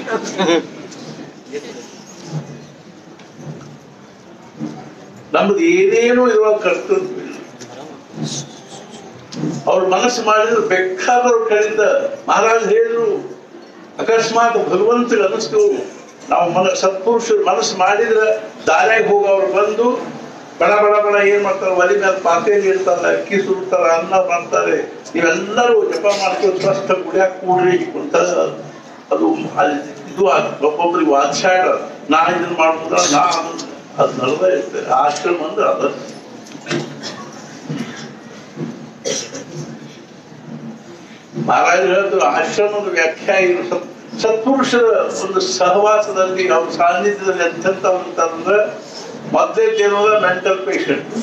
ನಮ್ದು ಏನೇನು ಇರುವ ಕರ್ತವ್ಯ ಇಲ್ಲ ಅವ್ರ ಮನಸ್ಸು ಮಾಡಿದ್ರು ಬೇಕಾದವ್ರ ಕಡೆಯಿಂದ ಮಹಾರಾಜ್ ಹೇಳಿದ್ರು ಅಕಸ್ಮಾತ್ ಭಗವಂತಗೆ ಅನಿಸ್ತು ನಾವು ಮನ ಸತ್ಪುರುಷರು ಮನಸ್ಸು ಮಾಡಿದ್ರೆ ದಾರ್ಯಾಗ ಹೋಗೋರು ಬಂದು ಬಡ ಬಡ ಬಡ ಏನ್ ಮಾಡ್ತಾರೆ ಒಲಿ ಮೇಲೆ ಪಾತ್ರೆಯಲ್ಲಿ ಇರ್ತಾರಲ್ಲ ಅಕ್ಕಿ ಸುಡ್ತಾರ ಅನ್ನ ಮಾಡ್ತಾರೆ ನೀವೆಲ್ಲರೂ ಜಪ ಮಾಡ್ಕೊಂಡು ಸ್ವಸ್ಥ ಕುಡಿಯಾಕ ಕೂಡ್ರಿ ಅಂತ ಅದು ಅಲ್ಲಿ ಇದು ಆಗ್- ಒಬ್ಬೊಬ್ರಿಗೆ ವಾತ್ಸಾಡ ನಾ ಇದನ್ನ ಮಾಡ್ಬೋದ ನಾ ಅದನ್ನ- ಅದು ನಡ್ದೇ ಇರ್ತದೆ ಆಶ್ರಮ ಅಂದ್ರೆ ಅದ ಮಹಾರಾಜರು ಹೇಳಿದ್ರು ಆಶ್ರಮದ ವ್ಯಾಖ್ಯಾನ ಏನು ಸತ್- ಸತ್ಪುರುಷರ ಒಂದು ಸಹವಾಸದಲ್ಲಿ ಅವ್ರ ಸಾನ್ನಿಧ್ಯದಲ್ಲಿ ಎಂತೆಂತ ಅಂತಂದ್ರೆ ಮೊದಲೇದೇನದ ಮೆಂಟಲ್ ಪೇಷಂಟ್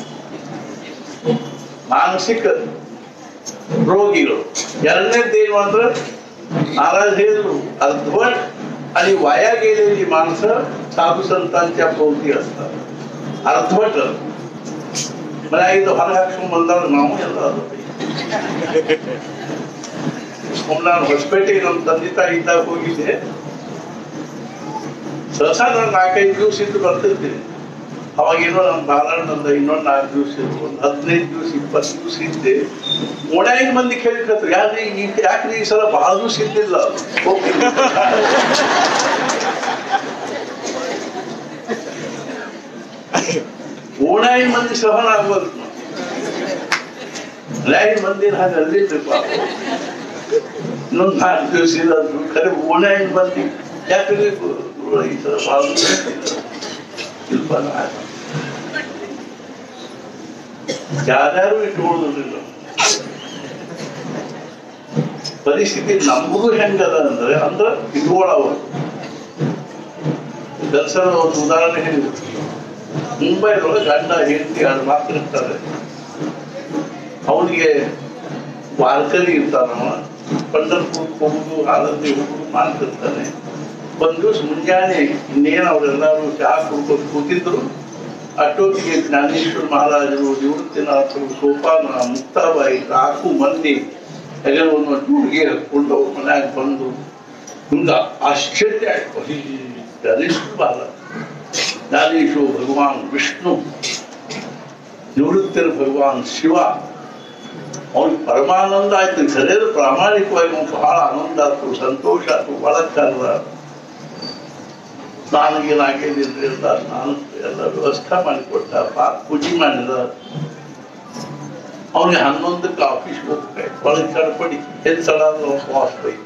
ಮಾನಸಿಕ ರೋಗಿಗಳು ಎರಡನೇದ್ದೇನು ಅಂದ್ರೆ ಮಹಾರಾಜ್ ಹೇಳಿದ್ರು ಅದ್ಭುತ आणि वाया गेलेली माणसं साधू संतांच्या भोवती असतात अर्धवट मला इथं ಹೊರಹಾಕ್ಸ್ಕೊಂಡ್ ಬಂದವ್ರು ನಾವು ಎಲ್ಲ ಅದು ನಾನು ಹೊಸಪೇಟೆಗೆ ನಮ್ಮ ತಂದೆ ತಾಯಿ ಇದ್ದಾಗ ಹೋಗಿದ್ದೆ ಸಹಸಾ ನಾನು ನಾಲ್ಕೈದು ದಿವಸ ಇದ್ದು ಬರ್ತಿರ್ತೀನಿ ಅವಾಗೇನೋ ನಮ್ಮ ಬಾಲಣ್ಣಂದ ಇನ್ನೊಂದು ನಾಲ್ಕು ದಿವಸ ಇದ್ದು ಒಂದು ಹದಿನೈದು ದಿವಸ ಇಪ್ಪತ್ತು ದಿವಸ ಇದ್ದೆ ಓಡಾಯಿನ ಮಂದಿ ಕೇಳಿಕತ್ರು ಯಾಕ್ರಿ ಈ ಯಾಕ್ರಿ ಈ ಸಲ ಬಹಳ ದಿವಸ ಇದ್ದಿಲ್ಲ ಹೋಗ್ತೀನಿ ಓಡಾಯಿನ ಮಂದಿ ಸಹನ ಆಗ್ಬೋದು ಲೈನ್ ಮಂದಿನ ಹಾಗೆ ಅಲ್ಲಿದ್ರಿ ಪಾಪ ಇನ್ನೊಂದು ನಾಲ್ಕು ದಿವಸ ಇಲ್ಲ ಅಂದ್ರು. ಖರೆ ಓಣಾಯಿನ ಬಂದು ಯಾಕಂದ್ರೆ ಗುರು ಈ ಸಲ ಭಾಳ ಇಲ್ಪ ಯಾರ್ಯಾರು ಇಟ್ಕೊಳ್ಳೋದಿಲ್ಲ ಪರಿಸ್ಥಿತಿ ನಮಗೂ ಹೆಂಗದ ಅಂದ್ರೆ ಅಂದ್ರ ಇಟ್ಕೊಳ್ಳೋರು ದರ್ಶನ ಒಂದು ಉದಾಹರಣೆ ಹೇಳಿದ್ರು ಮುಂಬೈದೊಳಗೆ ಗಂಡ ಹೆಂಡತಿ ಅದು ಮಾತ್ರ ಇರ್ತಾರೆ ಅವನಿಗೆ ವಾರ್ಕರಿ ಇರ್ತಾನವ ಪಂಡರ್ಪುರ್ ಹೋಗುದು ಆಲಂದಿ ಹೋಗುದು ಮಾಡ್ತಿರ್ತಾನೆ ಒಂದ್ ದಿವಸ ಮುಂಜಾನೆ ಇನ್ನೇನು ಅವರೆಲ್ಲರೂ ಚಹಾ ಕುಡ್ಕೊಂಡು ಕೂತಿದ್ರು ಅಷ್ಟೊತ್ತಿಗೆ ಜ್ಞಾನೇಶ್ವರ ಮಹಾರಾಜರು ನಿವೃತ್ತಿನಾಥರು ಸೋಪಾನ ಮುಕ್ತಾಬಾಯಿ ನಾಲ್ಕು ಮಂದಿ ಎಲ್ಲವನ್ನು ಟೂರ್ಗೆ ಹಾಕೊಂಡು ಅವ್ರ ಮನ್ಯಾಗ ಬಂದು ಹಿಂಗ ಆಶ್ಚರ್ಯ ಆಯ್ತು ಈ ಜ್ಞಾನೇಶ್ವರ ಮಹಾರಾಜ ಜ್ಞಾನೇಶ್ವರ ಭಗವಾನ್ ವಿಷ್ಣು ನಿವೃತ್ತಿರ ಭಗವಾನ್ ಶಿವ ಅವ್ನಿಗೆ ಪರಮಾನಂದ ಆಯ್ತು ಖರೇದು ಪ್ರಾಮಾಣಿಕವಾಗಿ ಅವ್ನಿಗೆ ಬಹಳ ಆನಂದ ಆಯ್ತು ಸಂತೋಷ ಆಯ್ತು ಬಹಳ ಚಂದ ಸ್ನಾನಗೇನಾಗೇನಿಲ್ಲ ಎಲ್ಲ ಸ್ನಾನ ಎಲ್ಲ ವ್ಯವಸ್ಥೆ ಮಾಡಿಕೊಟ್ಟ ಪಾಕ್ ಪೂಜೆ ಮಾಡಿದ ಅವನಿಗೆ ಹನ್ನೊಂದಕ್ಕೆ ಆಫೀಸ್ ಹೋಗ್ಬೇಕು ಒಳಗೆ ಚಡಪಡಿ ಎದ್ದು ಸಲ ವಾಸ್ ಬೈತ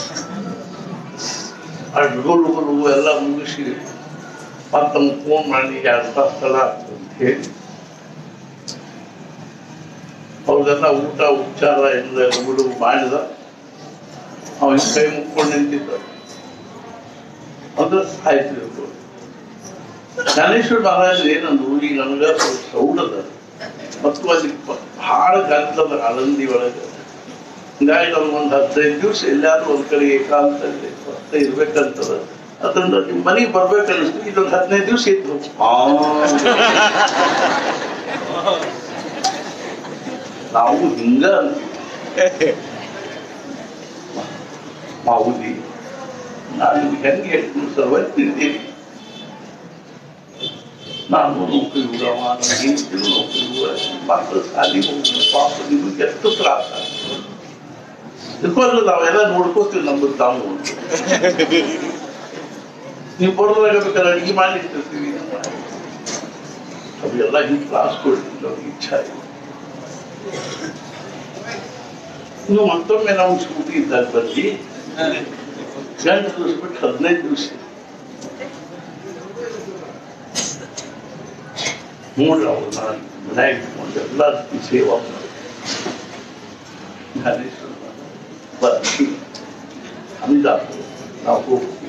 ಅಡ್ಗುಳುಗಳು ಎಲ್ಲ ಮುಗಿಸಿ ಮತ್ತೆ ಫೋನ್ ಮಾಡಿ ಎರಡು ತಾಸು ಸಲ ಅಂತ ಹೇಳಿ ಅವ್ರಿಗೆಲ್ಲ ಊಟ ಉಪಚಾರ ಎಲ್ಲ ಹುಡುಗ ಮಾಡಿದ ಅವನ ಕೈ ಮುಕ್ಕೊಂಡು ನಿಂತಿದ್ದ ಅಂದ್ರೆ ಆಯ್ತು ಇರ್ಬೋದು. ಜ್ಞಾನೇಶ್ವರ ಮಹಾರಾಜ್ ಏನಂದ್ರು ಈಗ ನನಗ ಸೌಡದ ಮತ್ತು ಅಲ್ಲಿ ಪ- ಬಹಳ ಗಂಟದ ಆಳಂದಿ ಒಳಗೆ ಹಿಂಗಾಗಿ ನಮ್ಗೆ ಒಂದು ಹದಿನೈದು ದಿವಸ ಎಲ್ಲಾದ್ರೂ ಒಂದ್ ಕಡೆ ಏಕಾಂತಲ್ಲಿ ಮತ್ತೆ ಇರ್ಬೇಕಂತದ ಅದರಿಂದ ನಿಮ್ ಮನೆಗೆ ಬರ್ಬೇಕನ್ನಿಸ್ತು ಇದೊಂದು ಹದಿನೈದು ದಿವಸ ಇದ್ದು ನಾವು ಹಿಂಗ ಅಂತೀವಿ ಮಾವುದಿ ನಾನು ಹೆಂಗೆ ಹೇಳ್ತೀನಿ ಸರ್ವತ್ತಿದ್ದೀನಿ ನಾನು ನೌಕರಿ ಉಡವ ನನ್ನ ಹೆಂಡತಿನೂ ನೌಕರಿ ಉಡ ಮಕ್ಕಳು ಸಾಲಿ ಹೋಗಿ ಪಾಪ ನಿಮಗೆ ಎಷ್ಟು ತ್ರಾಸ ಇದಕ್ಕೋಲ್ಲ ನಾವೆಲ್ಲ ನೋಡ್ಕೋತೀವಿ ನಮ್ಮದು ತಾವು ನೀವು ಬರೋದ್ರಾಗ ಬೇಕಾದ್ರೆ ಅಡಿಗೆ ಮಾಡಿ ಇಟ್ಟಿರ್ತೀವಿ ಅವೆಲ್ಲ ಹಿಂಗೆ ಕ್ಲಾಸ್ ಕೊಡ್ತೀವಿ ಅವ್ರಿಗೆ ಇಚ್ಛಾ ಇಲ್ಲ ನೀವು ಮತ್ತೊಮ್ಮೆ ನಾವು ಸ್ಕೂಟಿ ಇದ್ದಾಗ ಬಂದು ಗಂಟು ದಿವಸ ಬಿಟ್ಟು ಹದಿನೈದು ದಿವಸ ನೋಡ್ರಿ ಅವ್ರು ನಾನು ಮನ್ಯಾಗ ಇಟ್ಕೊಂಡು ಎಲ್ಲ ರೀತಿ ಸೇವಾ ಮಾಡಿ ಜ್ಞಾನೇಶ್ವರ ಬರ್ತಿ ಅಂದ ನಾವು ಹೋಗ್ತೀವಿ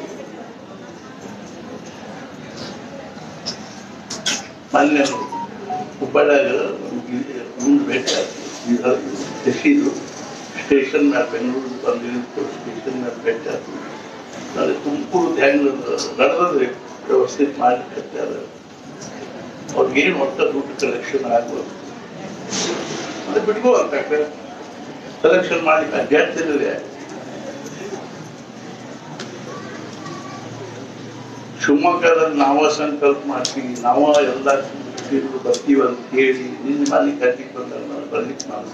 ಮೊನ್ನೆ ಹುಬ್ಬಳ್ಳಿಯಾಗ ಮುಂದೆ ಭೇಟಿ ಎಸಿದ್ರು ಸ್ಟೇಷನ್ ಮೇಲೆ ಬೆಂಗಳೂರು ಬಂದಿದ್ದು ಸ್ಟೇಷನ್ ಮೇಲೆ ಭೇಟಿ ಆಯ್ತು ನಾಳೆ ತುಮಕೂರು ಹೆಂಗ್ ನಡೆದ್ರೆ ವ್ಯವಸ್ಥಿತ ಮಾಡಿಕತ್ಯಾರ ಅವ್ರಿಗೇನು ಒಟ್ಟ ದುಡ್ಡು ಕಲೆಕ್ಷನ್ ಆಗ್ಬೋದು ಅದು ಬಿಟ್ಕೋ ಅಂತ ಕಲೆಕ್ಷನ್ ಮಾಡಿ ಅಡ್ಡಾಡ್ತಿದ್ರೆ ಶಿವಮೊಗ್ಗದಲ್ಲಿ ನಾವ ಸಂಕಲ್ಪ ಮಾಡ್ತೀವಿ ನಾವ ಎಲ್ಲ ತಿರುಗಿ ಬರ್ತೀವಿ ಅಂತ ಹೇಳಿ ನಿನ್ನ ಮನೆ ಕಟ್ಟಿ ಬಂದಾಗ ನಾನು ಬರ್ಲಿಕ್ಕೆ ನಾನು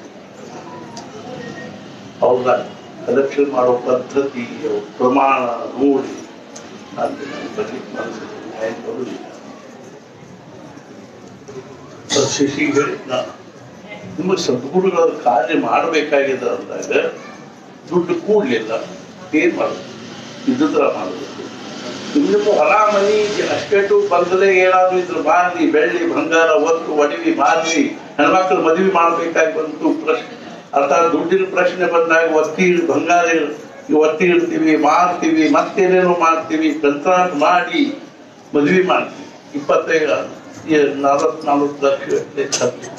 ಹೌದಾ ಕಲೆಕ್ಷನ್ ಮಾಡೋ ಪದ್ಧತಿ ಅವ್ರ ಪ್ರಮಾಣ ನೋಡಿ ನಾನು ಬರ್ಲಿಕ್ಕೆ ಮನಸ್ಸಿಗೆ ನ್ಯಾಯ ಬರುವುದಿಲ್ಲ ಅದು ಶಶಿ ಹೇಳಿ ನಾನು ನಿಮಗೆ ಸದ್ಗುರುಗಳ ಕಾರ್ಯ ಮಾಡಬೇಕಾಗಿದೆ ಅಂದಾಗ ದುಡ್ಡು ಕೂಡ್ಲಿಲ್ಲ ಏನ್ ಮಾಡೋದು ಇದ್ರ ಮಾಡಬೇಕು ನಿಮ್ಮ ಹೊಲ ಮನಿ ಅಷ್ಟೇಟು ಬಂದಲೇ ಏನಾದ್ರು ಇದ್ರ ಮಾರ್ಲಿ ಬೆಳ್ಳಿ ಬಂಗಾರ ಒತ್ತು ಒಡವಿ ಮಾರ್ಲಿ ಹೆಣ್ಮಕ್ಳು ಮದುವೆ ಮಾಡ್ಬೇಕಾಗಿ ಬಂತು ಪ್ರಶ್ನೆ ಅರ್ಥಾತ್ ದುಡ್ಡಿನ ಪ್ರಶ್ನೆ ಬಂದಾಗ ಒತ್ತಿ ಬಂಗಾರ ಒತ್ತಿ ಇಡ್ತೀವಿ ಮಾರ್ತೀವಿ ಮತ್ತೇನೇನೋ ಮಾಡ್ತೀವಿ ಕಂತ್ರಾಟ್ ಮಾಡಿ ಮದುವೆ ಮಾಡ್ತೀವಿ ಇಪ್ಪತ್ತೈದು ನಲವತ್ ನಲ್ವತ್ತು ಲಕ್ಷ ಗಟ್ಟಲೆ ಖರ್ಚು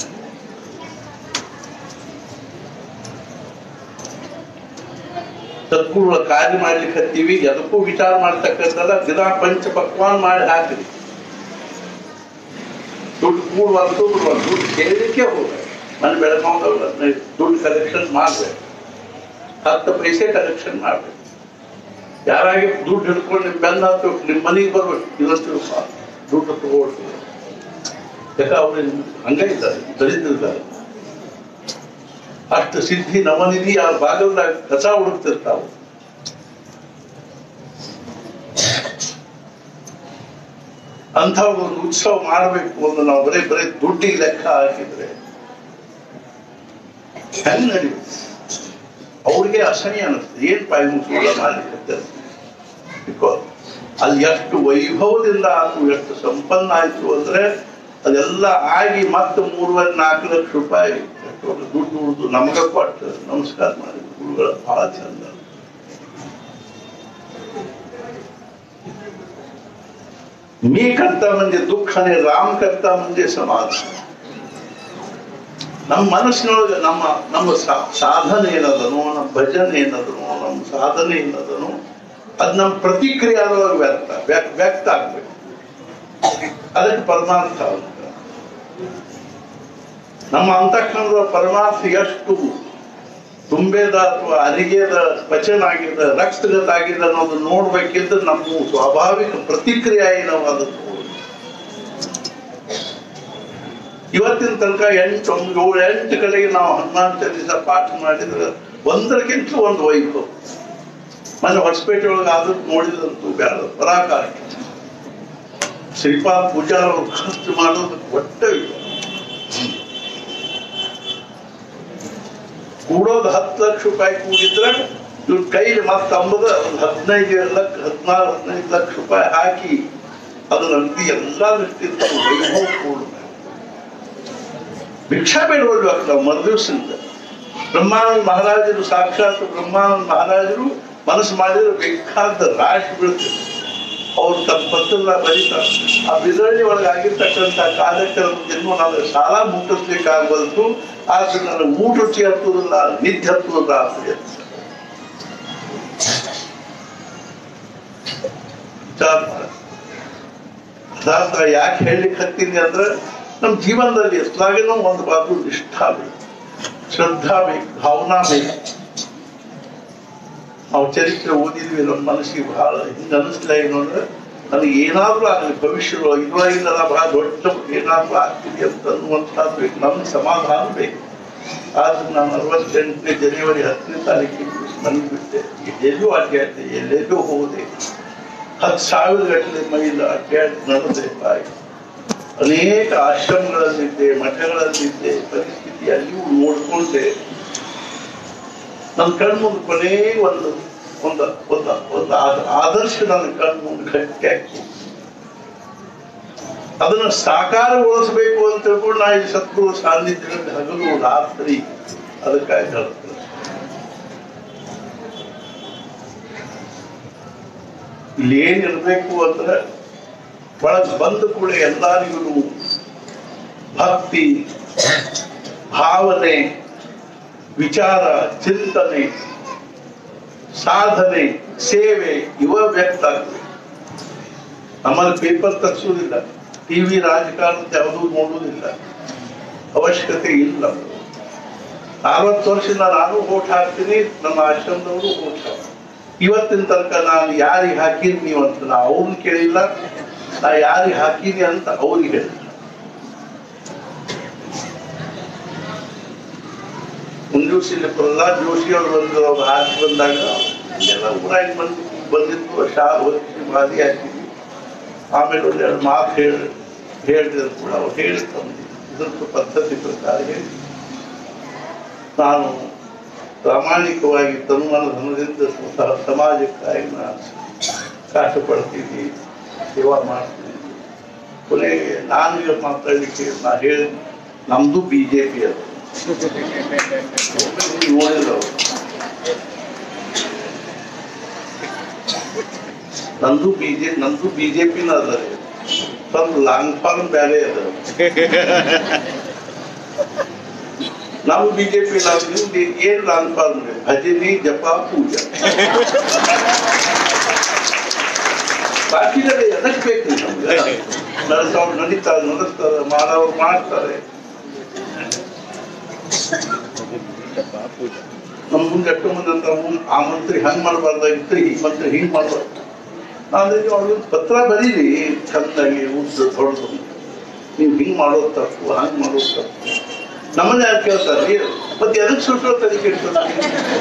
ಸದ್ಗುರುಗಳ ಕಾರ್ಯ ಮಾಡ್ಲಿಕ್ಕೆ ಹತ್ತೀವಿ ಅದಕ್ಕೂ ವಿಚಾರ ಮಾಡ್ತಕ್ಕಂಥಲ್ಲ ದಿನ ಪಂಚ ಪಕ್ವಾನ್ ಮಾಡಿ ಹಾಕ್ರಿ ದುಡ್ಡು ಕೂಡುವಂತೂ ಬಿಡುವಂತ ದುಡ್ಡು ಸೇರಿಕೆ ಹೋಗ ಮನೆ ಬೆಳಗಾವ್ ದುಡ್ಡು ಕಲೆಕ್ಷನ್ ಮಾಡ್ಬೇಕು ಹತ್ತು ಪೈಸೆ ಕಲೆಕ್ಷನ್ ಮಾಡ್ಬೇಕು ಯಾರಾಗಿ ದುಡ್ಡು ಹಿಡ್ಕೊಂಡು ನಿಮ್ ಬೆನ್ನ ಹತ್ಬೇಕು ನಿಮ್ ಮನೆಗೆ ಬರ್ಬೇಕು ಇವತ್ತು ದುಡ್ಡು ತಗೊಳ್ತೀವಿ ಯಾಕೆ ಅವ್ರು ಹಂಗ ಇದ್ದಾರೆ ದರಿದ್ರಿದ್ದಾರೆ ಅಷ್ಟು ಸಿದ್ಧಿ ನವನಿಧಿ ಆ ಭಾಗದಾಗ ಕಸ ಹುಡುಕ್ತಿರ್ತಾವ ಅಂಥ ಒಂದು ಉತ್ಸವ ಮಾಡಬೇಕು ಒಂದು ನಾವು ಬರೀ ಬರೀ ದುಡ್ಡಿಗೆ ಲೆಕ್ಕ ಹಾಕಿದ್ರೆ ಹೆಂಗ್ ನಡೆಯುತ್ತೆ ಅವ್ರಿಗೆ ಅಸಹ್ಯ ಅನಿಸ್ತದೆ ಏನ್ ಪಾಯಿ ಮುಗಿಸೋಲ್ಲ ಮಾಡ್ಲಿಕ್ಕೆ ಬಿಕಾಸ್ ಅಲ್ಲಿ ಎಷ್ಟು ವೈಭವದಿಂದ ಆಯ್ತು ಎಷ್ಟು ಸಂಪನ್ನ ಆಯ್ತು ಅಂದ್ರೆ ಅದೆಲ್ಲ ಆಗಿ ಮತ್ತೆ ಮೂರುವರೆ ನಾಲ್ಕು ಲಕ್ಷ ರೂಪಾಯಿ ಎಷ್ಟು ದುಡ್ಡು ಉಳಿದು ನಮಗ ಕೊಟ್ಟು ನಮಸ್ಕಾರ ಮಾಡಿ ಗುರುಗಳ ಬಹಳ ಚಂದ मी करता म्हणजे दुःख आणि राम करता म्हणजे समाधान ನಮ್ಮ ಮನಸ್ಸಿನೊಳಗೆ ನಮ್ಮ ನಮ್ಮ ಸಾ- ಸಾಧನೆ ಏನದನೋ ನಮ್ಮ ಭಜನೆ ಏನದನೋ ನಮ್ಮ ಸಾಧನೆ ಏನದನೋ ಅದ್ ನಮ್ಮ ಪ್ರತಿಕ್ರಿಯೆ ಆದವಾಗ ವ್ಯಕ್ತ ವ್ಯಕ್- ವ್ಯಕ್ತ ಆಗ್ಬೇಕು ಅದಕ್ಕೆ ಪರಮಾರ್ಥ ಅಂತ ನಮ್ಮ ಅಂತಃಕರಣದ ಪರಮಾರ್ಥ ಎಷ್ಟು ತುಂಬೆದ ಅಥವಾ ಅರಿಗೆದ ಪಚನ ಆಗಿದೆ ರಕ್ತಗತ ಆಗಿದೆ ಅನ್ನೋದು ನೋಡ್ಬೇಕಿದ್ರೆ ನಮ್ಮ ಸ್ವಾಭಾವಿಕ ಪ್ರತಿಕ್ರಿಯೆ ಏನೋ ಅದನ್ನು ನೋಡ್ಬೇಕು. ಇವತ್ತಿನ ತನಕ ಎಂಟು ಒಂದು ಏಳು ಎಂಟು ಕಡೆಗೆ ನಾವು ಹನುಮಾನ್ ಚಾಲೀಸ ಪಾಠ ಮಾಡಿದ್ರೆ ಒಂದರಕ್ಕಿಂತ ಒಂದು ವೈಭವ ಮೊನ್ನೆ ಹೊಸಪೇಟೆ ಒಳಗೆ ಆದ್ರೂ ನೋಡಿದಂತೂ ಬೇಡ ಪರಾಕಾರ ಶ್ರೀಪಾದ್ ಪೂಜಾರ್ ಅವರು ಖರ್ಚು ಮಾಡೋದು ಒಟ್ಟೆ ಇಲ್ಲ ಕೂಡೋದು ಹತ್ತು ಲಕ್ಷ ರೂಪಾಯಿ ಕೂಡಿದ್ರೆ ಇವ್ರ ಕೈಲಿ ಮತ್ತೆ ಅಂಬದ ಒಂದು ಹದಿನೈದು ಲಕ್ಷ ಹದಿನಾರು ಹದಿನೈದು ಲಕ್ಷ ರೂಪಾಯಿ ಹಾಕಿ ಅದು ನಂಬಿ ಎಲ್ಲಾ ದೃಷ್ಟಿಯಿಂದ ವೈಭವ ಪೂರ್ಣ ಭಿಕ್ಷಾ ಬೇಡವಲ್ಬೇಕು ನಾವು ಮರುದಿವ್ಸದಿಂದ ಬ್ರಹ್ಮಾನಂದ ಮಹಾರಾಜರು ಸಾಕ್ಷಾತ್ ಬ್ರಹ್ಮಾನಂದ ಮಹಾರಾಜರು ಮನಸ್ಸು ಮಾಡಿದ್ರೆ ಬೇಕಾದ ರಾಶಿ ಬೀಳ್ತದೆ ಅವ್ರು ತಮ್ಮ ಪತ್ರ ಬರೀತಾರೆ ಆ ಬಿದರಳ್ಳಿ ಒಳಗೆ ಆಗಿರ್ತಕ್ಕಂಥ ಕಾರ್ಯಕ್ರಮದಿಂದ ನಾನು ಸಾಲ ಮುಟ್ಟಿಸ್ಲಿಕ್ಕಾಗಬಲ್ತು ಆದ್ರೆ ನನ್ನ ಊಟ ರುಚಿ ಹತ್ತುದಿಲ್ಲ ನಿದ್ದೆ ಹತ್ತುದಿಲ್ಲ ಅಂತ ವಿಚಾರ ಮಾಡಿ. ಅದಾದ ಯಾಕೆ ಹೇಳಲಿಕ್ಕೆ ಹತ್ತೀನಿ ಅಂದ್ರೆ ನಮ್ಮ ಜೀವನದಲ್ಲಿ ಎಷ್ಟಾಗಿನೂ ಒಂದು ಬಾದು ನಿಷ್ಠಾ ಬೇಕು ಶ್ರದ್ಧಾ ಬೇಕು ಭಾವನಾ ಬೇಕು ನಾವು ಚರಿತ್ರೆ ಓದಿದ್ವಿ ನಮ್ಮ ಮನಸ್ಸಿಗೆ ಬಹಳ ಹಿಂಗ ಅನಿಸ್ತಾ ಏನು ಅಂದ್ರೆ ನನಗೆ ಏನಾದ್ರೂ ಆಗಲಿ ಭವಿಷ್ಯದೊಳಗೆ ಇದ್ರೊಳಗಿಂದ ನಾ ಬಹಳ ದೊಡ್ಡ ಏನಾದ್ರೂ ಆಗ್ತಿದೆ ಅಂತ ಅನ್ನುವಂಥದ್ದು ಬೇಕು ನಮ್ಗೆ ಸಮಾಧಾನ ಬೇಕು ಆದ್ರೆ ನಾನು ಅರವತ್ತೆಂಟನೇ ಜನವರಿ ಹತ್ತನೇ ತಾರೀಕಿಗೆ ಮನೆಗೆ ಬಿಟ್ಟೆ ಎಲ್ಲೆಲ್ಲೂ ಅಡ್ಡಾಡಿದೆ ಎಲ್ಲೆಲ್ಲೂ ಹೋದೆ ಹತ್ತು ಸಾವಿರ ಗಟ್ಟಲೆ ಮೈಲ್ ಅಡ್ಡಾಡಿ ನಡೆದೆ ಬಾಯಿ ಅನೇಕ ಆಶ್ರಮಗಳಲ್ಲಿದ್ದೆ ಮಠಗಳಲ್ಲಿದ್ದೆ ಪರಿಸ್ಥಿತಿ ಅಲ್ಲಿಯೂ ನೋಡ್ಕೊಂಡೆ ನನ್ನ ಕಣ್ಮುಂದೆ ಕೊನೆ ಒಂದು ಒಂದು ಒಂದು ಒಂದು ಆದ- ಆದರ್ಶ ನನ್ನ ಕಣ್ಮುಂದೆ ಗಟ್ಟಿ ಹಾಕಿ ಅದನ್ನ ಸಾಕಾರಗೊಳಿಸಬೇಕು ಅಂತ ತಿಳ್ಕೊಂಡು ನಾ ಈ ಸತ್ಗುರು ಸಾನ್ನಿಧ್ಯದಲ್ಲಿ ಹಗಲು ರಾತ್ರಿ ಅದಕ್ಕಾಗಿ ಹೇಳ್ತೇನೆ ಇಲ್ಲಿ ಏನಿರ್ಬೇಕು ಅಂದ್ರೆ ಒಳಗೆ ಬಂದ ಕೂಡ ಎಲ್ಲರಿಗೂ ಭಕ್ತಿ ಭಾವನೆ ವಿಚಾರ ಚಿಂತನೆ ಸಾಧನೆ ಸೇವೆ ಇವ ವ್ಯಕ್ತ ಆಗ್ತದೆ ನಮ್ಮಲ್ಲಿ ಪೇಪರ್ ತರಿಸುವುದಿಲ್ಲ ಟಿವಿ ರಾಜಕಾರಣದ ಯಾವುದೂ ನೋಡುವುದಿಲ್ಲ ಅವಶ್ಯಕತೆ ಇಲ್ಲ ಅರವತ್ತು ವರ್ಷದಿಂದ ನಾನು ಓಟ್ ಹಾಕ್ತೀನಿ ನಮ್ಮ ಆಶ್ರಮದವರು ಓಟ್ ಹಾಕ್ತೀನಿ ಇವತ್ತಿನ ತನಕ ನಾನು ಯಾರಿಗೆ ಹಾಕಿನಿ ನೀವು ಅಂತ ನಾ ಅವ್ರನ್ನ ಕೇಳಿಲ್ಲ ನಾ ಯಾರಿಗೆ ಹಾಕಿನಿ ಅಂತ ಅವ್ರಿಗೆ ಹೇಳಿಲ್ಲ ಒಂದ್ ದಿವಸ ಇಲ್ಲಿ ಪ್ರಹ್ಲಾದ್ ಜೋಶಿ ಅವರು ಬಂದ್ರು ಅವ್ರು ಆಚೆ ಬಂದಾಗ ಎಲ್ಲ ಊರಾಗಿ ಬಂದು ಬಂದಿದ್ದು ಶಾಲ್ ಹೊರಿಸಿ ಮಾದಿ ಹಾಕಿದ್ವಿ ಆಮೇಲೆ ಒಂದೆರಡು ಮಾತು ಹೇಳಿ ಹೇಳಿದ್ರು ಕೂಡ ಅವ್ರು ಹೇಳಿ ತಂದಿದ್ದು ಇದ್ರ ಪದ್ಧತಿ ಪ್ರಕಾರ ಹೇಳಿ ನಾನು ಪ್ರಾಮಾಣಿಕವಾಗಿ ತನುಮಾನ ಧನದಿಂದ ಸ- ಸಮಾಜಕ್ಕಾಗಿ ನಾನು ಕಷ್ಟಪಡ್ತೀನಿ ಸೇವಾ ಮಾಡ್ತೀನಿ ಕೊನೆಗೆ ನಾನು ಈಗ ಮಾತಾಡಲಿಕ್ಕೆ ನಾ ಹೇಳಿ ನಮ್ದು ಬಿ ಜೆ ಪಿ ಅದು ನೋಡಿದ್ರು ಅವ್ರು. ನಂದು ಬಿಜೆ ನಂದು ಬಿಜೆಪಿನ ಅದ ರೀ. ಸ್ವಲ್ಪ ಲಾಂಗ್ ಫಾರ್ಮ್ ಬೇರೆ ಅದ ನಾವು ಬಿಜೆಪಿ ನಾವು ನಿಮ್ದು ಏನ್ ಲಾಂಗ್ ಫಾರ್ಮ್ ರೀ ಭಜನೆ ಜಪ ಪೂಜೆ ಬಾಕಿದರೆ ಎದಕ್ ಬೇಕು ನಮ್ಗೆ ನಡೆಸೋರು ನಡೀತಾರೆ ನಡೆಸ್ತಾರೆ ಮಾಡೋರು ಮಾಡ್ತಾರೆ ನಮ್ ಮುಂದೆ ಎಷ್ಟೋ ಮಂದಿ ಅಂತ ಮುಂದೆ ಆ ಮಂತ್ರಿ ಹಂಗ್ ಮಾಡಬಾರ್ದಾಗಿತ್ತು ಈ ಮಂತ್ರಿ ಹಿಂಗ್ ಮಾಡ್ಬಾರ್ದು ನಾನು ಅವ್ರಿಗೆ ಪತ್ರ ಬರೀರಿ ಚಂದಾಗಿ ಉದ್ದ ದೊಡ್ಡದು ನೀವು ಹಿಂಗ್ ಮಾಡೋದು ತಪ್ಪು ಹಂಗ್ ಮಾಡೋದು ತಪ್ಪು ನಮ್ಮನ್ನ ಯಾರು ಕೇಳ್ತಾರೆ ಮತ್ತೆ ಎದಕ್ ಸುಟ್ಟು ತನಿಖೆ ಇರ್ತದೆ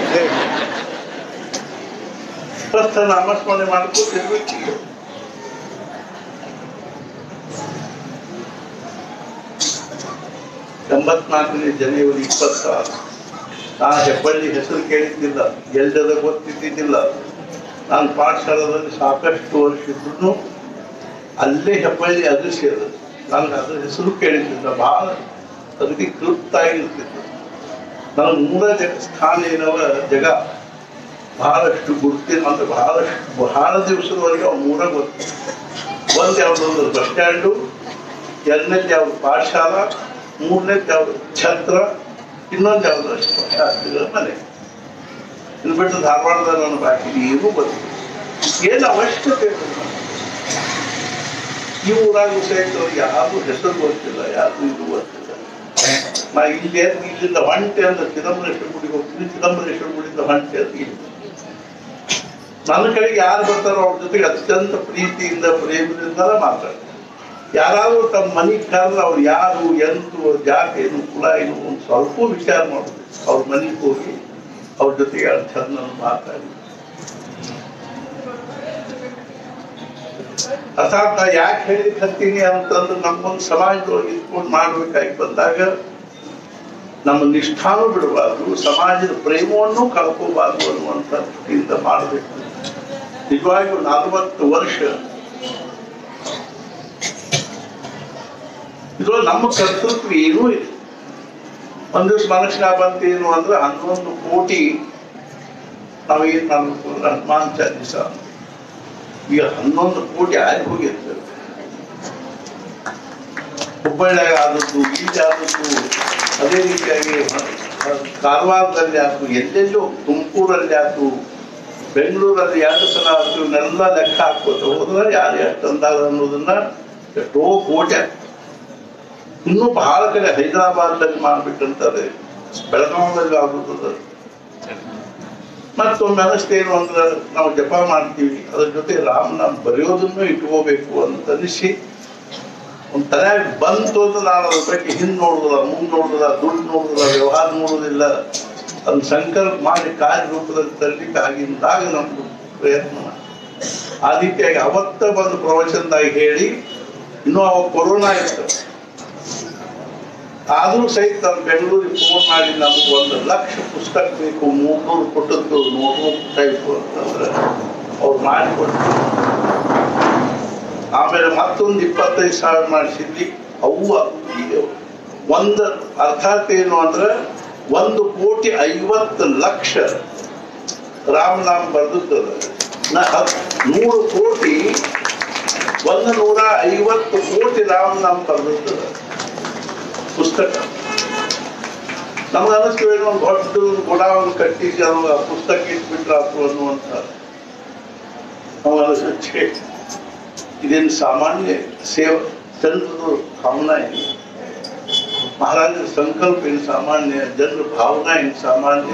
ಪ್ರಸ್ತ ನಾಮಸ್ಮರಣೆ ಮಾಡ್ಕೊತಿರ್ಬೇಕು ಎಂಬತ್ನಾಲ್ಕನೇ ಜನವರಿ ಇಪ್ಪತ್ತಾರು ನಾನು ಹೆಬ್ಬಳ್ಳಿ ಹೆಸರು ಕೇಳಿದ್ದಿಲ್ಲ ಎಲ್ಲದ ಗೊತ್ತಿದ್ದಿದ್ದಿಲ್ಲ ನಾನು ಪಾಠಶಾಲದಲ್ಲಿ ಸಾಕಷ್ಟು ವರ್ಷ ಇದ್ರು ಅಲ್ಲೇ ಹೆಬ್ಬಳ್ಳಿ ಅಗಸಿ ಅದು ನನಗೆ ಅದ್ರ ಹೆಸರು ಕೇಳಿದ್ದಿಲ್ಲ ಬಹಳ ಅಗದಿ ಕ್ಲುಪ್ತಾಗಿರ್ತಿತ್ತು ನನಗೆ ಮೂಲ ಜಗ ಸ್ಥಾನ ಏನವ ಜಗ ಬಹಳಷ್ಟು ಗುರುತಿನ ಅಂದ್ರೆ ಬಹಳಷ್ಟು ಬಹಳ ದಿವಸದವರೆಗೆ ಅವ್ರು ಮೂರ ಗೊತ್ತು ಒಂದ್ ಯಾವ್ದು ಅಂದ್ರೆ ಬಸ್ ಸ್ಟ್ಯಾಂಡು ಎರಡನೇದು ಯಾವ್ದು ಪಾಠಶಾಲಾ ಮೂರನೇದು ಯಾವ್ದು ಛತ್ರ ಇನ್ನೊಂದು ಯಾವ್ದು ಶಾಸ್ತ್ರಿಗಳ ಮನೆ ಇದು ಬಿಟ್ಟು ಧಾರವಾಡದ ನನ್ನ ಬಾಕಿ ಏನೂ ಗೊತ್ತಿಲ್ಲ ಏನು ಅವಶ್ಯಕತೆ ಇಲ್ಲ. ಈ ಊರಾಗ ಸಹಿತ ಯಾರು ಹೆಸರು ಗೊತ್ತಿಲ್ಲ ಯಾರು ಇದು ಗೊತ್ತಿಲ್ಲ ನಾ ಇಲ್ಲಿ ಇಲ್ಲಿಂದ ಹೊಂಟೆ ಅಂದ್ರೆ ಚಿದಂಬರೇಶ್ವರ ಗುಡಿಗೆ ಹೋಗ್ತೀನಿ ಚಿದಂಬರೇಶ್ವರ ಗುಡಿಯಿಂದ ಹೊಂಟೆ ಅಂತ ಇಲ್ಲಿ ನನ್ನ ಕಡೆಗೆ ಯಾರು ಬರ್ತಾರೋ ಅವ್ರ ಜೊತೆಗೆ ಅತ್ಯಂತ ಪ್ರೀತಿಯಿಂದ ಪ್ರೇಮದಿಂದ ಮಾತಾಡ್ತೀನಿ ಯಾರಾದ್ರೂ ತಮ್ಮ ಮನೆಗೆ ಕರೆದ್ರೆ ಅವ್ರು ಯಾರು ಎಂತು ಅವ್ರ ಜಾತಿ ಏನು ಕುಲ ಏನು ಒಂದು ಸ್ವಲ್ಪ ವಿಚಾರ ಮಾಡೋದು ಅವ್ರ ಮನೆಗೆ ಹೋಗಿ ಅವ್ರ ಜೊತೆಗೆ ಎರಡು ಚಂದ ಮಾತಾಡಿ ಅರ್ಥಾತ್ ನಾ ಯಾಕೆ ಹೇಳಿಕ್ ಹತ್ತೀನಿ ಅಂತಂದ್ರೆ ನಮ್ಮೊಂದು ಸಮಾಜದೊಳಗೆ ಇಟ್ಕೊಂಡು ಮಾಡ್ಬೇಕಾಗಿ ಬಂದಾಗ ನಮ್ಮ ನಿಷ್ಠಾನು ಬಿಡಬಾರ್ದು ಸಮಾಜದ ಪ್ರೇಮವನ್ನು ಕಳ್ಕೋಬಾರ್ದು ಅನ್ನುವಂಥ ದೃಷ್ಟಿಯಿಂದ ಮಾಡಬೇಕು ನಿಜವಾಗಿಯೂ ನಲವತ್ತು ವರ್ಷ ಇದ್ರೊಳಗೆ ನಮ್ಮ ಕರ್ತೃತ್ವ ಏನೂ ಇಲ್ಲ ಒಂದ್ ದಿವಸ ಮನುಷ್ಯನ ಬಂತೇನು ಅಂದ್ರೆ ಹನ್ನೊಂದು ಕೋಟಿ ನಾವೇನ್ ಮಾಡ್ಬೇಕು ಅಂದ್ರೆ ಹನುಮಾನ್ ಚಾಲಿಸ ಈಗ ಹನ್ನೊಂದು ಕೋಟಿ ಆಗಿ ಹೋಗಿರ್ತದೆ ಹುಬ್ಬಳ್ಳಿಯಾಗ ಆದದ್ದು ಇಲ್ಲಿ ಆದದ್ದು ಅದೇ ರೀತಿಯಾಗಿ ಹ- ಕಾರವಾರದಲ್ಲಿ ಆಯ್ತು ಎಲ್ಲೆಲ್ಲೋ ತುಮಕೂರಲ್ಲಿ ಆಯ್ತು ಬೆಂಗಳೂರಲ್ಲಿ ಎರಡು ಸಲ ಆಯ್ತು ಇವನ್ನೆಲ್ಲ ಲೆಕ್ಕ ಹಾಕ್ಬೋದು ಹೋದ್ರೆ ಯಾರು ಎಷ್ಟು ಅಂದಾರ ಅನ್ನೋದನ್ನ ಎಷ್ಟೋ ಕೋಟಿ ಆಗ್ತದೆ. ಇನ್ನೂ ಬಹಳ ಕಡೆ ಹೈದರಾಬಾದ್ನಲ್ಲಿ ಮಾಡ್ಬೇಕಂತಾರೆ ಬೆಳಗಾವದಲ್ಲಿ ಆಗುತ್ತದೆ ಮತ್ತೊಮ್ಮೆ ಅನಿಸ್ತೇನು ಅಂದ್ರೆ ನಾವು ಜಪ ಮಾಡ್ತೀವಿ ಅದ್ರ ಜೊತೆ ರಾಮನಾಮ ಬರೆಯೋದನ್ನು ಇಟ್ಕೋಬೇಕು ಅಂತ ಅನಿಸಿ ಒಂದ್ ತಲೆಯಾಗಿ ಬಂತು ಅಂತ ನಾನು ಅದ್ರ ಬಗ್ಗೆ ಹಿಂದ್ ನೋಡುದಿಲ್ಲ ಮುಂದ್ ನೋಡುದಿಲ್ಲ ದುಡ್ಡು ನೋಡುದಿಲ್ಲ ವ್ಯವಹಾರ ನೋಡುದಿಲ್ಲ ಅದನ್ನ ಸಂಕಲ್ಪ ಮಾಡಿ ಕಾರ್ಯರೂಪದಲ್ಲಿ ತರಲಿಕ್ಕೆ ಆಗಿಂದಾಗ ನಮ್ದು ಪ್ರಯತ್ನ ಮಾಡಿ. ಆ ರೀತಿಯಾಗಿ ಅವತ್ತ ಬಂದು ಪ್ರವಚನದಾಗ ಹೇಳಿ ಇನ್ನೂ ಅವಾಗ ಕೊರೋನಾ ಇತ್ತು ಆದ್ರೂ ಸಹಿತ ನಾನು ಬೆಂಗಳೂರಿಗೆ ಫೋನ್ ಮಾಡಿ ನಮ್ಗೆ ಒಂದು ಲಕ್ಷ ಪುಸ್ತಕ ಬೇಕು ಮೂರ್ನೂರು ಕೊಟ್ಟದ್ದು ನೂರು ಟೈಪ್ ಅಂತಂದ್ರೆ ಅವ್ರು ಮಾಡಿಕೊಟ್ಟು ಆಮೇಲೆ ಮತ್ತೊಂದು ಇಪ್ಪತ್ತೈದು ಸಾವಿರ ಮಾಡಿಸಿದ್ವಿ ಅವು ಈಗ ಒಂದು ಅರ್ಥಾತ್ ಏನು ಅಂದ್ರೆ ಒಂದು ಕೋಟಿ ಐವತ್ತು ಲಕ್ಷ ರಾಮನಾಮ ಬರ್ದುತ್ತದೆ ನ ಹತ್- ನೂರು ಕೋಟಿ ಒಂದು ನೂರ ಐವತ್ತು ಕೋಟಿ ರಾಮನಾಮ ಬರ್ದುತ್ತದೆ ಪುಸ್ತಕ ನಮ್ಗೆ ಅನಿಸ್ತೇವೆ ಒಂದು ದೊಡ್ಡ ಗುಡಾವನ್ನು ಕಟ್ಟಿಸಿ ಅದು ಆ ಪುಸ್ತಕ ಇಟ್ಬಿಟ್ರೆ ಆತು ಅನ್ನುವಂಥ ನಮ್ಗೆ ಅನಿಸುತ್ತೆ ಇದೇನು ಸಾಮಾನ್ಯ ಸೇವ ಜನರ ಭಾವನಾ ಏನು ಮಹಾರಾಜರ ಸಂಕಲ್ಪ ಏನು ಸಾಮಾನ್ಯ ಜನರ ಭಾವನಾ ಏನು ಸಾಮಾನ್ಯ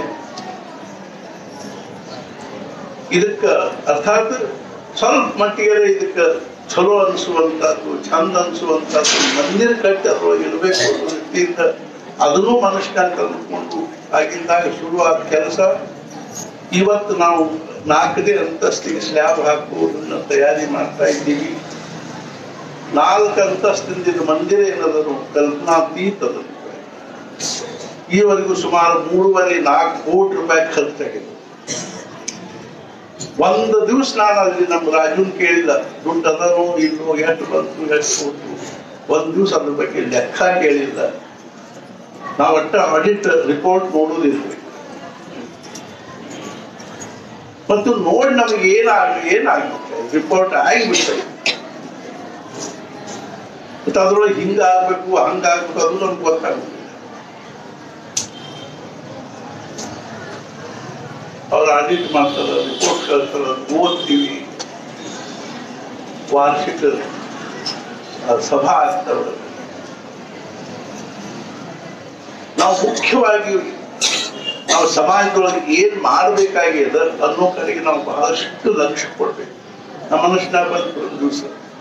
ಇದಕ್ಕ ಅರ್ಥಾತ್ ಸ್ವಲ್ಪ ಮಟ್ಟಿಗೆ ಇದಕ್ಕ ಚಲೋ ಅನಿಸುವಂತದ್ದು ಚಂದ ಅನಿಸುವಂತದ್ದು ಮಂದಿರ ಕಟ್ಟಿ ಅದ್ರೊಳಗೆ ಇರಬೇಕು ಅನ್ನೋ ದೃಷ್ಟಿಯಿಂದ ಅದನ್ನು ಮನುಷ್ಯನ ತಂದುಕೊಂಡು ಆಗಿಂದಾಗ ಶುರುವಾದ ಕೆಲಸ ಇವತ್ತು ನಾವು ನಾಲ್ಕನೇ ಅಂತಸ್ತಿಗೆ ಸ್ಲ್ಯಾಬ್ ಹಾಕುವುದನ್ನ ತಯಾರಿ ಮಾಡ್ತಾ ಇದ್ದೀವಿ ನಾಲ್ಕು ಅಂತಸ್ತಿಂದ ಮಂದಿರ ಏನದನು ಕಲ್ಪನಾತೀತ ಅದನ್ನು ಈವರೆಗೂ ಸುಮಾರು ಮೂರುವರೆ ನಾಲ್ಕು ಕೋಟಿ ರೂಪಾಯಿ ಖರ್ಚಾಗಿದೆ ಒಂದು ದಿವಸ ನಾನು ಅಲ್ಲಿ ನಮ್ಮ ರಾಜುನ್ ಕೇಳಿಲ್ಲ ದುಡ್ಡು ಅದನೋ ಇಲ್ಲೋ ಎಷ್ಟು ಬಂತು ಎಷ್ಟು ಕೊಟ್ಟು ಒಂದು ದಿವಸ ಅದ್ರ ಬಗ್ಗೆ ಲೆಕ್ಕ ಕೇಳಿಲ್ಲ ನಾವು ಒಟ್ಟ ಆಡಿಟ್ ರಿಪೋರ್ಟ್ ನೋಡುವುದಿಲ್ಲ ಮತ್ತು ನೋಡಿ ನಮಗೆ ಏನಾಗ ಏನಾಗ್ಬಿಟ್ಟೆ ರಿಪೋರ್ಟ್ ಆಗಿಬಿಟ್ಟೆ ಮತ್ತೆ ಅದ್ರೊಳಗೆ ಹಿಂಗಾಗ್ಬೇಕು ಹಂಗಾಗ್ಬೇಕು ಅದು ನಮ್ಗೆ ಗೊತ್ತಾಗ್ಬೇಕು ಅವ್ರು ಆಡಿಟ್ ಮಾಡ್ತಾರೆ ರಿಪೋರ್ಟ್ ಕಳ್ತಾರೆ ಓದ್ತೀವಿ ವಾರ್ಷಿಕ ಆ, ಸಭಾ ಆಗ್ತವೆ ನಾವು ಮುಖ್ಯವಾಗಿ ನಾವು ಸಮಾಜದೊಳಗೆ ಏನ್ ಮಾಡ್ಬೇಕಾಗಿದೆ ಅನ್ನೋ ಕಡೆಗೆ ನಾವು ಬಹಳಷ್ಟು ಲಕ್ಷ್ಯ ಕೊಡ್ಬೇಕು ನಮ್ಮ ಮನುಷ್ಯನ ಬಂತು ಒಂದು ದಿವಸ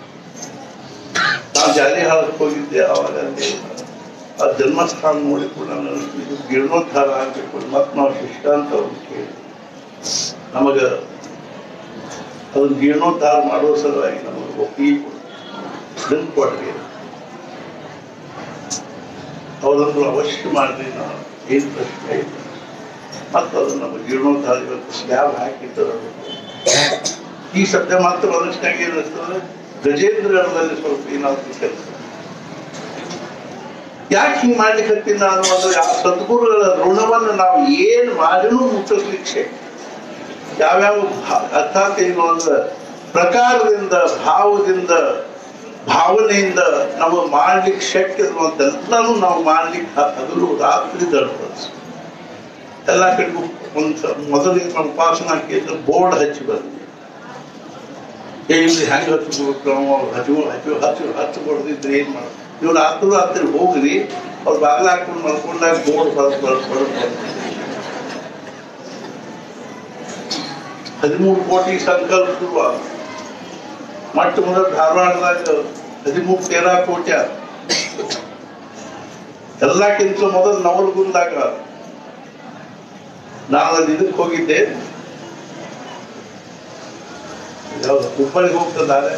ನಾವು ಜಾಲಿ ಹಾಳಕ್ಕೆ ಹೋಗಿದ್ದೆ ಅವಾಗ ಅಲ್ಲಿ ಆ ಜನ್ಮಸ್ಥಾನ ನೋಡಿಕೊಂಡು ನಾನು ಅನಿಸ್ತು, ಇದು ಜೀರ್ಣೋದ್ಧಾರ ಆಗ್ಬೇಕು ಮತ್ತೆ ನಾವು ಶಿಷ್ಟಾಂತ ಅವ್ರನ್ನ ಕೇಳಿ ನಮಗ ಅದನ್ನ ಜೀರ್ಣೋದ್ಧಾರ ಮಾಡೋ ಸಲುವಾಗಿ ನಮಗೆ ಒಪ್ಪಿಗೆ ಇದನ್ನು ಕೊಡ್ರಿ ಅವರನ್ನು ಅವಶ್ಯ ಮಾಡ್ರಿ ನಾವು ಏನು ಪ್ರಶ್ನೆ ಇಲ್ಲ ಮತ್ತು ಅದು ನಮ್ಮ ಜೀರ್ಣೋದ್ಧಾರ ಇವತ್ತು ಸ್ಲ್ಯಾಬ್ ಹಾಕಿದ್ದಾರೆ ಈ ಸದ್ಯ ಮಾತ್ರ ಮನುಷ್ಯನಾಗ ಏನಿಸ್ತದೆ ಗಜೇಂದ್ರಗಢದಲ್ಲಿ ಸ್ವಲ್ಪ ಏನಾದ್ರು ಕೆಲಸ ಯಾಕೆ ಹಿಂಗ್ ಮಾಡ್ಲಿಕ್ಕೆ ನಾನು ಅಂದ್ರೆ ಆ ಸದ್ಗುರುಗಳ ಋಣವನ್ನು ನಾವು ಏನ್ ಮಾಡಿನೂ ಮುಟ್ಟಿಸ್ಲಿಕ್ಕೆ ಶಕ್ತಿ ಯಾವ್ಯಾವ ಭಾ- ಅರ್ಥಾತ್ ಏನು ಅಂದ್ರೆ ಪ್ರಕಾರದಿಂದ ಭಾವದಿಂದ ಭಾವನೆಯಿಂದ ನಾವು ಮಾಡ್ಲಿಕ್ಕೆ ಶಕ್ತಿ ಅನ್ನುವಂಥೆಲ್ಲನೂ ನಾವು ಮಾಡ್ಲಿಕ್ಕೆ ಹ- ಹಗಲು ರಾತ್ರಿ ದಡ್ಪಡಿಸಿ ಎಲ್ಲ ಕಡೆಗೂ ಒಂದು ಮೊದಲಿಗೆ ನಮ್ಮ ಉಪಾಸನಾ ಕೇಂದ್ರ ಬೋರ್ಡ್ ಹಚ್ಚಿ ಬಂದ್ವಿ ಏ ಇಲ್ಲಿ ಹೆಂಗ್ ಹಚ್ಬೇಕು ನಾವು ಹಚ್ಚು ಹಚ್ಚು ಹಚ್ಚು ಹಚ್ಚು ಕೊಡದಿದ್ರೆ ಏನ್ ಮಾಡ ನೀವು ರಾತ್ರಿ ರಾತ್ರಿ ಹೋಗ್ರಿ ಅವ್ರು ಬಾಗಿಲ ಹಾಕೊಂಡು ಮಲ್ಕೊಂಡಾಗ ಬೋರ್ಡ್ ಬರ್ ಬರ್ ಬರ್ ಹದಿಮೂರು ಕೋಟಿ ಸಂಕಲ್ಪ ಶುರುವಾದ ಮೊಟ್ಟ ಮೊದಲು ಧಾರವಾಡದಾಗ ಹದಿಮೂರು ತೇರಾ ಕೋಟ್ಯ ಎಲ್ಲಕ್ಕಿಂತ ಮೊದಲು ನವಲಗುಂದಾಗ ನಾನು ಅಲ್ಲಿ ಇದಕ್ಕೆ ಹೋಗಿದ್ದೆ ಯಾವ್ದು ಹುಬ್ಬಳ್ಳಿಗೆ ಹೋಗ್ತದಾರೆ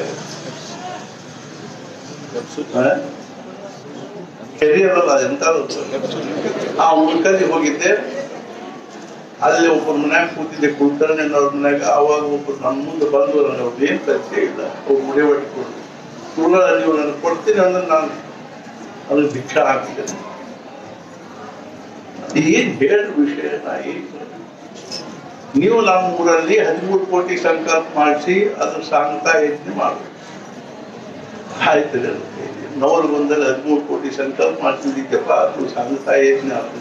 ಕೆರಿಯರಲ್ಲ ಎಂತ ಆ ಉಳ್ಕಲ್ಲಿ ಹೋಗಿದ್ದೆ ಅಲ್ಲಿ ಒಬ್ಬರ ಮನ್ಯಾಗ ಕೂತಿದ್ದೆ ಕುಲಕರ್ಣಿ ಅವ್ರ ಮನ್ಯಾಗ ಅವಾಗ ಒಬ್ರು ನನ್ನ ಮುಂದೆ ಬಂದು ನನಗೆ ಅವ್ರು ಏನ್ ಪರಿಚಯ ಇಲ್ಲ ಅವ್ರು ಮುಡಿ ಹೊಟ್ಟಿಕೊಂಡು ಕುಲ ನೀವು ನನಗೆ ಕೊಡ್ತೀನಿ ಅಂದ್ರೆ ನಾನು ಅದಕ್ಕೆ ಭಿಕ್ಷಾ ಹಾಕಿದ್ದೇನೆ ಏನ್ ಹೇಳ ವಿಷಯ ನಾ ಏನ್ ಹೇಳಿ? ನೀವು ನಮ್ಮ ಊರಲ್ಲಿ ಹದಿಮೂರು ಕೋಟಿ ಸಂಕಲ್ಪ ಮಾಡಿಸಿ ಅದು ಸಾಂಗ್ತಾ ಯಜ್ಞ ಮಾಡಬೇಕು ಆಯ್ತು ನವರು ಬಂದಲ್ಲಿ ಹದಿಮೂರು ಕೋಟಿ ಸಂಕಲ್ಪ ಮಾಡ್ತಿದ್ದಪ್ಪ ಅದು ಸಾಂಗ್ತಾ ಯಜ್ಞ ಆಗ್ತದೆ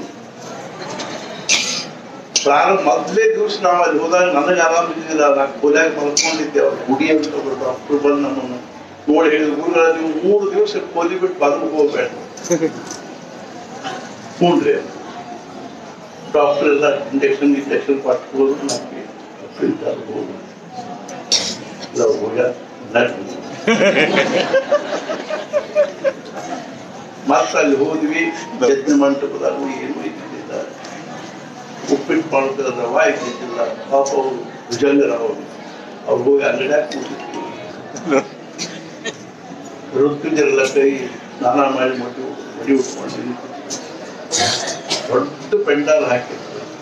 ಪ್ರಾರಂಭ ಮೊದಲೇ ದಿವಸ ನಾವು ಅಲ್ಲಿ ಹೋದಾಗ ನನಗೆ ಆರಾಮ ಇದ್ದಿಲ್ಲ ನಾ ಕೊಲೆಯಾಗ ಮಲ್ಕೊಂಡಿದ್ದೆ ಅವ್ರು ಗುಡಿ ಅಂತ ಒಬ್ರು ಡಾಕ್ಟರ್ ಬಂದು ನಮ್ಮನ್ನು ನೋಡಿ ಹೇಳಿದ ಗುರುಗಳ ನೀವು ಮೂರು ದಿವಸ ಕೋಲಿ ಬಿಟ್ಟು ಬದಲು ಹೋಗ್ಬೇಡ ಹ್ಞೂನ್ರಿ ಡಾಕ್ಟರ್ ಎಲ್ಲ ಇಂಜೆಕ್ಷನ್ ಇಂಜೆಕ್ಷನ್ ಕೊಟ್ಟು ನಮಗೆ ಫಿಲ್ಟರ್ ಹೋಗಿ ಇಲ್ಲ ಹೋಗ ಮತ್ತೆ ಅಲ್ಲಿ ಹೋದ್ವಿ ಯಜ್ಞ ಮಂಟಪದಾಗ ಏನು ಇದ್ದಿದ್ದಿಲ್ಲ ಉಪ್ಪಿಟ್ಟು ಮಾಡೋದ್ರ ರವ ಇದ್ದಿದ್ದಿಲ್ಲ ಪಾಪ ಅವರು ಭುಜಂಗರವರು ಅವ್ರು ಹೋಗಿ ಅಂಗಡಿಯಾಗ ಕೂತಿದ್ರು ಋತುಜರೆಲ್ಲ ಕೈ ಸ್ನಾನ ಮಾಡಿ ಮಡಿ ಮಡಿ ಉಟ್ಕೊಂಡು ನಿಂತಿದ್ರು. ದೊಡ್ಡ ಪೆಂಡಾಲ್ ಹಾಕಿದ್ರು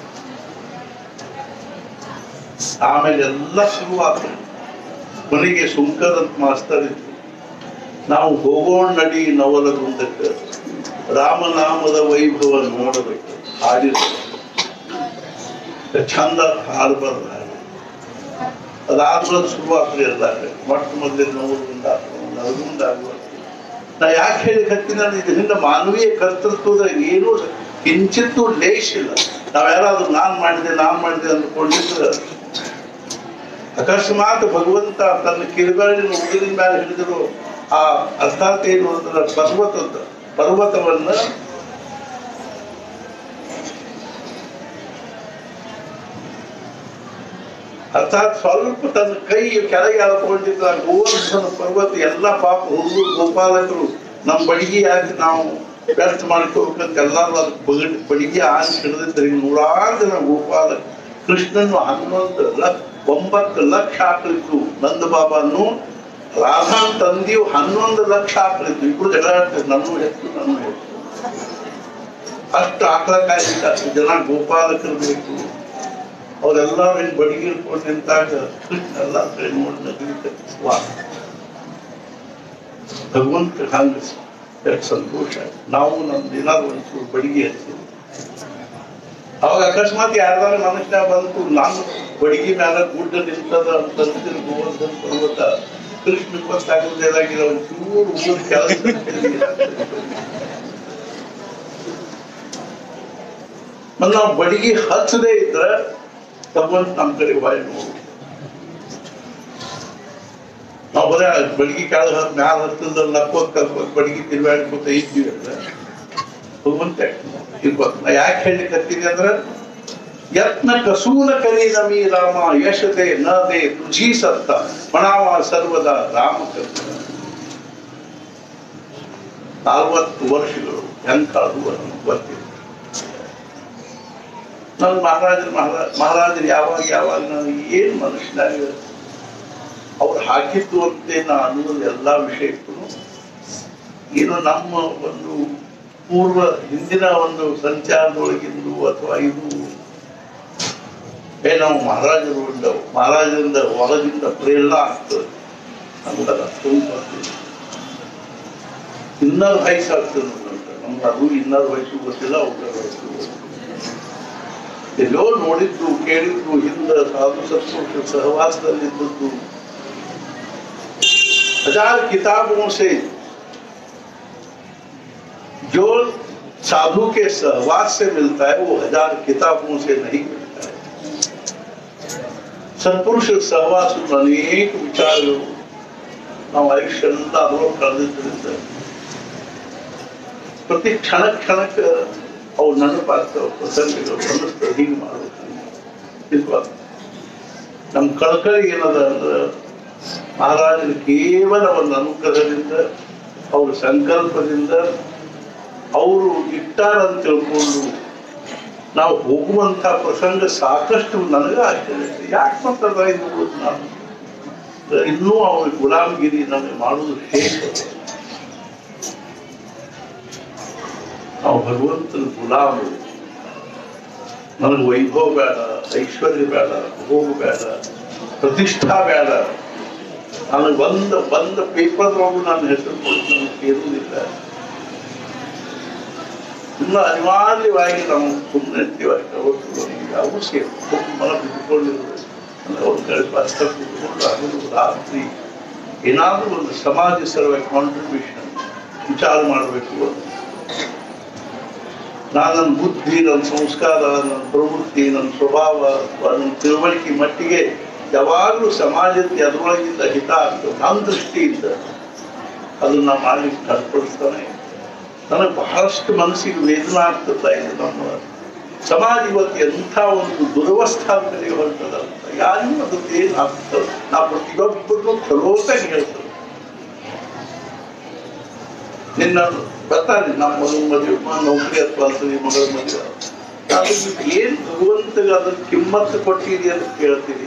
ಆಮೇಲೆ ಎಲ್ಲ ಶುರುವಾತು ಕೊನೆಗೆ ಸುಂಕದಂತ ಮಾಸ್ತರ್ ಇದ್ರು ನಾವು ಹೋಗೋಣ ನಡಿ ನವಲಗುಂದಕ್ಕೆ ರಾಮನಾಮದ ವೈಭವ ನೋಡಬೇಕು ಹಾಡಿರ್ಬೇಕು ಚಂದ ಹಾಡಬಾರ್ದು ಹಾಡು ಅದಾದ್ಮೇಲೆ ಶುರುವಾತ್ರಿ ಎಲ್ಲಾದ್ರೆ ಮೊಟ್ಟ ಮೊದಲೇ ನವಲಗುಂದ ನವಲಗುಂದ ಆಗುವ ನಾ ಯಾಕೆ ಹೇಳಿ ಹತ್ತೀನಿ ನಾನು ಇದರಿಂದ ಮಾನವೀಯ ಕರ್ತೃತ್ವದ ಏನೂ ಕಿಂಚಿತ್ತೂ ಲೇಷ ಇಲ್ಲ ನಾವ್ ಯಾರಾದ್ರೂ ನಾನ್ ಮಾಡಿದೆ ನಾನ್ ಮಾಡಿದೆ ಅಂದ್ಕೊಂಡಿದ್ರೆ ಅಕಸ್ಮಾತ್ ಭಗವಂತ ತನ್ನ ಕಿರುಗಾಳಿನ ಉಗುರಿನ ಮೇಲೆ ಹಿಡಿದಿರೋ ಆ ಅರ್ಥಾತ್ ಏನು ಅಂದ್ರೆ ಪರ್ವತದ ಪರ್ವತವನ್ನ ಅರ್ಥಾತ್ ಸ್ವಲ್ಪ ತನ್ನ ಕೈ ಕೆಳಗೆ ಎಳ್ಕೊಂಡಿದ್ದ ಗೋವರ್ಧನ ಪರ್ವತ ಎಲ್ಲ ಪಾಪ ಹುಡುಗರು ಗೋಪಾಲಕರು ನಮ್ಮ ಬಡಿಗೆ ಯಾಕೆ ನಾವು ವ್ಯರ್ಥ ಮಾಡ್ಕೋಬೇಕಂತ ಎಲ್ಲರೂ ಅದಕ್ಕೆ ಬಗಡ್ ಬಡಿಗೆ ಆಗಿ ಹಿಡಿದಿದ್ರೆ ನೂರಾರು ಜನ ಗೋಪಾಲಕ ಕೃಷ್ಣನು ಹನ್ನೊಂದು ಲಕ್ಷ ಒಂಬತ್ತು ಲಕ್ಷ ಆಕಳಿತ್ತು ನಂದ ಬಾಬಾನು ರಾಧಾನ್ ತಂದೆಯು ಹನ್ನೊಂದು ಲಕ್ಷ ಆಕಳಿತ್ತು ಇಬ್ರು ಜಗಳ ಆಡ್ತಾರೆ ನನ್ನ ಹೆಚ್ಚು ನನ್ನ ಹೆಚ್ಚು ಅಷ್ಟು ಆಕಳ ಕಾಯ್ದಿಲ್ಲ ಅಷ್ಟು ಜನ ಗೋಪಾಲಕರು ಬೇಕು ಅವರೆಲ್ಲರೂ ಹಿಂಗ್ ಬಡಿಗೆ ಇಟ್ಕೊಂಡು ನಿಂತಾಗ ಕೃಷ್ಣ ಎಲ್ಲ ಕಡೆ ನೋಡಿ ನಗಲಿಕ್ಕೆ ವಾ ಭಗವಂತ ಹಂಗ ಎಷ್ಟು ಸಂತೋಷ ನಾವು ನಮ್ದು ಏನಾದ್ರು ಒಂಚೂರು ಬಡಿಗೆ ಹಚ್ತೀವಿ ಅವಾಗ ಅಕಸ್ಮಾತ್ ಯಾರ್ದಾರ ಮನುಷ್ಯ ಬಂತು ನಾನು ಬಡಿಗೆ ಮ್ಯಾಲ ಗುಡ್ಡ ನಿಂತದ ಅಂತ ಅಂತಿದ್ರು ಗೋವರ್ಧನ ಪರ್ವತ ಕೃಷ್ಣ ಗೊತ್ತಾಗುವುದೇನಾಗಿಲ್ಲ ಒಂಚೂರು ಊರ್ ಕೆಲಸ ಮತ್ತ್ ನಾವು ಬಡಿಗೆ ಹಚ್ಚದೇ ಇದ್ರ ಭಗವಂತ ನಮ್ಮ ಕಡೆ ಬಾಯಿ ನೋಡು ನಾವು ಬರೀ ಬಡಿಗೆ ಕೆಳಗೆ ಹತ್ ಮ್ಯಾಲ ಹತ್ತದ ನಕ್ಕೋತ್ ಕಲ್ಕೋತ್ ಬಡಿಗೆ ತಿರುಗಾಡ್ಕೋತ ಇದ್ವಿ ಅಂದ್ರೆ ಭಗವಂತ ಇರ್ಬೇಕು ನಾ ಯಾಕೆ ಹೇಳಿಕತ್ತೀನಿ ಅಂದ್ರ ಯತ್ನ ಕಸೂಲ ಕರಿ ನಮಿ ರಾಮ ಯಶತೆ ನ ದೇ ತುಜಿ ಸತ್ತ ಮಣಾವ ಸರ್ವದ ರಾಮ ಕರ್ತ ನಲ್ವತ್ತು ವರ್ಷಗಳು ಹೆಂಗ್ ಕಳೆದು ಅನ್ನೋದು ಗೊತ್ತಿಲ್ಲ ನನ್ನ ಮಹಾರಾಜರು ಮಹಾರಾಜ ಮಹಾರಾಜರು ಯಾವಾಗ ಯಾವಾಗ ನಾನು ಏನ್ ಮನುಷ್ಯನಾಗ ಅವ್ರು ಹಾಕಿದ್ದು ಅಂತೆ ನಾ ಅನ್ನೋದು ಎಲ್ಲಾ ವಿಷಯಕ್ಕೂ ಏನು ನಮ್ಮ ಒಂದು ಪೂರ್ವ ಹಿಂದಿನ ಒಂದು ಸಂಚಾರದೊಳಗಿಂದು ಅಥವಾ ಇದು ಏ ನಾವು ಮಹಾರಾಜರು ಒಂದು ಮಹಾರಾಜರಿಂದ ಹೊರಗಿಂದ ಪ್ರೇರಣಾ ಆಗ್ತದೆ ನಮ್ಗದ ತುಂಬ ಇನ್ನರ್ ವಯಸ್ಸು ಆಗ್ತದೆ ನಮ್ಗೆ ನಮ್ಗೆ ಅದು ಇನ್ನರ್ ವಯಸ್ಸು ಗೊತ್ತಿಲ್ಲ ಅವ್ರ ವಯಸ್ಸು ಗೊತ್ತಿಲ್ಲ ಎಲ್ಲೋ ನೋಡಿದ್ದು ಕೇಳಿದ್ದು ಹಿಂದ ಸಾಧು ಸತ್ಪುರುಷ ಸಹವಾಸದಲ್ಲಿದ್ದದ್ದು हजार किताबों से जो साधु के सहवास से मिलता है वो हजार किताबों से नहीं मिलता है ಸತ್ಪುರುಷ ಸಹವಾಸ ಅನೇಕ ವಿಚಾರಗಳು ನಾವು ಆಯುಷ್ಯ ಎಲ್ಲ ಅದರೊಳಗೆ ಕಳೆದಿದ್ದರಿಂದ ಪ್ರತಿ ಕ್ಷಣ ಕ್ಷಣಕ್ಕೆ ಅವು ನೆನಪಾಗ್ತಾವ ಪ್ರಸಂಗಗಳು ಬಂದಿರ್ತವೆ ಹೀಗೆ ಮಾಡ್ಬೇಕು ಇಲ್ವಾ ನಮ್ಮ ಕಳಕಳಿ ಏನದ ಅಂದ್ರೆ ಮಹಾರಾಜನ ಕೇವಲ ಒಂದು ಅನುಗ್ರಹದಿಂದ ಅವ್ರ ಸಂಕಲ್ಪದಿಂದ ಅವರು ಇಟ್ಟಾರ ಅಂತ ತಿಳ್ಕೊಂಡು ನಾವು ಹೋಗುವಂತ ಪ್ರಸಂಗ ಸಾಕಷ್ಟು ನನಗೆ ಆಶ್ಚರ್ಯ ಇದೆ. ಯಾಕೆ ಮಾತಾಡ ಇದು ನಾನು ಇನ್ನೂ ಅವ್ರ ಗುಲಾಮಗಿರಿ ನಮಗೆ ಮಾಡುವುದು ಹೇಗೆ ನಾವು ಭಗವಂತನ ಗುಲಾಮರು ನನಗೆ ವೈಭವ ಬೇಡ ಐಶ್ವರ್ಯ ಬೇಡ ಭೋಗ ಬೇಡ ಪ್ರತಿಷ್ಠಾ ಬೇಡ ನನಗೆ ಬಂದ ಬಂದ ಪೇಪರ್ದೊಳಗೂ ನಾನು ಹೆಸರು ಕೊಟ್ಟು ನನಗೆ ಇರುವುದಿಲ್ಲ ಇನ್ನು ಅನಿವಾರ್ಯವಾಗಿ ನಾವು ಸುಮ್ಮನೆ ಯಾವ ಸೇವೆ ಮನ ಬಿಟ್ಟುಕೊಂಡಿರುವುದು ಒಂದು ಕಡೆ ಬಸ್ತ ಕೂತ್ಕೊಂಡು ಹಗಲು ರಾತ್ರಿ ಏನಾದರೂ ಒಂದು ಸಮಾಜ ಸೇವೆ ಕಾಂಟ್ರಿಬ್ಯೂಷನ್ ವಿಚಾರ ಮಾಡಬೇಕು ಅಂತ ನಾನು ನನ್ನ ಬುದ್ಧಿ ನನ್ನ ಸಂಸ್ಕಾರ ನನ್ನ ಪ್ರವೃತ್ತಿ ನನ್ನ ಸ್ವಭಾವ ಅಥವಾ ನನ್ನ ತಿಳುವಳಿಕೆ ಮಟ್ಟಿಗೆ ಯಾವಾಗಲೂ ಸಮಾಜಕ್ಕೆ ಅದರೊಳಗಿಂದ ಹಿತ ಆಗ್ತದೆ ನನ್ನ ದೃಷ್ಟಿಯಿಂದ ಅದನ್ನ ಮಾಡ್ಲಿಕ್ಕೆ ಕಟ್ಪಡಿಸ್ತಾನೆ ನನಗೆ ಬಹಳಷ್ಟು ಮನಸ್ಸಿಗೆ ವೇದನೆ ಆಗ್ತದ ಇದು ನಮ್ಮ ಸಮಾಜ ಇವತ್ತು ಎಂಥ ಒಂದು ದುರವಸ್ಥಾನದಲ್ಲಿ ಹೊರಟದಂತ ಯಾರಿಗೂ ಅದಕ್ಕೆ ಏನು ಆಗ್ತದೆ ನಾ ಪ್ರತಿಯೊಬ್ಬರನ್ನು ಚಲೋತಾಗಿ ಹೇಳ್ತದೆ ನಿನ್ನ ಬರ್ತಾರೆ ನಮ್ಮ ಮಗನ ಮದುವೆ ಮ- ನೌಕರಿ ಅಥವಾ ಅಂತದೆ ಮಗಳ ಮದುವೆ ನಾನು ನೀವು ಏನ್ ಭಗವಂತಗೆ ಅದ್ರ ಕಿಮ್ಮತ್ತು ಕೊಟ್ಟಿರಿ ಅಂತ ಕೇಳ್ತೀರಿ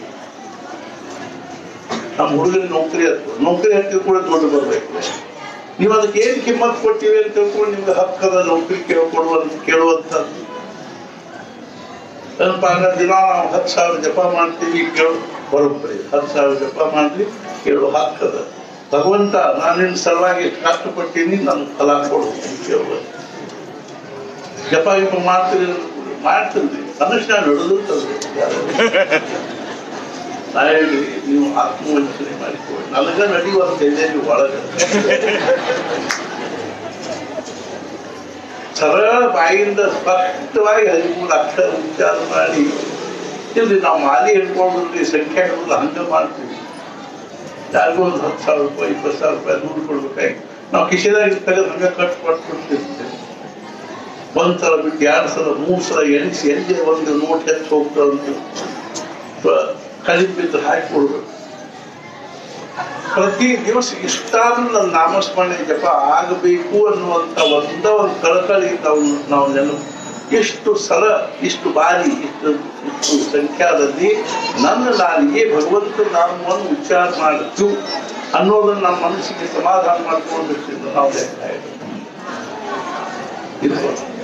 ನಮ್ಮ ಹುಡುಗನ ನೌಕರಿ ಹತ್ತು ನೌಕರಿ ಹತ್ತಿದ ಕೂಡ ದುಡ್ಡು ಬರ್ಬೇಕು ನೀವು ಅದಕ್ಕೆ ಏನ್ ಕಿಮ್ಮತ್ ಕೊಟ್ಟಿವಿ ಅಂತ ತಿಳ್ಕೊಂಡು ನಿಮ್ಗೆ ಹಕ್ಕದ ನೌಕರಿ ಕೇಳ್ಕೊಡುವಂತ ಕೇಳುವಂತದ್ದು ಏನಪ್ಪ ಅಂದ್ರೆ ದಿನ ನಾವು ಹತ್ತು ಸಾವಿರ ಜಪ ಮಾಡ್ತೀವಿ ಕೇಳು ಬರೋಬ್ಬರಿ ಹತ್ತು ಸಾವಿರ ಜಪ ಮಾಡ್ರಿ ಕೇಳು ಹಕ್ಕದ ಭಗವಂತ ನಾನು ನಿನ್ನ ಸಲುವಾಗಿ ಎಷ್ಟು ಕಷ್ಟಪಟ್ಟೀನಿ ನನ್ ಫಲ ಕೊಡು ಅಂತ ಕೇಳುವ ಜಪ ಗಿಪ ಮಾಡ್ತೀರಿ ಮಾಡ್ತೀನಿ ಮನುಷ್ಯ ನಡೆದುತ್ತದೆ ನಾ ಹೇಳಿ ನೀವು ಆತ್ಮವಂಚನೆ ಮಾಡಿಕೊಳ್ಳಿ ನನಗ ನಡೆಯುವಂತ ಇದೆ ನೀವು ಒಳಗೆ ಸರಳ ಬಾಯಿಂದ ಸ್ಪಷ್ಟವಾಗಿ ಹದಿಮೂರು ಅಕ್ಷರ ಉಚ್ಚಾರ ಮಾಡಿ ಇಲ್ಲಿ ನಾವು ಮಾಲಿ ಹಿಡ್ಕೊಂಡ್ರಿ ಸಂಖ್ಯೆ ಹಿಡಿದು ಹಂಗ ಮಾಡ್ತೀವಿ ಯಾರಿಗೂ ಒಂದು ಹತ್ತು ಸಾವಿರ ರೂಪಾಯಿ ಇಪ್ಪತ್ತು ಸಾವಿರ ರೂಪಾಯಿ ದುಡ್ಡು ಕೊಡ್ಬೇಕಾಗಿ ನಾವು ಕಿಶೆದಾಗ ತೆಗೆದು ಹಂಗ ಕಟ್ ಕೊಟ್ಬಿಡ್ತಿರ್ತೇವೆ ಒಂದ್ ಸಲ ಬಿಟ್ಟು ಎರಡು ಸಲ ಮೂರು ಸಲ ಎಣಿಸಿ ಎಲ್ಲಿ ಒಂದು ನೋಟ್ ಹೆಚ್ಚು ಹೋಗ್ತದಂತ ಕಡಿಮೆ ಬಿದ್ದು ಹಾಕಿ ಕೊಡ್ಬೇಕು ಪ್ರತಿ ದಿವಸ ಇಷ್ಟಾದ್ರೂ ನನ್ನ ನಾಮಸ್ಮರಣೆ ಜಪ ಆಗಬೇಕು ಅನ್ನುವಂತ ಒಂದ ಒಂದು ಕಳಕಳಿ ನಾವು ನಾವು ನೆನಪು ಎಷ್ಟು ಸಲ ಇಷ್ಟು ಬಾರಿ ಇಷ್ಟು ಇಷ್ಟು ಸಂಖ್ಯಾದಲ್ಲಿ ನನ್ನ ನಾಲಿಗೆ ಭಗವಂತ ನಾಮವನ್ನು ಉಚ್ಚಾರ ಮಾಡಿತು ಅನ್ನೋದನ್ನ ನಮ್ಮ ಮನಸ್ಸಿಗೆ ಸಮಾಧಾನ ಮಾಡ್ಕೊಂಡಿರ್ತಿದ್ದು ನಾವು ಲೆಕ್ಕ ಇಡೋದು. ಇದು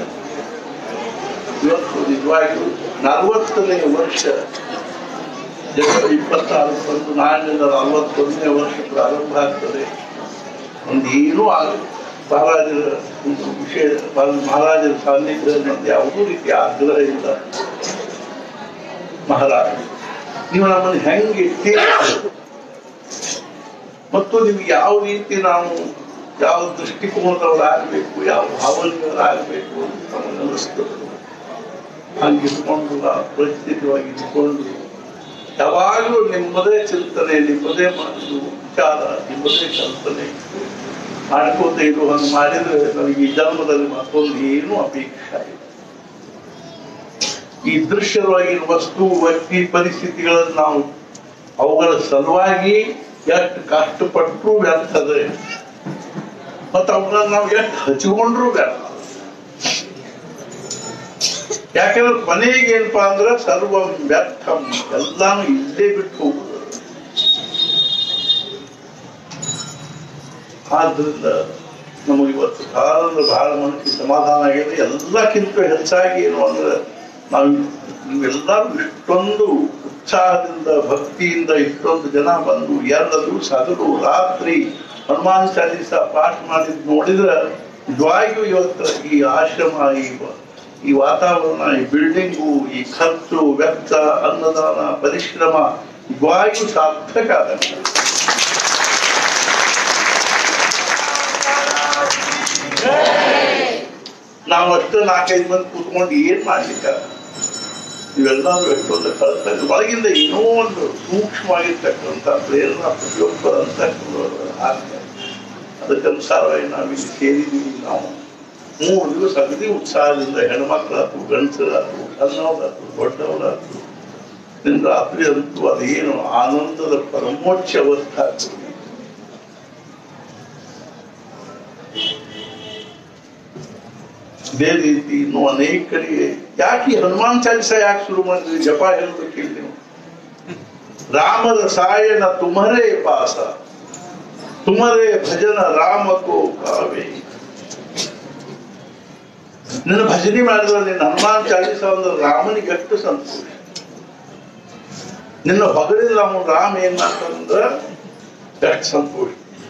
ಇವತ್ತು ನಿಜವಾಗಿಯೂ ನಲವತ್ತನೇ ವರ್ಷ ಜನವರಿ ಇಪ್ಪತ್ತಾರು ಬಂದು ನಾಳಿನಿಂದ ನಲವತ್ತೊಂದನೇ ವರ್ಷ ಪ್ರಾರಂಭ ಆಗ್ತದೆ ಒಂದು ಏನೂ ಆಗ ಮಹಾರಾಜರ ಒಂದು ವಿಷಯ ಮಹಾರಾಜರ ಸಾನ್ನಿಧ್ಯದಲ್ಲಿ ಒಂದು ಯಾವುದೂ ರೀತಿ ಆಗ್ರಹ ಇಲ್ಲ ಮಹಾರಾಜ ನೀವು ನಮ್ಮನ್ನು ಹೆಂಗೆ ಇಟ್ಟೀರಿ ಮತ್ತು ನಿಮ್ಗೆ ಯಾವ ರೀತಿ ನಾವು ಯಾವ ದೃಷ್ಟಿಕೋನದವರಾಗಬೇಕು ಯಾವ ಭಾವನೆಗಳಾಗಬೇಕು ಅಂತ ನಮಗೆ ಅನಿಸ್ತದೆ ಹಂಗಿಟ್ಕೊಂಡು ಆ ಪರಿಸ್ಥಿತಿಯಾಗಿ ಇಟ್ಕೊಂಡು ಯಾವಾಗಲೂ ನಿಮ್ಮದೇ ಚಿಂತನೆ ನಿಮ್ಮದೇ ಮಾಡುದು ವಿಚಾರ ನಿಮ್ಮದೇ ಕಲ್ಪನೆ ಮಾಡ್ಕೋತ ಇರು ಹಂಗೆ ಮಾಡಿದ್ರೆ ನನಗೆ ಈ ಜನ್ಮದಲ್ಲಿ ಮತ್ತೊಂದು ಏನೂ ಅಪೇಕ್ಷೆ ಇಲ್ಲ ಈ ದೃಶ್ಯವಾಗಿರುವ ವಸ್ತು ವ್ಯಕ್ತಿ ಪರಿಸ್ಥಿತಿಗಳನ್ನು ನಾವು ಅವುಗಳ ಸಲುವಾಗಿ ಎಷ್ಟು ಕಷ್ಟಪಟ್ಟರು ವ್ಯರ್ಥದೆ ಮತ್ತು ಅವುಗಳನ್ನ ನಾವು ಎಷ್ಟು ಹಚ್ಕೊಂಡ್ರು ವ್ಯರ್ಥ ಯಾಕಂದ್ರೆ ಕೊನೆಗೆ ಏನಪ್ಪಾ ಅಂದ್ರೆ ಸರ್ವ ವ್ಯರ್ಥ ಎಲ್ಲಾನು ಇಲ್ಲೇ ಬಿಟ್ಟು ಹೋಗುದು ಆದ್ರಿಂದ ನಮಗೆ ಇವತ್ತು ಕಾಲದ ಬಹಳ ಮನಸ್ಸಿಗೆ ಸಮಾಧಾನ ಆಗಿದೆ ಎಲ್ಲಕ್ಕಿಂತ ಹೆಚ್ಚಾಗಿ ಏನು ಅಂದ್ರೆ ನಾವು ನೀವೆಲ್ಲರೂ ಇಷ್ಟೊಂದು ಉತ್ಸಾಹದಿಂದ ಭಕ್ತಿಯಿಂದ ಇಷ್ಟೊಂದು ಜನ ಬಂದು ಎಲ್ಲ ದಿವಸ ಹಗಲು ರಾತ್ರಿ ಹನುಮಾನ್ ಚಾಲೀಸ ಪಾಠ ಮಾಡಿದ್ ನೋಡಿದ್ರೆ ನಿಜವಾಗಿಯೂ ಇವತ್ತು ಈ ಆಶ್ರಮ ಈ ವ- ಈ ವಾತಾವರಣ ಈ ಬಿಲ್ಡಿಂಗು ಈ ಖರ್ಚು ವೆಚ್ಚ ಅನ್ನದಾನ ಪರಿಶ್ರಮ ನಿಜವಾಗಿಯೂ ಸಾರ್ಥಕ ಆಗತ್ತೆ ನಾವು ಅಷ್ಟು ನಾಲ್ಕೈದು ಮಂದಿ ಕೂತ್ಕೊಂಡು ಏನ್ ಮಾಡ್ಲಿಕ್ಕ ಇವೆಲ್ಲರೂ ಎಷ್ಟೊಂದು ಕಳ್ತಾರೆ ಒಳಗಿಂದ ಏನೋ ಒಂದು ಸೂಕ್ಷ್ಮವಾಗಿರ್ತಕ್ಕಂಥ ಪ್ರೇರಣಾ ಪ್ರತಿಯೊಬ್ಬರ ಅಂತಕ್ಕಂಥವ್ರು ಆಗ್ತಾರೆ ಅದಕ್ಕನುಸಾರವಾಗಿ ನಾವು ಇಲ್ಲಿ ಸೇರಿದ್ದೀವಿ ನಾವು ಮೂರು ದಿವಸ ಅಗದಿ ಉತ್ಸಾಹದಿಂದ ಹೆಣ್ಮಕ್ಳಾತು ಗಂಡಸರಾತು ಸಣ್ಣವರಾತು ದೊಡ್ಡವರಾತು ನಿನ್ನ ರಾತ್ರಿ ಅಂತೂ ಅದೇನು ಆನಂದದ ಪರಮೋಚ್ಚ ಅವಸ್ಥೆ ಆಗ್ತದೆ ಇದೇ ರೀತಿ ಇನ್ನು ಅನೇಕ ಕಡೆಗೆ ಯಾಕೆ ಈ ಹನುಮಾನ್ ಚಾಲಿಸ ಯಾಕೆ ಶುರು ಮಾಡಿದ್ರಿ ಜಪ ಹೇಳಬೇಕು ಇಲ್ಲಿ ನೀವು ರಾಮ ರಸಾಯನ ತುಮರೇ ಪಾಸ ತುಮರೇ ಭಜನ ರಾಮ ಕೋ ಕಾವೇ ನಿನ್ನ ಭಜನೆ ಮಾಡಿದ್ರೆ ನಿನ್ನ ಹನುಮಾನ್ ಚಾಲಿಸ ಅಂದ್ರೆ ರಾಮನಿಗೆ ಎಷ್ಟು ಸಂತೋಷ ನಿನ್ನ ಹೊಗಳಿದ್ರೆ ಅವನು ರಾಮ ಏನ್ ಮಾಡ್ತಾನಂದ್ರ ಎಷ್ಟು ಸಂತೋಷ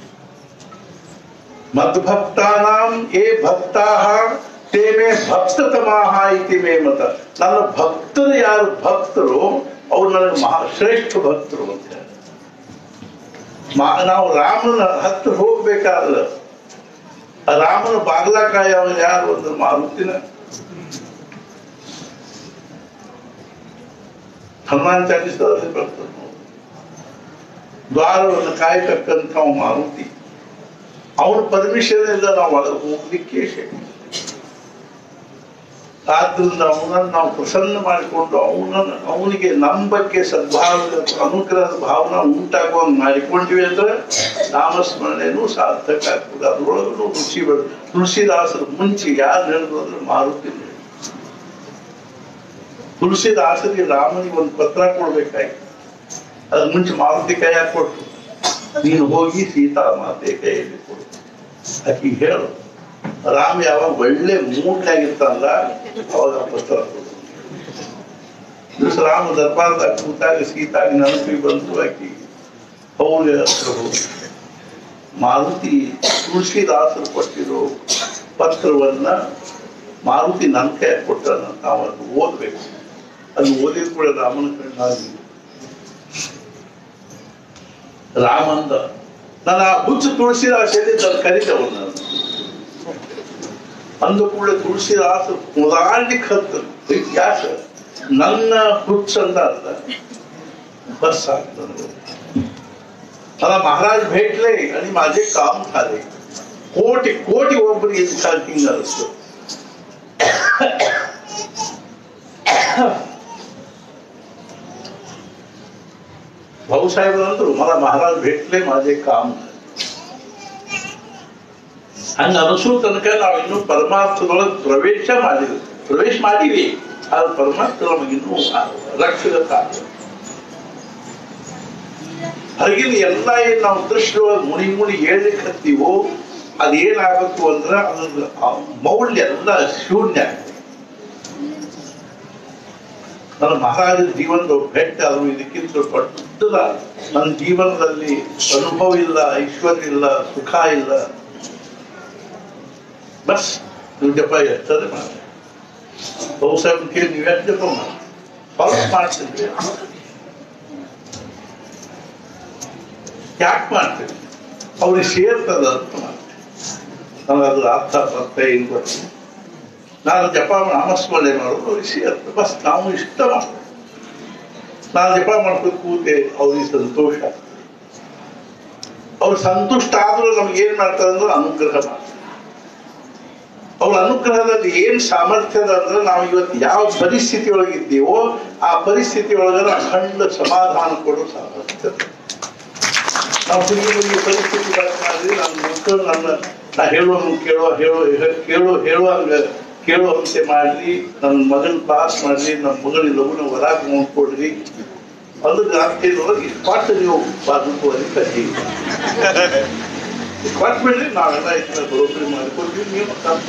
ಮದ್ಭಕ್ತಾನಾಂ ಏ ಭಕ್ತಾಹ ತೇ ಮೇ ಭಕ್ತತಮಾಹ ಇತಿ ಮೇ ಮತ ನನ್ನ ಭಕ್ತರು ಯಾರು ಭಕ್ತರು ಅವ್ರು ನನಗೆ ಮಹಾ ಶ್ರೇಷ್ಠ ಭಕ್ತರು ಅಂತ ಹೇಳಿ. ಮಾ- ನಾವು ರಾಮನ ಹತ್ರ ಹೋಗ್ಬೇಕಾದ್ರೆ ಆ ರಾಮನ ಬಾಗ್ಲಕಾಯಿ ಅವನು ಯಾರು ಅಂದ್ರೆ ಮಾರುತಿನ ಹನುಮಾನ್ ಚಾಲಿಸದಲ್ಲಿ ಬರ್ತದೆ ನೋಡಿ. ದ್ವಾರವನ್ನು ಕಾಯ್ತಕ್ಕಂಥ ಮಾರುತಿ ಅವನ ಪರ್ಮಿಷನ್ ಇಲ್ಲ ನಾವು ಒಳಗೆ ಹೋಗ್ಲಿಕ್ಕೆ ಶಕ್ತಿ ಇಲ್ಲ. ಆದ್ರಿಂದ ಅವನನ್ನು ನಾವು ಪ್ರಸನ್ನ ಮಾಡಿಕೊಂಡು ಅವನನ್ನು ಅವನಿಗೆ ನಮ್ಮ ಬಗ್ಗೆ ಸದ್ಭಾವದ ಅನುಗ್ರಹದ ಭಾವನ ಉಂಟಾಗುವಂಗೆ ಮಾಡಿಕೊಂಡ್ವಿ ಅಂದ್ರೆ ನಾಮಸ್ಮರಣೆನೂ ಸಾರ್ಥಕ ಆಗ್ತದೆ ಅದ್ರೊಳಗೂ ರುಚಿ ಬರ್ ತುಳಸಿದಾಸರು ಮುಂಚೆ ಯಾರು ಹೇಳಿದ್ರು ಅಂದ್ರೆ ಮಾರುತಿ ಹೇಳಿದ್ರು. ತುಳಸಿದಾಸರಿಗೆ ರಾಮನಿಗೆ ಒಂದು ಪತ್ರ ಕೊಡ್ಬೇಕಾಯ್ತು ಅದ್ರ ಮುಂಚೆ ಮಾರುತಿ ಕೈಯಾಗ ಕೊಟ್ಟು ನೀನು ಹೋಗಿ ಸೀತಾ ಮಾತೆ ಕೈಯಲ್ಲಿ ಕೊಡು ಆಕಿ ಹೇಳು ರಾಮ ಯಾವಾಗ ಒಳ್ಳೆ ಮೂಡ್ನಾಗಿರ್ತಾನಲ್ಲ ಅವಾಗ ಪತ್ರ ಕೊಡು ದಿವಸ ರಾಮ ದರ್ಬಾರ್ದಾಗ ಕೂತಾಗ ಸೀತಾಗ ನೆನಪಿಗೆ ಬಂತು ಆಕಿ ಅವ್ರ ಹತ್ರ ಹೋಗಿ ಮಾರುತಿ ತುಳಸಿದಾಸರು ಕೊಟ್ಟಿರೋ ಪತ್ರವನ್ನ ಮಾರುತಿ ನನ್ನ ಕೈ ಕೊಟ್ಟ ನಾವು ಅದು ಓದ್ಬೇಕು ಅದು ಓದಿದ ಕೂಡ ರಾಮನ ಕಣ್ಣಾಗಿ ರಾಮಂದ ನನ್ನ ಆ ಹುಚ್ಚು ತುಳಸಿದಾಸಲ್ಲಿ ನಾನು ಕರಿತವನು ನಾನು ಅಂದ ಕೂಡ ತುಳಸಿದಾಸ ಮುದಾಡ್ಲಿಕ್ಕೆ ಹತ್ತು ಯಾಕೆ ನನ್ನ ಹುಚ್ಚ ಅಂತ ಅಲ್ಲ बस मला महाराज भेटले आणि माझे काम झाले कोटी कोटी ಒಬ್ಬರಿಗೆ ಶಾಕಿಂಗ್ ಅನಿಸ್ತು भाऊसाहेबांनंतर मला महाराज भेटले माझे काम झाले ಹಂಗ ಅನಿಸೋ ತನಕ ನಾವು ಇನ್ನು ಪರಮಾರ್ಥದೊಳಗೆ ಪ್ರವೇಶ ಮಾಡಿದ್ವಿ ಪ್ರವೇಶ ಮಾಡಿವಿ ಆದ್ರೆ ಪರಮಾರ್ಥ ನಮಗಿನ್ನೂ ರಕ್ಷಗತ ಆಗಿಲ್ಲ. ಹೊರಗಿನ ಎಲ್ಲ ಏನ್ ನಾವು ದೃಶ್ಯವಾಗಿ ಮುಣಿ ಮುಣಿ ಹೇಳ್ಲಿಕ್ಕೆ ಹತ್ತೀವೋ ಅದೇನಾಗತ್ತು ಅಂದ್ರೆ ಅದ್ರ ಆ ಮೌಲ್ಯ ಎಲ್ಲ ಶೂನ್ಯ ಆಗ್ತದೆ. ನನ್ನ ಮಹಾರಾಜರ ಜೀವನದ ಬೆಟ್ಟ ಅದು ಇದಕ್ಕಿಂತ ದೊಡ್ಡದ ನನ್ನ ಜೀವನದಲ್ಲಿ ಅನುಭವ ಇಲ್ಲ ಐಶ್ವರ್ಯ ಇಲ್ಲ ಸುಖ ಇಲ್ಲ ಬಸ್ ನೀವು ಜಪ ಎಷ್ಟದೆ ಮಾಡಿ ಬಹುಸಾಹೇಬ್ ಕೇಳಿ ನೀವು ಎಷ್ಟು ಜಪ ಮಾಡಿ ಸ್ವಲ್ಪ ಮಾಡ್ತಿದ್ರಿ ಯಾಕೆ ಮಾಡ್ತೀರಿ ಅವ್ರಿಗೆ ಸೇರ್ತದ ಅಂತ ಮಾಡ್ತೀವಿ ನನಗೆ ಅದ್ರ ಅರ್ಥ ಅರ್ಥ ಏನು ಗೊತ್ತಿಲ್ಲ ನಾನು ಜಪ ನಾಮಸ್ಮರಣೆ ಮಾಡೋದು ಅವ್ರಿಗೆ ಸೇರ್ತದೆ ಬಸ್ ನಾವು ಇಷ್ಟ ಮಾಡ್ತೀವಿ ನಾನು ಜಪ ಮಾಡ್ಕೊಂಡು ಕೂತೆ ಅವ್ರಿಗೆ ಸಂತೋಷ ಅವ್ರು ಸಂತುಷ್ಟ ಆದ್ರೂ ನಮ್ಗೆ ಏನ್ ಮಾಡ್ತಾರೆ ಅಂದ್ರೆ ಅನುಗ್ರಹ ಮಾಡ್ತಾರೆ ಅವ್ರ ಅನುಗ್ರಹದಲ್ಲಿ ಏನ್ ಸಾಮರ್ಥ್ಯದ ಅಂದ್ರೆ ನಾವು ಇವತ್ತು ಯಾವ ಪರಿಸ್ಥಿತಿ ಒಳಗಿದ್ದೀವೋ ಆ ಪರಿಸ್ಥಿತಿ ಒಳಗಡೆ ಅಖಂಡ ಸಮಾಧಾನ ಕೊಡೋ ಸಾಮರ್ಥ್ಯ ನಾವು ಹುಡುಗಿ ಹುಡುಗಿ ಪರಿಸ್ಥಿತಿ ಮಾಡಿದ್ವಿ ನನ್ನ ಮಕ್ಕಳು ನನ್ನ ನಾ ಹೇಳುವ ಕೇಳೋ ಹೇಳೋ ಕೇಳೋ ಹೇಳುವಂಗ ಕೇಳುವಂತೆ ಮಾಡ್ರಿ ನನ್ನ ಮಗನ್ ಪಾಸ್ ಮಾಡ್ರಿ ನನ್ನ ಮಗಳಿಗೆ ಲಗುನ ಹೊರ ಕೊಡ್ರಿ ಅದು ಜಾಸ್ತಿಯೊಳಗೆ ಕೊಟ್ಟು ನೀವು ಬಾದುಕೋರಿ ಕಟ್ಟಿ ಕೊಟ್ಬಿಡ್ರಿ ನಾವೆಲ್ಲ ಇದನ್ನ ಬರೋಬ್ಬರಿ ಮಾಡ್ಕೊಡ್ತೀವಿ ನೀವು ತಪ್ಪ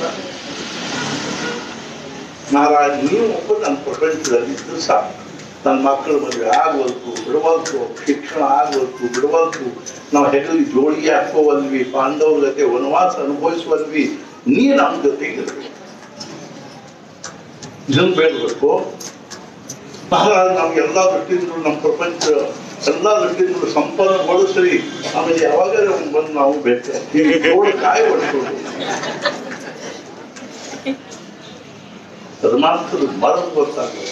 ನಾರಾಯಣ ನೀವು ಒಬ್ಬ ನನ್ನ ಪ್ರಪಂಚದಲ್ಲಿ ಇದ್ದು ಸಾಕು ನನ್ನ ಮಕ್ಕಳ ಮದುವೆ ಆಗ್ವಲ್ತು ಬಿಡವಲ್ತು ಶಿಕ್ಷಣ ಆಗ್ವಲ್ತು ಬಿಡವಲ್ತು ನಾವು ಹೆಗಲಿಗೆ ಜೋಳಿಗೆ ಹಾಕೋವಲ್ವಿ ಪಾಂಡವ್ರ ಜೊತೆ ವನವಾಸ ಅನುಭವಿಸುವಲ್ವಿ ನೀ ನಮ್ಮ ಜೊತೆಗೆ ಇರ್ಬೇಕು ಇದನ್ನು ಬೇಡಬೇಕು ಮಹಾರಾಜ ನಮ್ಗೆ ಎಲ್ಲಾ ದೃಷ್ಟಿಯಿಂದಲೂ ನಮ್ಮ ಪ್ರಪಂಚ ಎಲ್ಲಾ ದೃಷ್ಟಿಯಿಂದಲೂ ಸಂಪನ್ನಗೊಳಿಸ್ರಿ ಆಮೇಲೆ ಯಾವಾಗ ಬಂದು ನಾವು ಬೇಕು ನೋಡಿ ಕಾಯಿ ಹೊಡ್ಕೊಂಡು ಪರಮಾರ್ಥದ ಮರದ ಗೊತ್ತಾಗಲ್ಲ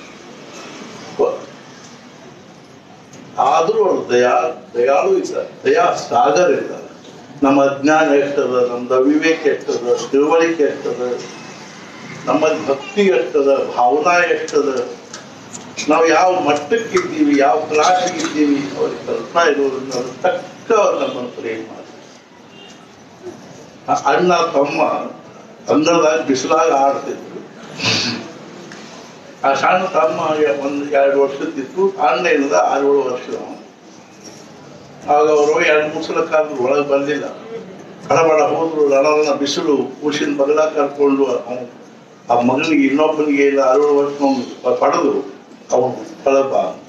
ಆದ್ರೂ ಅವ್ರು ದಯಾ ದಯಾಳು ಇದ್ದಾರೆ ದಯಾ ಸಾಗರ ಇದ್ದಾರೆ ನಮ್ಮ ಅಜ್ಞಾನ ಎಷ್ಟದ ನಮ್ದು ಅವಿವೇಕ ಎಷ್ಟದ ತಿಳುವಳಿಕೆ ಎಷ್ಟದ ನಮ್ಮಲ್ಲಿ ಭಕ್ತಿ ಎಷ್ಟದ ಭಾವನಾ ಎಷ್ಟದ ನಾವು ಯಾವ ಮಟ್ಟಕ್ಕಿದ್ದೀವಿ ಯಾವ ಕ್ಲಾಸಿಗೆ ಇದ್ದೀವಿ ಅವ್ರಿಗೆ ಕಲ್ಪನಾ ಇರೋದ್ರಿಂದ ಅವ್ರ ತಕ್ಕ ಅವ್ರು ನಮ್ಮನ್ನು ಪ್ರೇಮ ಮಾಡಿ ಆ ಅಣ್ಣ ತಮ್ಮ ಅಂಗಳದಾಗ ಬಿಸಿಲಾಗ ಆಡ್ತಿದ್ರು ಆ ಸಣ್ಣ ತಮ್ಮ ಒಂದು ಎರಡು ವರ್ಷದಿತ್ತು ಅಣ್ಣ ಏನದ ಆರು ಏಳು ವರ್ಷದ ಆಗ ಅವರು ಎರಡು ಮೂರು ಸಲ ಕಾಲದ ಒಳಗೆ ಬಂದಿಲ್ಲ ಕಡಬಡ ಹೋದ್ರು ರಣರಣ ಬಿಸಿಲು ಕೂಸಿನ ಬಗಲ ಕರ್ಕೊಂಡು ಅವ್ನು ಆ ಮಗನಿಗೆ ಇನ್ನೊಬ್ಬನಿಗೆ ಇಲ್ಲ ಆರು ಏಳು ವರ್ಷ ಪಡೆದು ಅವನು ಕಳಬ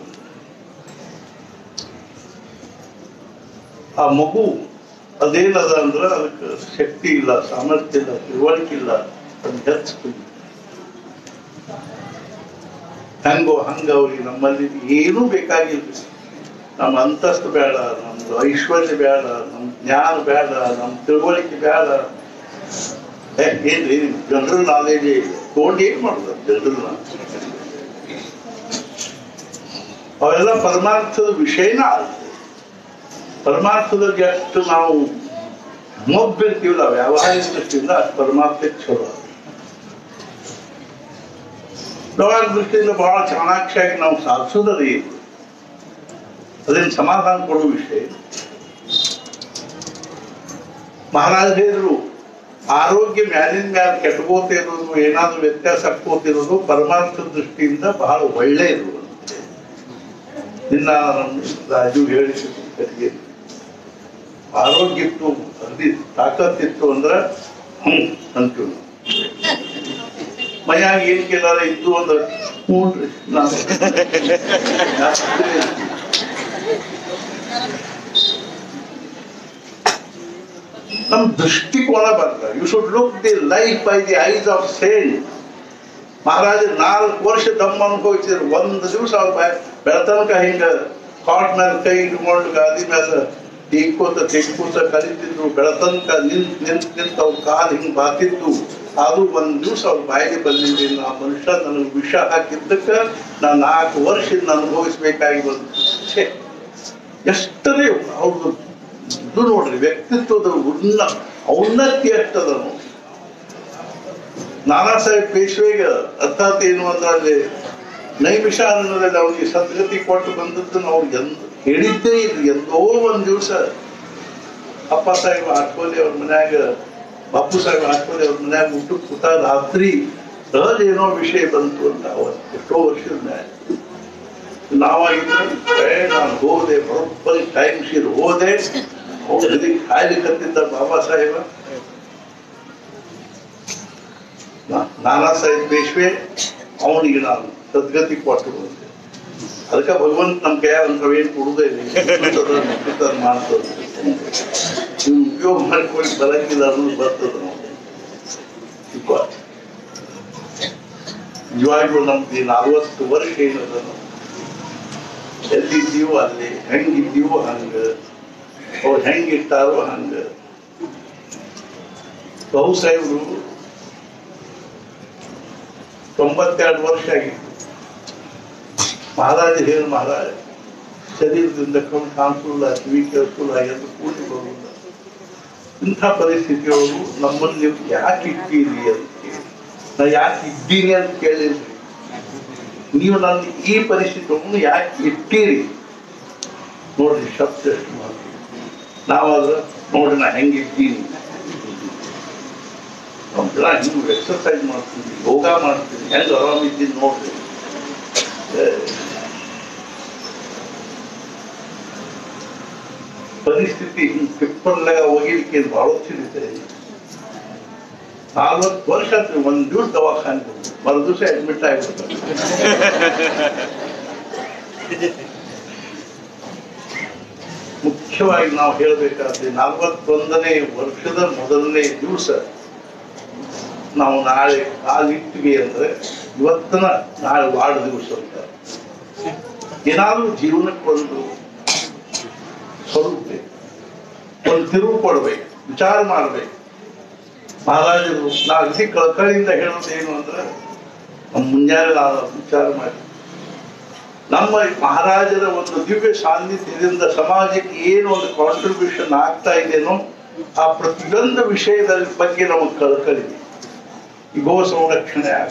ಆ ಮಗು ಅದೇನದ ಅಂದ್ರೆ ಅದಕ್ಕೆ ಶಕ್ತಿ ಇಲ್ಲ ಸಾಮರ್ಥ್ಯ ಇಲ್ಲ ತಿಳುವಳಿಕೆ ಇಲ್ಲ ಅದು ಹೆಚ್ಚು ಹೆಂಗೋ ಹಂಗ ಅವ್ರಿಗೆ ನಮ್ಮಲ್ಲಿ ಏನೂ ಬೇಕಾಗಿಲ್ಲ ನಮ್ಮ ಅಂತಸ್ತು ಬೇಡ ನಮ್ದು ಐಶ್ವರ್ಯ ಬೇಡ ನಮ್ ಜ್ಞಾನ ಬೇಡ ನಮ್ ತಿಳುವಳಿಕೆ ಬೇಡ ಏ, ಏನ್ರಿ ಜನರಲ್ ನಾಲೆಜ್ ತಗೊಂಡು ಏನ್ ಮಾಡುದು ಜನರಲ್ ಅವೆಲ್ಲ ಪರಮಾರ್ಥದ ವಿಷಯನ ಅಲ್ಲ ಪರಮಾರ್ಥದಲ್ಲಿ ಎಷ್ಟು ನಾವು ಮೊಬ್ಬಿರ್ತೀವಲ್ಲ ವ್ಯಾವಹಾರಿಕ ದೃಷ್ಟಿಯಿಂದ ಅಷ್ಟು ಪರಮಾರ್ಥಕ್ಕೆ ಚಲೋ ವ್ಯವಹಾರ ದೃಷ್ಟಿಯಿಂದ ಬಹಳ ಚಾಣಾಕ್ಷಿಯಾಗಿ ನಾವು ಸಾಧಿಸೋದರಿ ಅದೇನು ಸಮಾಧಾನ ಕೊಡುವ ವಿಷಯ ಮಹಾರಾಜ ಹೇಳಿದ್ರು ಆರೋಗ್ಯ ಮ್ಯಾಲಿನ ಮ್ಯಾಲ ಕೆಟ್ಕೋತಿರೋದು ಏನಾದ್ರೂ ವ್ಯತ್ಯಾಸ ಆಕ್ಕೋತಿರೋದು ಪರಮಾರ್ಥ ದೃಷ್ಟಿಯಿಂದ ಬಹಳ ಒಳ್ಳೆಯದು ಅಂತ ನಿನ್ನ ನಮ್ಮ ರಾಜು ಹೇಳಿಸಿದ್ದು ಆರೋಗ್ಯ ಇತ್ತು ಅಗದಿ ತಾಕತ್ತಿತ್ತು ಅಂದ್ರೆ ಹ್ಮ್ ಅಂತೀವಿ ನಾವು. ಮನ್ಯಾಗ ಏನ್ ಕೇಳಾರ ಇದ್ದು ಅಂದ್ರೆ ಹ್ಞೂನ್ರಿ ನಾನು ನಮ್ ದೃಷ್ಟಿಕೋನ ಬರ್ತದೆ you should look the life by the eyes of saint Maharaja ನಾಲ್ಕು ವರ್ಷ ದಮ್ಮ ಅನುಭವಿಸಿದ್ರು ಒಂದು ದಿವಸ ಅವ್ರ ಬೆ- ಬೆಳತನಕ ಹಿಂಗ ಕಾಟ್ ಮೇಲೆ ಕೈ ಇಟ್ಕೊಂಡು ಗಾದಿ ಮೇಲೆ ಟೀಕೋತ ತೆಗ್ಕೋತ ಕಲಿತಿದ್ರು ಬೆಳತನಕ ನಿಂತ್ ನಿಂತ್ ನಿಂತ ಅವ್ರ ಕಾಲು ಹಿಂಗ್ ಬಾತಿದ್ದು ಆದ್ರೂ ಒಂದ್ ದಿವಸ ಅವ್ರ ಬಾಯಿಗೆ ಬಂದಿದ್ದೀನಿ ಆ ಮನುಷ್ಯ ನನಗೆ ವಿಷ ಹಾಕಿದ್ದಕ್ಕ ನಾನು ನಾಲ್ಕು ವರ್ಷದಿಂದ ಅನುಭವಿಸ್ಬೇಕಾಗಿ ಬಂದು ಛೇ ಎಷ್ಟರೇ ಅವ್ರದ್ದು ಇದು ನೋಡ್ರಿ ವ್ಯಕ್ತಿತ್ವದ ಉನ್ನ ಔನ್ನತ್ಯ ಎಷ್ಟದ ನೋಡಿ ನಾನಾ ಸಾಹೇಬ್ ಪೇಶ್ವೆಗೆ ಅರ್ಥಾತ್ ಏನು ಅಂದ್ರೆ ಅಲ್ಲಿ ನೈಮಿಷ ಅನ್ನೋದ್ರಲ್ಲಿ ಅವ್ರಿಗೆ ಸದ್ಗತಿ ಕೊಟ್ಟು ಬಂದದ್ದನ್ನು ಅವ್ರಿಗೆ ಎಂದ ಹೇಳಿದ್ದೇ ಇಲ್ಲ ಎಂದೋ ಒಂದ್ ದಿವಸ ಅಪ್ಪ ಸಾಹೇಬ್ ಆಟ್ಕೋಲಿ ಅವ್ರ ಮನ್ಯಾಗ ಬಾಪು ಸಾಹೇಬ್ ಆಟ್ಕೋಲಿ ಅವ್ರ ಮನ್ಯಾಗ ಊಟಕ್ಕೆ ಕೂತ ರಾತ್ರಿ ಸಹಜ ಏನೋ ವಿಷಯ ಬಂತು ಅಂತ ಅವತ್ತು ಎಷ್ಟೋ ವರ್ಷದ ಮ್ಯಾಲೆ ನಾವಾಗಿದ್ರೆ ಏ ನಾನು ಹೋದೆ ಬರೋಬ್ಬರಿ ಟೈಮ್ ಸೀರ್ ಹೋದೆ ಹೋಗಿ ಕಾಯ್ದೆ ಕತ್ತಿದ್ದ ಬಾಬಾ ಸಾಹೇಬ ನಾ- ನಾನಾ ಸಾಹೇಬ್ ಪೇಶ್ವೆ ಅವನಿಗೆ ನಾನು ಸದ್ಗತಿ ಕೊಟ್ಟು ಬಂದೆ ಅದಕ್ಕೆ ಭಗವಂತ ನಮ್ ಕೈ ಅಂತವೇನು ಕೊಡುದೇ ಇಲ್ಲ ಮಾಡ್ತದೆ ನೀವು ಉಪಯೋಗ ಮಾಡ್ಕೊಂಡು ಬರಂಗಿಲ್ಲ ಅನ್ನೋದು ಬರ್ತದೆ ನಾವು ನಿಜವಾಗ್ಲೂ ನಮ್ದು ಈ ನಲ್ವತ್ತು ವರ್ಷ ಏನದ ನಾವು ಎಲ್ಲಿದ್ದೀವೋ ಅಲ್ಲಿ ಹೆಂಗಿದ್ದೀವೋ ಹಂಗ ಅವ್ರು ಹೆಂಗಿಟ್ಟಾರೋ ಹಂಗ ಬಹು ಸಾಹೇಬ್ರು ತೊಂಬತ್ತೆರಡು ವರ್ಷ ಆಗಿತ್ತು ಮಹಾರಾಜ ಹೇಳಿ ಮಹಾರಾಜ ಶರೀರದಿಂದ ಕಣ್ಣು ಕಾಣಿಸಲ್ಲ ಕಿವಿ ಕೇಳಿಸಲ್ಲ ಎಂದು ಕೂಡಿ ಬರುವುದಿಲ್ಲ ಇಂಥ ಪರಿಸ್ಥಿತಿಯವರು ನಮ್ಮನ್ನು ನೀವು ಯಾಕೆ ಇದ್ದೀರಿ ಅಂತ ಕೇಳಿ ನಾ ಯಾಕೆ ಇದ್ದೀನಿ ಅಂತ ಕೇಳಿದ್ರಿ ನೀವು ನನ್ನ ಈ ಪರಿಸ್ಥಿತಿಯನ್ನು ಯಾಕೆ ಇಟ್ಟಿರಿ ನೋಡ್ರಿ ಶಬ್ದ ಎಷ್ಟು ಮಾಡ್ತೀವಿ ನಾವಾದ್ರೆ ನೋಡ್ರಿ ನಾ ಹೆಂಗಿದ್ದೀನಿ ನಾವೆಲ್ಲ ಹಿಂಗೆ ಎಕ್ಸರ್ಸೈಸ್ ಮಾಡ್ತೀವಿ ಯೋಗ ಮಾಡ್ತೀವಿ ಹೆಂಗೆ ಆರಾಮಿದ್ದೀನಿ ನೋಡ್ರಿ ಏ, ಪರಿಸ್ಥಿತಿ ಹಿಂಗೆ ಪೇಪರ್ನಾಗ ಒಗಿಲಿಕ್ಕೆ ಭಾಳ ತಿಳಿತೆ ನಾಲ್ವತ್ತು ವರ್ಷ ಆಯ್ತು ಒಂದ್ ದಿವಸ ದವಾಖಾನೆ ಮರು ದಿವಸ ಅಡ್ಮಿಟ್ ಆಗ್ಬಿಡ್ತಾರೆ ಮುಖ್ಯವಾಗಿ ನಾವು ಹೇಳಬೇಕಾದ್ರೆ ನಲವತ್ತೊಂದನೇ ವರ್ಷದ ಮೊದಲನೇ ದಿವಸ ನಾವು ನಾಳೆ ಕಾಲಿಟ್ಟಿವಿ ಅಂದ್ರೆ ಇವತ್ತನ ನಾಳೆ ವಾಡ ದಿವಸ ಅಂತ ಏನಾದ್ರೂ ಜೀವನಕ್ಕೆ ಒಂದು ಸ್ವರೂಪ ಬೇಕು. ಒಂದು ತಿರುವು ಕೊಡ್ಬೇಕು ವಿಚಾರ ಮಾಡ್ಬೇಕು ಮಹಾರಾಜರು ನಾ ಅಗದಿ ಕಳಕಳಿಯಿಂದ ಹೇಳೋದು ಏನು ಅಂದ್ರೆ ನಮ್ಮ ಮುಂಜಾನೆ ನಾನು ವಿಚಾರ ಮಾಡಿ ನಮ್ಮ ಮಹಾರಾಜರ ಒಂದು ದಿವ್ಯ ಸಾನ್ನಿಧ್ಯದಿಂದ ಸಮಾಜಕ್ಕೆ ಏನು ಒಂದು ಕಾಂಟ್ರಿಬ್ಯೂಷನ್ ಆಗ್ತಾ ಇದೆನೋ ಆ ಪ್ರತಿಯೊಂದು ವಿಷಯದ ಬಗ್ಗೆ ನಮಗೆ ಕಳಕಳಿ ಈ ಗೋ ಸಂರಕ್ಷಣೆ ಆಗ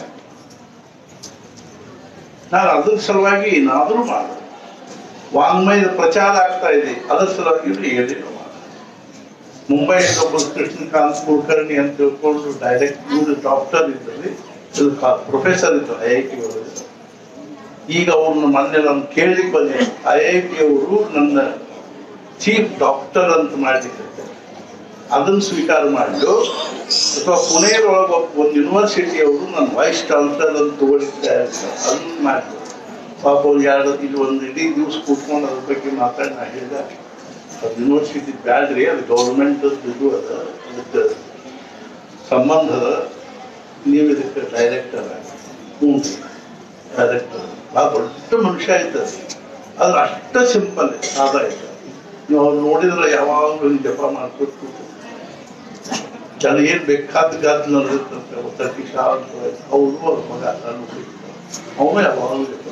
ನಾನು ಅದ್ರ ಸಲುವಾಗಿ ಏನಾದರೂ ಮಾಡ ವಾಂಗ್ಮಯದ ಪ್ರಚಾರ ಆಗ್ತಾ ಇದೆ ಅದರ ಸಲುವಾಗಿ ಹೇಳಿರೋ ಮಾಡ ಮುಂಬೈಯಿಂದ ಒಬ್ಬ ಕೃಷ್ಣಕಾಂತ್ ಕುಲಕರ್ಣಿ ಅಂತ ತಿಳ್ಕೊಂಡು ಡೈರೆಕ್ಟ್ ಇವರು ಡಾಕ್ಟರ್ ಇದ್ದಲ್ಲಿ ಇದು ಪ್ರೊಫೆಸರ್ ಇದ್ರು ಐ ಐ ಟಿ ಒಳಗೆ ಈಗ ಅವ್ರನ್ನ ಮೊನ್ನೆ ನಾನು ಕೇಳಲಿಕ್ಕೆ ಬಂದೆ ಐ ಐ ಟಿ ಅವರು ನನ್ನ ಚೀಫ್ ಡಾಕ್ಟರ್ ಅಂತ ಮಾಡ್ಲಿಕ್ಕೆ ಅದನ್ನು ಸ್ವೀಕಾರ ಮಾಡಿದ್ರು ಅಥವಾ ಪುಣೆಯೊಳಗೆ ಒಂದು ಯೂನಿವರ್ಸಿಟಿ ಅವರು ನನ್ನ ವೈಸ್ ಚಾನ್ಸಲರ್ ಅಂತ ತಗೊಳ್ಳಿದ್ದಾರೆ ಅದನ್ನ ಮಾಡಿದ್ರು ಪಾಪ ಅವ್ರು ಎರಡು ಇಲ್ಲಿ ಒಂದು ಇಡೀ ದಿವಸ ಕೂತ್ಕೊಂಡು ಅದ್ರ ಬಗ್ಗೆ ಮಾತಾಡಿ ನಾ ಹೇಳಿದೆ ಅದು ಯೂನಿವರ್ಸಿಟಿ ಬ್ಯಾಡ್ರಿ ಅದು ಗೌರ್ಮೆಂಟ್ ಇದು ಅದ ಅದಕ್ಕೆ ಸಂಬಂಧ ಅದ ನೀವು ಇದಕ್ಕೆ ಡೈರೆಕ್ಟರ್ ಹ್ಞೂ ಡೈರೆಕ್ಟರ್ ಭಾಳ ದೊಡ್ಡ ಮನುಷ್ಯ ಆಯ್ತದ ಆದ್ರೆ ಅಷ್ಟ ಸಿಂಪಲ್ ಸಾದಾ ಆಯ್ತು ನೀವು ಅವ್ರು ನೋಡಿದ್ರೆ ಯಾವಾಗಲೂ ಹಿಂಗ್ ಜಪ ಮಾಡ್ಕೊತ ಕೂತಿರ್ತಾರೆ. ಜನ ಏನ್ ಬೇಕಾದ ಗಾದ್ ನಡೆದಿರ್ತಂತೆ ಒತ್ತಟಿ ಶಾಂತ ಅವರು ಅವ್ರ ಮಗ ಅವನು ಯಾವಾಗಲೂ ಜಪ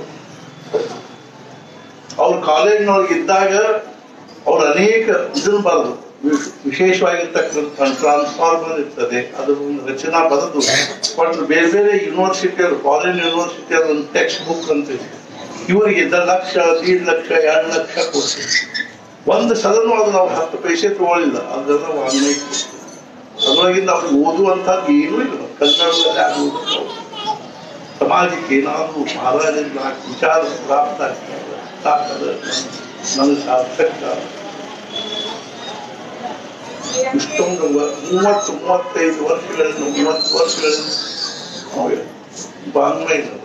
ಅವ್ರ ಕಾಲೇಜ್ನೊಳಗೆ ಇದ್ದಾಗ ಅವ್ರು ಅನೇಕ ಇದನ್ನ ಬರೆದು ವಿ- ವಿಶೇಷವಾಗಿರ್ತಕ್ಕಂಥ ಟ್ರಾನ್ಸ್ಫಾರ್ಮರ್ ಇರ್ತದೆ ಅದ್ರ ಒಂದು ರಚನಾ ಬರೆದು ಕೊಟ್ಟು ಬೇರೆ ಬೇರೆ ಯೂನಿವರ್ಸಿಟಿಯವರು ಫಾರಿನ್ ಯೂನಿವರ್ಸಿಟಿಯವ್ರ ಒಂದು ಟೆಕ್ಸ್ಟ್ ಬುಕ್ ಅಂತ ಇದೆ. ಇವರಿಗೆ ಇದ್ದ ಲಕ್ಷ ದೀಡ್ ಲಕ್ಷ ಎರಡು ಲಕ್ಷ ಕೊಡ್ತೀವಿ ಒಂದು ಸದನ ಅದು ನಾವು ಹತ್ತು ಪೈಸೆ ತಗೊಳ್ಳಿಲ್ಲ ಅದೆಲ್ಲ ವಾಂಗ್ಮಯ ಅದರೊಳಗಿಂದ ಅವ್ರಿಗೆ ಓದುವಂತದ್ದು ಏನೂ ಇಲ್ಲ ಕನ್ನಡದಲ್ಲಿ ಆಗುವುದು ಸಮಾಜಕ್ಕೆ ಏನಾದರೂ ಮಹಾರಾಜನ ನಾಲ್ಕು ವಿಚಾರ ಪ್ರಾಪ್ತ ಆಗ್ತದೆ ಸಾಕದ ನನಗೆ ಸಾರ್ಥಕ ಇಷ್ಟೊಂದು ವ- ಮೂವತ್ತು ಮೂವತ್ತೈದು ವರ್ಷಗಳಿಂದ ಮೂವತ್ತು ವರ್ಷಗಳಿಂದ ನಾವು ವಾಂಗ್ಮಯ ಇರೋದು.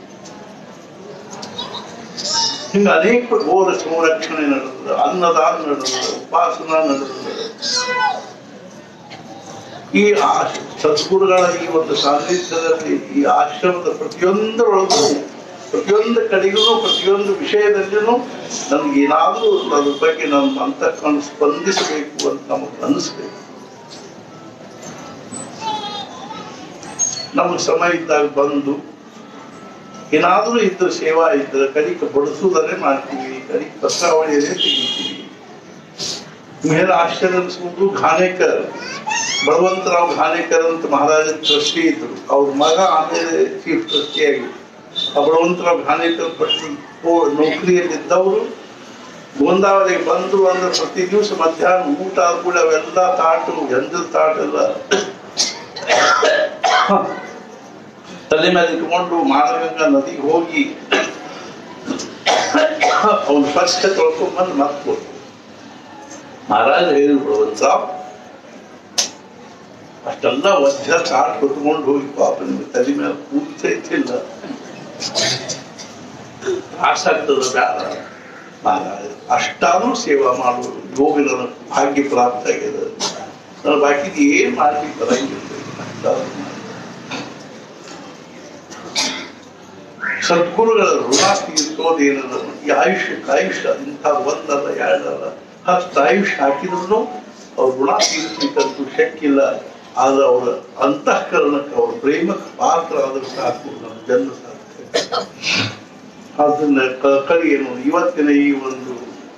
ಹಿಂಗ ಅನೇಕ ಗೋರ ಸಂರಕ್ಷಣೆ ನಡೆದ ಅನ್ನದಾನ ನಡೆದ ಉಪಾಸನ ನಡೆದ ಈ ಆ- ಸದ್ಗುರುಗಳ ಈ ಒಂದು ಸಾನ್ನಿಧ್ಯದಲ್ಲಿ ಈ ಆಶ್ರಮದ ಪ್ರತಿಯೊಂದರೊಳಗೂ ಪ್ರತಿಯೊಂದು ಕಡೆಗೂ ಪ್ರತಿಯೊಂದು ವಿಷಯದಲ್ಲಿನೂ ನನ್ಗೆ ಏನಾದರೂ ಅದ್ರ ಬಗ್ಗೆ ನನ್ನ ಅಂತಃಕರಣ ಸ್ಪಂದಿಸಬೇಕು ಅಂತ ನಮಗೆ ಅನಿಸ್ಬೇಕು ನಮಗೆ ಸಮಯ ಇದ್ದಾಗ ಬಂದು ಏನಾದರೂ ಇದ್ರ ಸೇವಾ ಇದ್ರೆ ಕಡಿಕ ಬಡಿಸುವುದನ್ನೇ ಮಾಡ್ತೀವಿ ಕಡಿಕ ಪತ್ರಾವಳಿಯನ್ನೇ ತೆಗಿತೀವಿ ಮೇಲೆ ಆಶ್ಚರ್ಯ ಅನಿಸ್ಕೊಂಡು ಘಾನೇಕರ್ ಬಲವಂತರಾವ್ ಘಾನೇಕರ್ ಅಂತ ಮಹಾರಾಜನ ಟ್ರಸ್ಟಿ ಇದ್ರು ಅವ್ರ ಮಗ ಆಮೇಲೆ ಚೀಫ್ ಟ್ರಸ್ಟಿ ಆಗಿ ಆ ಬಲವಂತರಾವ್ ಘಾನೇಕರ್ ಫಸ್ಟ್ ನೌಕರಿಯಲ್ಲಿದ್ದವರು ಗೋಂದಾವಲಿಗೆ ಬಂದ್ರು ಅಂದ್ರೆ ಪ್ರತಿ ದಿವಸ ಮಧ್ಯಾಹ್ನ ಊಟ ಆದ ಕೂಡ ಅವೆಲ್ಲ ತಾಟು ಗಂಧದ ತಾಟು ಎಲ್ಲ ತಲೆ ಮೇಲೆ ಇಟ್ಕೊಂಡು ಮಾನಗಂಗಾ ನದಿಗೆ ಹೋಗಿ ಅವ್ನು ಸ್ವಚ್ಛ ತೊಳ್ಕೊಂಡ್ಬಂದು ಮತ್ತೆ ಕೊಟ್ಟು ಮಹಾರಾಜ ಹೇಳಿದ್ರು ಬಲವಂತರಾವ್ ಅಷ್ಟೆಲ್ಲ ವಜ್ರ ತಾಟ್ ಹೊತ್ಕೊಂಡು ಹೋಗಿ ಪಾಪ ನಿಮ್ಗೆ ತಲೆ ಮೇಲೆ ಕೂತೈತಿಲ್ಲ ಆಸಾಗ್ತದ ಬೇಡ ಮಹಾರಾಜ ಅಷ್ಟಾದ್ರೂ ಸೇವಾ ಮಾಡುವುದು ಯೋಗ ನನ್ನ ಭಾಗ್ಯ ಪ್ರಾಪ್ತ ಆಗಿದೆ ನಾನು ಬಾಕಿದ್ ಏನ್ ಮಾಡ್ಲಿಕ್ಕೆ ಬರಂಗಿಲ್ಲ ಅಷ್ಟಾದ್ರೂ ಮಾಡಿ. ಸದ್ಗುರುಗಳ ಋಣ ತೀರ್ಸೋದೇನದ ಈ ಆಯುಷ್ಯಕ್ಕೆ ಆಯುಷ್ಯ ಇಂಥ ಒಂದಲ್ಲ ಎರಡಲ್ಲ ಹತ್ತು ಆಯುಷ್ಯ ಹಾಕಿದ್ರು ಅವ್ರ ಋಣ ತೀರಿಸ್ಲಿಕ್ಕಂತೂ ಶಕ್ಯ ಇಲ್ಲ ಆದ್ರೆ ಅವರ ಅಂತಃಕರಣಕ್ಕೆ ಅವ್ರ ಪ್ರೇಮಕ್ಕೆ ಪಾತ್ರ ಆದ್ರೆ ಸಾಕು ನಮ್ಮ ಜನ್ಮ ಸಾರ್ಥಕ ಅದನ್ನ ಕಳಿ ಏನು ಇವತ್ತಿನ ಈ ಒಂದು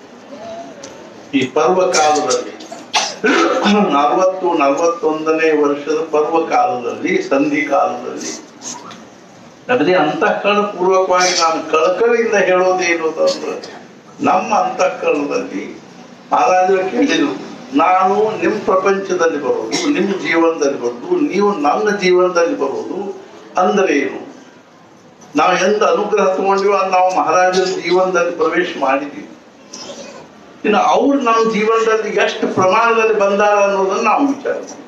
ಈ ಪರ್ವ ಕಾಲದಲ್ಲಿ ನಲವತ್ತು ನಲವತ್ತೊಂದನೇ ವರ್ಷದ ಪರ್ವ ಕಾಲದಲ್ಲಿ ಸಂಧಿ ಕಾಲದಲ್ಲಿ ನಮಗೆ ಅಂತಃಕರಣ ಪೂರ್ವಕವಾಗಿ ನಾನು ಕಳಕಳಿಯಿಂದ ಹೇಳೋದೇನು ಅಂದ್ರೆ ನಮ್ಮ ಅಂತಃಕರಣದಲ್ಲಿ ಮಹಾರಾಜರು ಕೇಳಿದ್ರು ನಾನು ನಿಮ್ಮ ಪ್ರಪಂಚದಲ್ಲಿ ಬರೋದು ನಿಮ್ಮ ಜೀವನದಲ್ಲಿ ಬರೋದು ನೀವು ನನ್ನ ಜೀವನದಲ್ಲಿ ಬರೋದು ಅಂದ್ರೆ ಏನು ನಾವು ಎಂತ ಅನುಗ್ರಹ ತಗೊಂಡಿವೋ ಅದು ನಾವು ಮಹಾರಾಜರ ಜೀವನದಲ್ಲಿ ಪ್ರವೇಶ ಮಾಡಿದೀವಿ ಇನ್ನು ಅವ್ರು ನಮ್ಮ ಜೀವನದಲ್ಲಿ ಎಷ್ಟು ಪ್ರಮಾಣದಲ್ಲಿ ಬಂದಾರ ಅನ್ನೋದನ್ನ ನಾವು ವಿಚಾರ ಮಾಡ್ಬೇಕು.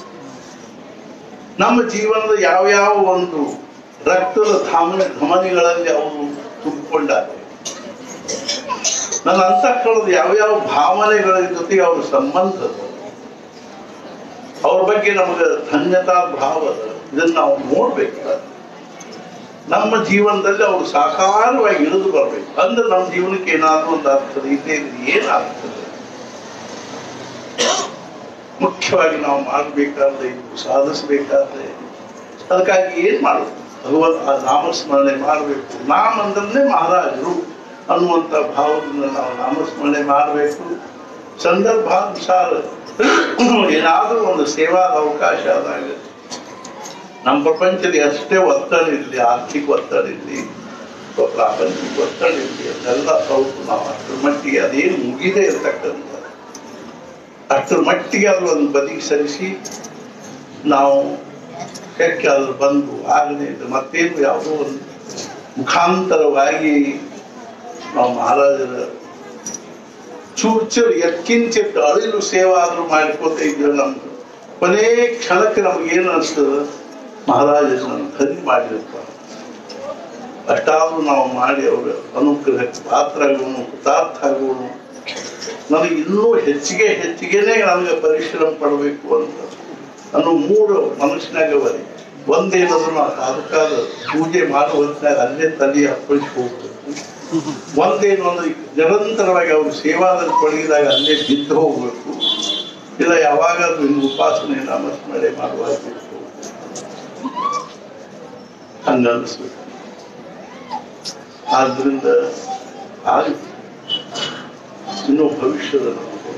ನಮ್ಮ ಜೀವನದ ಯಾವ್ಯಾವ ಒಂದು ರಕ್ತದ ಧಾಮನ ಧಮನಿಗಳಲ್ಲಿ ಅವರು ತುಂಬಿಕೊಂಡಾರೆ ನನ್ನ ಅಂತಃಕರಣದ ಯಾವ್ಯಾವ ಭಾವನೆಗಳ ಜೊತೆಗೆ ಅವ್ರ ಸಂಬಂಧ ಅದ. ಅವ್ರ ಬಗ್ಗೆ ನಮಗೆ ಧನ್ಯತಾ ಭಾವ ಅದ. ಇದನ್ನ ನಾವು ನೋಡ್ಬೇಕು ನಮ್ಮ ಜೀವನದಲ್ಲಿ ಅವರು ಸಾಕಾರವಾಗಿ ಇಳಿದು ಬರ್ಬೇಕು ಅಂದ್ರೆ ನಮ್ಮ ಜೀವನಕ್ಕೆ ಏನಾದ್ರೂ ಒಂದು ಆಗ್ತದೆ ಇದೇ ಏನಾಗ್ತದೆ ಮುಖ್ಯವಾಗಿ ನಾವು ಮಾಡಬೇಕಾದ್ರೆ ಇದು ಸಾಧಿಸಬೇಕಾದ್ರೆ ಅದಕ್ಕಾಗಿ ಏನ್ ಮಾಡಬೇಕು ಭಗವತ್ ಆ ನಾಮಸ್ಮರಣೆ ಮಾಡಬೇಕು ನಾಮ ಅಂದ್ರೆ ಮಹಾರಾಜರು ಅನ್ನುವಂತ ಭಾವದಿಂದ ನಾವು ನಾಮಸ್ಮರಣೆ ಮಾಡಬೇಕು ಸಂದರ್ಭಾನುಸಾರ ಏನಾದರೂ ಒಂದು ಸೇವಾದ ಅವಕಾಶ ಆದಾಗ ನಮ್ಮ ಪ್ರಪಂಚದಲ್ಲಿ ಅಷ್ಟೇ ಒತ್ತಡ ಇರಲಿ ಆರ್ಥಿಕ ಒತ್ತಡ ಇರಲಿ ಅಥವಾ ಪ್ರಾಪಂಚಿಕ ಒತ್ತಡ ಇರಲಿ ಅದೆಲ್ಲ ಸ್ವಲ್ಪ ನಾವು ಅಷ್ಟರ ಮಟ್ಟಿಗೆ ಅದೇನು ಮುಗಿದೇ ಇರತಕ್ಕಂಥ ಅಷ್ಟರ ಮಟ್ಟಿಗೆ ಆದ್ರೂ ಒಂದು ಬದಿಗೆ ಸರಿಸಿ ನಾವು ಶಕ್ಯ ಆದ್ರೂ ಬಂದು ಆಗದೆ ಇದ್ರೆ ಮತ್ತೇನು ಯಾವುದೋ ಒಂದು ಮುಖಾಂತರವಾಗಿ ನಾವು ಮಹಾರಾಜರ ಚೂರು ಚೂರು ಎತ್ಕಿಂಚಿಟ್ಟು ಅಳಿಲು ಸೇವಾ ಆದ್ರೂ ಮಾಡ್ಕೋತ ಇದ್ರೆ ನಮ್ದು ಕೊನೆ ಕ್ಷಣಕ್ಕೆ ನಮ್ಗೆ ಏನು ಅನಿಸ್ತದ ಮಹಾರಾಜರು ನನ್ನ ಖರೀದಿ ಮಾಡಿರಪ್ಪ ಅಷ್ಟಾದ್ರೂ ನಾವು ಮಾಡಿ ಅವರ ಅನುಗ್ರಹಕ್ಕೆ ಪಾತ್ರ ಆಗೋಣ ಕೃತಾರ್ಥ ಆಗೋಣ ನನಗೆ ಇನ್ನೂ ಹೆಚ್ಚಿಗೆ ಹೆಚ್ಚಿಗೆನೆ ನನಗೆ ಪರಿಶ್ರಮ ಪಡಬೇಕು ಅಂತ ಅನ್ನೋ ಮೂರು ಮನಸ್ಸಿನಾಗ ಬರಿ ಒಂದೇನಾದ್ರು ನಾವು ಅದಕ್ಕಾದ ಪೂಜೆ ಮಾಡುವ ಹೊತ್ತಿನಾಗ ಅಲ್ಲೇ ತಲೆ ಅಪ್ಪಳಿಸಿ ಹೋಗ್ಬೇಕು ಒಂದೇನು ಅಂದ್ರೆ ನಿರಂತರವಾಗಿ ಅವರು ಸೇವಾದಲ್ಲಿ ತೊಡಗಿದಾಗ ಅಲ್ಲೇ ಬಿದ್ದು ಹೋಗ್ಬೇಕು ಇಲ್ಲ ಯಾವಾಗಾದ್ರೂ ಇನ್ನು ಉಪಾಸನೆ ನಾಮಸ್ಮರಣೆ ಮಾಡುವಾಗ ಬಿದ್ದು ಹೋಗ್ಬೇಕು. ಹಂಗ ಅನಿಸ್ಬೇಕು ಆದ್ರಿಂದ ಆಗಿ ಇನ್ನು ಭವಿಷ್ಯದ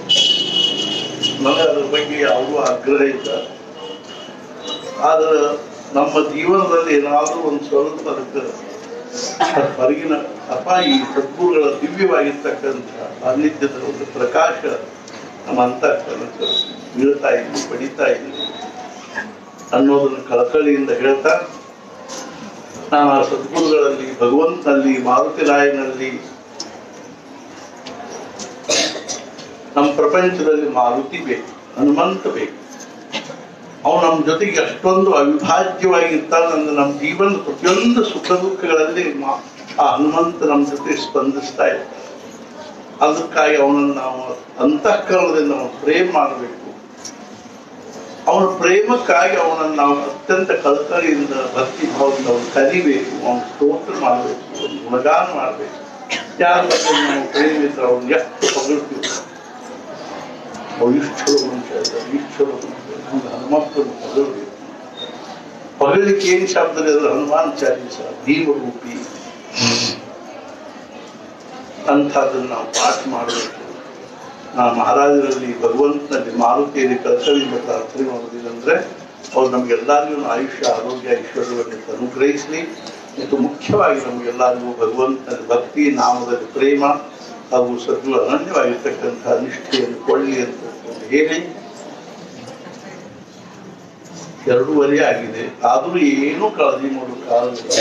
ನನಗೆ ಅದ್ರ ಬಗ್ಗೆ ಯಾವುದೂ ಆಗ್ರಹ ಇಲ್ಲ ಆದ್ರೆ ನಮ್ಮ ಜೀವನದಲ್ಲಿ ಏನಾದರೂ ಒಂದು ಸ್ವಲ್ಪ ಅದಕ್ಕೆ ಹೊರಗಿನ ಅಪ್ಪ ಈ ಸದ್ಗುರುಗಳ ದಿವ್ಯವಾಗಿರ್ತಕ್ಕಂಥ ಸಾನ್ನಿಧ್ಯದ ಒಂದು ಪ್ರಕಾಶ ನಮ್ಮ ಅಂತಃಕರಣಕ್ಕೆ ಬೀಳ್ತಾ ಇದ್ವಿ ಪಡಿತಾ ಇದ್ವಿ ಅನ್ನೋದನ್ನು ಕಳಕಳಿಯಿಂದ ಹೇಳ್ತಾ ನಾನು ಆ ಸದ್ಗುರುಗಳಲ್ಲಿ ಭಗವಂತನಲ್ಲಿ ಮಾರುತಿರಾಯನಲ್ಲಿ ನಮ್ಮ ಪ್ರಪಂಚದಲ್ಲಿ ಮಾರುತಿ ಬೇಕು ಹನುಮಂತ ಬೇಕು ಅವನು ನಮ್ಮ ಜೊತೆಗೆ ಅಷ್ಟೊಂದು ಅವಿಭಾಜ್ಯವಾಗಿರ್ತಾನೆ ಅಂದ್ರೆ ನಮ್ಮ ಜೀವನದ ಪ್ರತಿಯೊಂದು ಸುಖ ದುಃಖಗಳಲ್ಲಿ ಮಾ- ಆ ಹನುಮಂತ ನಮ್ಮ ಜೊತೆ ಸ್ಪಂದಿಸ್ತಾ ಇರ್ತಾನೆ ಅದಕ್ಕಾಗಿ ಅವನನ್ನು ನಾವು ಅಂತಃಕರಣದಿಂದ ನಾವು ಪ್ರೇಮ ಮಾಡಬೇಕು ಅವನ ಪ್ರೇಮಕ್ಕಾಗಿ ಅವನನ್ನು ನಾವು ಅತ್ಯಂತ ಕಳಕಳಿಯಿಂದ ಭಕ್ತಿ ಭಾವದಿಂದ ಅವನು ಕಲಿಬೇಕು ಅವನ ಸ್ತೋತ್ರ ಮಾಡಬೇಕು ಅವನ ಗುಣಗಾನ ಮಾಡಬೇಕು ಯಾರ ಬಗ್ಗೆ ನಾವು ಪ್ರೇಮ ಇದ್ರೆ ಅವ್ನು ಎಷ್ಟು ಹೊಗಳ್ತೀವಿ ಅವ್ರು ಇಷ್ಟು ಚಲೋ ಮನುಷ್ಯ ಇದ್ದಾರೆ ಇಷ್ಟು ಚಲೋ ಮನುಷ್ಯ ಇದ್ದಾರೆ. ಹಂಗೆ ಹನುಮಪ್ಪನ ಹೊಗಳಬೇಕು ಹೊಗಳಲಿಕ್ಕೆ ಏನ್ ಶಬ್ದ ಇದೆ ಅಂದ್ರೆ ಹನುಮಾನ್ ಚಾಲೀಸ ಭೀಮರೂಪಿ ಅಂಥದ್ದನ್ನು ನಾವು ಪಾಠ ಮಾಡಬೇಕು ನಾ ಮಹಾರಾಜರಲ್ಲಿ ಭಗವಂತನಲ್ಲಿ ಮಾರುತಿಯಲ್ಲಿ ಕಳಕಳಿಯಿಂದ ಪ್ರಾರ್ಥನೆ ಮಾಡೋದಿಲ್ಲಂದ್ರೆ ಅವ್ರು ನಮ್ಗೆಲ್ಲರಿಗೂ ಆಯುಷ್ಯ ಆರೋಗ್ಯ ಐಶ್ವರ್ಯವನ್ನು ಅನುಗ್ರಹಿಸಲಿ ಮತ್ತು ಮುಖ್ಯವಾಗಿ ನಮಗೆಲ್ಲರಿಗೂ ಭಗವಂತನ ಭಕ್ತಿ ನಾಮದಲ್ಲಿ ಪ್ರೇಮ ಹಾಗೂ ಸದ್ಗುಣ ಅನನ್ಯವಾಗಿರ್ತಕ್ಕಂಥ ನಿಷ್ಠೆಯನ್ನು ಕೊಳ್ಳಿ ಅಂತ ಹೇಳಿ ಎರಡೂವರೆ ಆಗಿದೆ ಆದರೂ ಏನೂ ಕಾಳಜಿ ಮಾಡೋಕ್ಕಾಗಲ್ಲ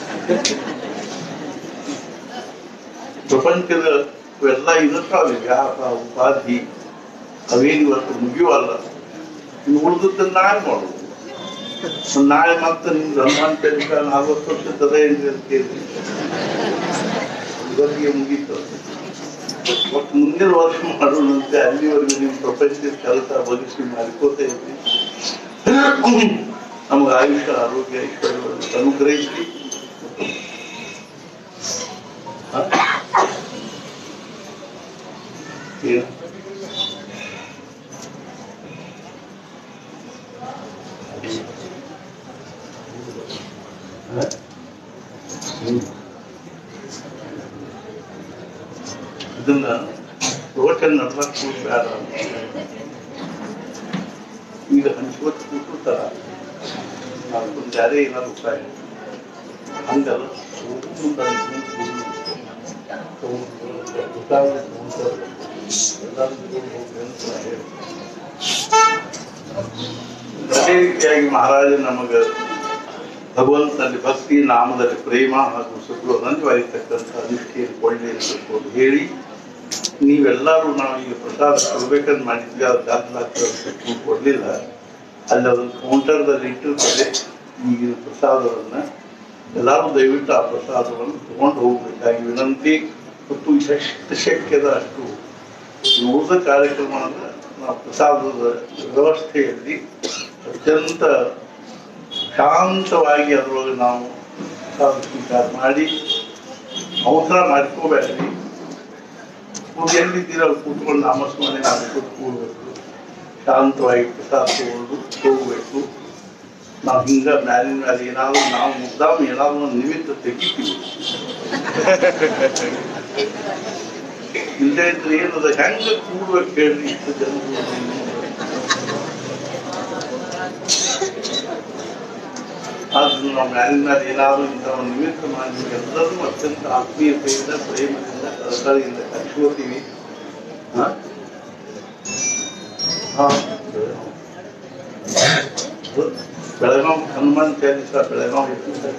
ಪ್ರಪಂಚದ ಎಲ್ಲ ಇರುತ್ತಾವೆ ವ್ಯಾಪ ಉಪಾಧಿ ಅವೇನು ಇವತ್ತು ಮುಗಿಯುವಲ್ಲ ಇನ್ನು ಉಳಿದದ್ದನ್ನ ನಾಳೆ ಮಾಡುದು ನಾಳೆ ಮತ್ತೆ ನಿಮ್ಗೆ ಹನುಮಾನ್ ಚರಿಕ ನಲ್ವತ್ತು ವರ್ಷದ ಏನ್ರಿ ಅಂತ ಕೇಳಿ ಇವತ್ತಿಗೆ ಮುಗೀತು ಒಟ್ಟು ಮುಂದಿನ ವರ್ಷ ಮಾಡೋಣಂತೆ ಅಲ್ಲಿವರೆಗೂ ನಿಮ್ಮ ಪ್ರಪಂಚದ ಕೆಲಸ ಬಗೆಸಿ ಮಾಡ್ಕೋತ ಇದ್ರಿ ನಮಗೆ ಆಯುಷ್ಯ ಆರೋಗ್ಯ ಐಶ್ವರ್ಯವನ್ನು ಅನುಗ್ರಹಿಸಿ ಹ? ಏನು ಹ? ಹ್ಮ್. ಇದನ್ನ ಪ್ರವಚನ ನಡ್ಲಕ್ಕೆ ಬೇಡ ಈಗ ಹಂಚ್ಕೋತ ಕೂತಾರ ಒಂದು ಯಾರೇ ಏನಾದ್ರು ಉಪಾಯ ಹಂಗಲ್ಲ ಮುಂದೆ ಅದೇ ರೀತಿಯಾಗಿ ಮಹಾರಾಜ ನಮಗ ಭಗವಂತನಲ್ಲಿ ಭಕ್ತಿ ನಾಮದಲ್ಲಿ ಪ್ರೇಮ ಹಾಗೂ ಸುಖಗಳು ಅನಂತವಾಗಿರ್ತಕ್ಕಂಥ ನಿಷ್ಠೆಯನ್ನು ಕೊಳ್ಳಿ ಅಂತ ಹೇಳಿ ನೀವೆಲ್ಲರೂ ನಾವು ಈಗ ಪ್ರಸಾದ ಕೊಡ್ಬೇಕಂತ ಮಾಡಿದ್ವಿ ಅದು ದಾಖಲಾಗ್ತದೆ ಕೊಡ್ಲಿಲ್ಲ ಅಲ್ಲಿ ಅದನ್ನು ಕೌಂಟರ್ದಲ್ಲಿ ಇಟ್ಟಿರ್ತಾರೆ ಈಗಿನ ಪ್ರಸಾದವನ್ನ ಎಲ್ಲರೂ ದಯವಿಟ್ಟು ಆ ಪ್ರಸಾದವನ್ನು ತಗೊಂಡು ಹೋಗ್ಬೇಕಾಗಿ ವಿನಂತಿ ಮತ್ತು ಎಷ್ಟು ಶಕ್ಯದ ಅಷ್ಟು ಉಳಿದ ಕಾರ್ಯಕ್ರಮ ಅಂದ್ರೆ ನಾವು ಪ್ರಸಾದದ ವ್ಯವಸ್ಥೆಯಲ್ಲಿ ಅತ್ಯಂತ ಶಾಂತವಾಗಿ ಅದರೊಳಗೆ ನಾವು ಪ್ರಸಾದ ಸ್ವೀಕಾರ ಮಾಡಿ ಅವಸರ ಮಾಡ್ಕೋಬೇಡ್ರಿ ನೀವು ಎಲ್ಲಿದ್ದೀರ ಅಲ್ಲಿ ಕೂತ್ಕೊಂಡು ನಾಮಸ್ಮರಣೆ ಮಾಡ್ಕೊಂಡು ಕೂಡ್ಬೇಕು ಶಾಂತವಾಗಿ ಪ್ರಸಾದ ತಗೊಂಡು ಹೋಗ್ಬೇಕು ನಾವು ಹಿಂಗ ಮ್ಯಾಲಿನ ಮ್ಯಾಲೆ ಏನಾದ್ರು ನಾವು ಮುದ್ದಾಮ್ ಏನಾದ್ರು ಒಂದು ನಿಮಿತ್ತ ತೆಗಿತೀವಿ ಇಲ್ಲದೆ ಇದ್ರೆ ಏನದ ಹೆಂಗ ಕೂಡ್ಬೇಕು ಹೇಳ್ರಿ ಇಷ್ಟು ಜನ ಆದ್ರೂ ನಾವು ಮ್ಯಾಲಿನ ಮ್ಯಾಲೆ ಏನಾದ್ರು ಇಂಥ ಒಂದು ನಿಮಿತ್ತ ಮಾಡಿ ಎಲ್ಲರೂ ಅತ್ಯಂತ ಆತ್ಮೀಯತೆಯಿಂದ ಪ್ರೇಮದಿಂದ ಕಳಕಳಿಯಿಂದ ಕಳ್ಸ್ಕೊತೀವಿ ಹ? ಹಾ ಬೆಳಗಾವಿ ಹನುಮಾನ್ ಚಾಲಿಸ ಬೆಳಗಾವಿ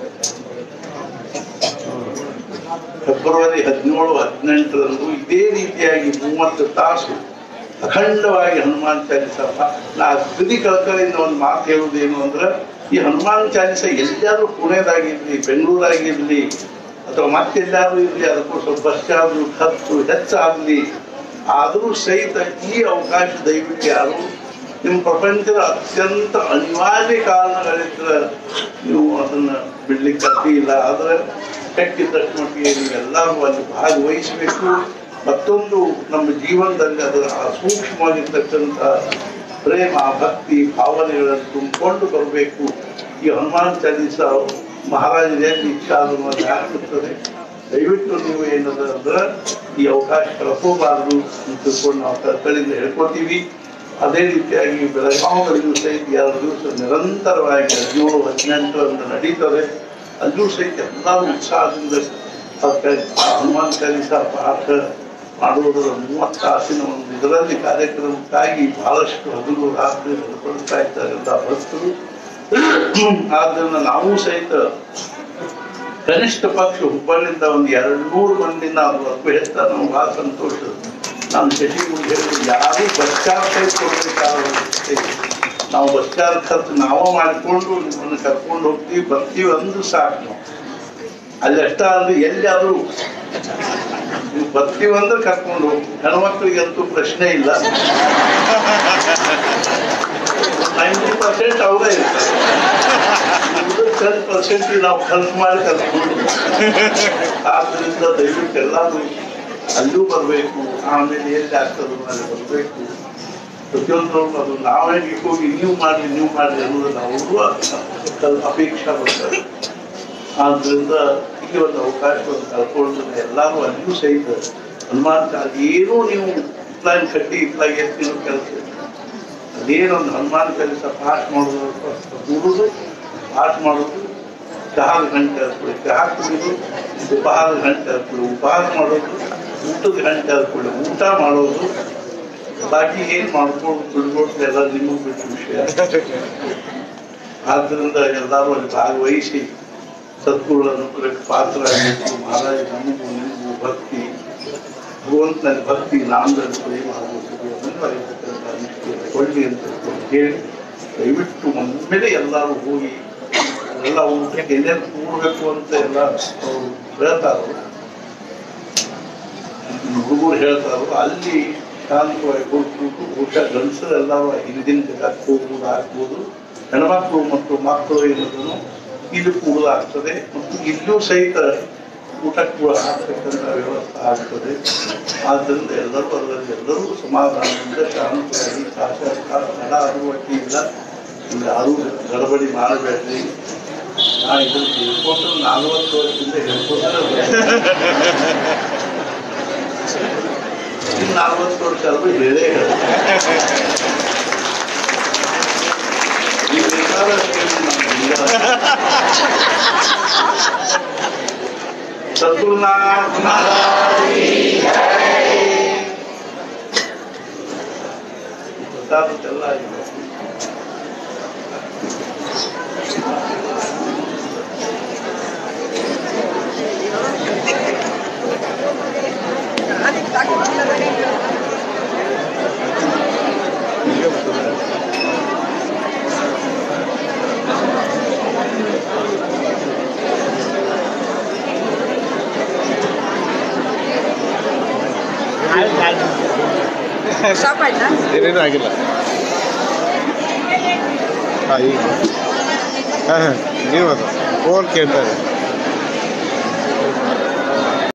ಫೆಬ್ರವರಿ ಹದಿನೇಳು ಹದಿನೆಂಟರಂದು ಇದೇ ರೀತಿಯಾಗಿ ಮೂವತ್ತು ತಾಸು ಅಖಂಡವಾಗಿ ಹನುಮಾನ್ ಚಾಲಿಸ ಪಾ- ನಾ ತುದಿ ಕಳಕಳಿಂದ ಒಂದು ಮಾತು ಹೇಳುವುದೇನು ಅಂದ್ರೆ ಈ ಹನುಮಾನ್ ಚಾಲಿಸ ಎಲ್ಲಾದ್ರೂ ಪುಣೆದಾಗಿರ್ಲಿ ಬೆಂಗಳೂರಾಗಿರ್ಲಿ ಅಥವಾ ಮತ್ತೆಲ್ಲಾದ್ರೂ ಇರ್ಲಿ ಅದಕ್ಕೂ ಸ್ವಲ್ಪ ಬಸ್ ಚಾರ್ಜ್ ಖರ್ಚು ಹೆಚ್ಚಾಗ್ಲಿ ಆದರೂ ಸಹಿತ ಈ ಅವಕಾಶ ದಯವಿಟ್ಟು ಯಾರು ನಿಮ್ಮ ಪ್ರಪಂಚದ ಅತ್ಯಂತ ಅನಿವಾರ್ಯ ಕಾರಣಗಳಿದ್ರೆ ನೀವು ಅದನ್ನ ಬಿಡ್ಲಿಕ್ಕೆ ಸಾಧ್ಯ ಇಲ್ಲ ಆದ್ರೆ ಕೆಟ್ಟಿದ್ದಷ್ಟು ಮಟ್ಟಿಗೆ ನೀವೆಲ್ಲರೂ ಅಲ್ಲಿ ಭಾಗವಹಿಸಬೇಕು ಮತ್ತೊಂದು ನಮ್ಮ ಜೀವನದಲ್ಲಿ ಅದರ ಆ ಸೂಕ್ಷ್ಮವಾಗಿರ್ತಕ್ಕಂಥ ಪ್ರೇಮ ಭಕ್ತಿ ಭಾವನೆಗಳನ್ನು ತುಂಬಿಕೊಂಡು ಬರಬೇಕು ಈ ಹನುಮಾನ್ ಚಾಲೀಸ ಮಹಾರಾಜರ ಎಲ್ಲಿ ಇಚ್ಛಾ ಅದನ್ನು ಅಲ್ಲಿ ಹಾಕುತ್ತದೆ ದಯವಿಟ್ಟು ನೀವು ಏನದ ಅಂದ್ರೆ ಈ ಅವಕಾಶ ಕಳ್ಕೋಬಾರದು ಅಂತ ತಿಳ್ಕೊಂಡು ನಾವು ಕಳಕಳಿಯಿಂದ ಹೇಳ್ಕೊತೀವಿ ಅದೇ ರೀತಿಯಾಗಿ ಬೆಳಗಾವಿಯಲ್ಲಿಯೂ ಸಹಿತ ಎರಡು ದಿವಸ ನಿರಂತರವಾಗಿ ಹದಿನೇಳು ಹದಿನೆಂಟು ಅಂತ ನಡೀತದೆ ಅಲ್ಲೂ ಸಹಿತ ಎಲ್ಲರೂ ಉತ್ಸಾಹದಿಂದ ಅದಕ್ಕೆ ಹನುಮಾನ್ ಚಾಲೀಸ ಪಾಠ ಮಾಡುವುದರ ಮೂವತ್ತು ತಾಸಿನ ಒಂದು ಇದರಲ್ಲಿ ಕಾರ್ಯಕ್ರಮಕ್ಕಾಗಿ ಬಹಳಷ್ಟು ಹಗಲು ರಾತ್ರಿ ನಡ್ಕೊಳ್ತಾ ಇದ್ದಾರೆ ಎಲ್ಲ ಭಕ್ತರು ಆದ್ದರಿಂದ ನಾವು ಸಹಿತ ಕನಿಷ್ಠ ಪಕ್ಷ ಹುಬ್ಬಳ್ಳಿಯಿಂದ ಒಂದು ಎರಡು ನೂರು ಮಂದಿನ ಅದು ಹೇಳ್ತಾ ನಾವು ಬಹಳ ಸಂತೋಷ ನಾನು ಶಶಿಗುಡಿ ಹೇಳಿದ್ರು ಯಾರು ಬಸ್ ಚಾರ್ಜ್ ಸಹಿತ ಕೊಡಬೇಕಾಗುತ್ತೆ ನಾವು ಬಸ್ ಚಾರ್ಜ್ ಖರ್ಚು ನಾವೇ ಮಾಡಿಕೊಂಡು ನಿಮ್ಮನ್ನು ಕರ್ಕೊಂಡು ಹೋಗ್ತೀವಿ ಬರ್ತೀವಿ ಅಂದ್ರೂ ಸಾಕು ನಾವು ಅಲ್ಲಿ ಅಷ್ಟ ಅಂದ್ರೆ ಎಲ್ಲಿಯಾದ್ರೂ ನೀವು ಬರ್ತೀವಿ ಅಂದ್ರೆ ಕರ್ಕೊಂಡು ಹೋಗಿ ಹೆಣ್ಮಕ್ಳಿಗೆ ಅಂತೂ ಪ್ರಶ್ನೆ ಇಲ್ಲ ನೈಂಟಿ ಪರ್ಸೆಂಟ್ ಅವರೇ ಇರ್ತಾರೆ ಟೆನ್ ಪರ್ಸೆಂಟ್ ನಾವು ಖರ್ಚು ಮಾಡಿ ಕರ್ಕೊಂಡು ಆದ್ರಿಂದ ದಯವಿಟ್ಟು ಎಲ್ಲರೂ ಅಲ್ಲೂ ಬರಬೇಕು ಆಮೇಲೆ ಎಲ್ಲಿ ಆಗ್ತದೋ ಅಲ್ಲಿ ಬರಬೇಕು ಪ್ರತಿಯೊಂದರಲ್ಲೂ ಅದು ನಾವೇ ಹೋಗಿ ನೀವು ಮಾಡಿ ನೀವು ಮಾಡಿ ಅನ್ನೋದನ್ನ ಅವರು ಸ್ವಲ್ಪ ಅಪೇಕ್ಷೆ ಬರ್ತಾರೆ ಆದ್ರಿಂದ ಈ ಒಂದು ಅವಕಾಶವನ್ನು ಕಳ್ಕೊಳ್ಳೋದನ್ನ ಎಲ್ಲರೂ ಅಲ್ಲಿಯೂ ಸಹಿತ ಹನುಮಾನ್ ಚಾಲಿ ಏನೂ ನೀವು ಇತ್ಲಾಗಿ ಕಟ್ಟಿ ಇತ್ಲಾಗಿ ಎತ್ತಿರೋ ಕೆಲಸ ಇಲ್ಲ. ಅದೇನೊಂದು ಹನುಮಾನ್ ಚಾಲಿಸ ಪಾಠ ಮಾಡೋದು ಕೂಡುದು ಪಾಠ ಮಾಡೋದು ಚಹಾದ ಗಂಟೆ ಹಚ್ಕೊಳ್ಳಿ ಚಹಾ ಕುಡಿದು ಉಪಹಾರದ ಗಂಟೆ ಹಚ್ಕೊಳ್ಳಿ ಉಪಹಾರ ಮಾಡೋದು ಊಟದ ಗಂಟೆ ಹಚ್ಕೊಳ್ಳಿ ಊಟ ಮಾಡೋದು ಬಾಕಿ ಏನ್ ಮಾಡ್ಕೊಂಡು ಬಿಡ್ಬೋದು ಎಲ್ಲ ನಿಮಗ್ ಬಿಟ್ಟು ವಿಷಯ ಆದ್ರಿಂದ ಎಲ್ಲರೂ ಅಲ್ಲಿ ಭಾಗವಹಿಸಿ ಸದ್ಗುರುಗಳ ಅನುಗ್ರಹಕ್ಕೆ ಪಾತ್ರ ಆಗಬೇಕು ಮಹಾರಾಜ ನಮಗೂ ನಿಮಗೂ ಭಕ್ತಿ ಭಗವಂತನಲ್ಲಿ ಭಕ್ತಿ ನಾಮದಲ್ಲಿ ಪ್ರೇಮ ಆಗುತ್ತದೆ ಅನಿವಾರ್ಯತಕ್ಕಂಥ ನಿಷ್ಠೆಯನ್ನು ಕೊಳ್ಳಿ ಅಂತ ತಿಳ್ಕೊಂಡು ಹೇಳಿ ದಯವಿಟ್ಟು ಒಮ್ಮೆಲೆ ಎಲ್ಲರೂ ಹೋಗಿ ಎಲ್ಲ ಊಟಕ್ಕೆ ಎಲ್ಲೆಲ್ಲಿ ಕೂಡಬೇಕು ಅಂತ ಎಲ್ಲ ಅವರು ಹೇಳ್ತಾರೋ ಹುಡುಗರು ಹೇಳ್ತಾರೋ ಅಲ್ಲಿ ಶಾಂತವಾಗಿ ಕೂತ್ಬಿಟ್ಟು ಊಟ ಗಂಡಸರು ಎಲ್ಲರೂ ಹಿಂದಿನ ಜಗಕ್ಕೆ ಹೋಗ್ಬೋದು ಹಾಕ್ಬೋದು ಹೆಣ್ಮಕ್ಳು ಮತ್ತು ಮಕ್ಕಳು ಏನದನ್ನು ಇಲ್ಲಿ ಕೂಡಲಾಗ್ತದೆ ಮತ್ತು ಇಲ್ಲೂ ಸಹಿತ ಊಟ ಕೂಡ ಹಾಕ್ತಕ್ಕಂಥ ವ್ಯವಸ್ಥೆ ಆಗ್ತದೆ ಆದ್ದರಿಂದ ಎಲ್ಲರೂ ಅದರಲ್ಲಿ ಎಲ್ಲರೂ ಸಮಾಧಾನದಿಂದ ಶಾಂತವಾಗಿ ಸಾಕ್ಷಾತ್ಕಾರ ಹಣ ಅನುಮತಿ ಇಲ್ಲ ಇಲ್ಲಿ ಯಾರೂ ಗಡಬಡಿ ಮಾಡಬೇಡ್ರಿ ನಾ ಇದನ್ನು ತಿಳ್ಕೊಂಡು ನಲವತ್ತು ವರ್ಷದಿಂದ ಹೇಳ್ಕೊಂಡ್ರೆ ಇನ್ನು ನಲವತ್ತು ವರ್ಷ ಆದ್ರೂ ಹೇಳೇ ಹೇಳ್ತಾರೆ ನೀವು ಬೇಕಾದಷ್ಟು ಹೇಳಿ ನಾನು ಇಲ್ಲ. ಸದ್ಗುರುನಾಥ ಮಹಾರಾಜ್ ಪ್ರಸಾದಕ್ಕೆಲ್ಲ ಆಗಿದೆ. ಸ್ಟಾಪ್ ಆಯ್ತಾ ಏನೇನು ಆಗಿಲ್ಲ ಹಾಂ ಈಗ ಹಾಂ ಹಾಂ ನೀವು ಅದು ಫೋನ್ ಕೇಳ್ತಾರೆ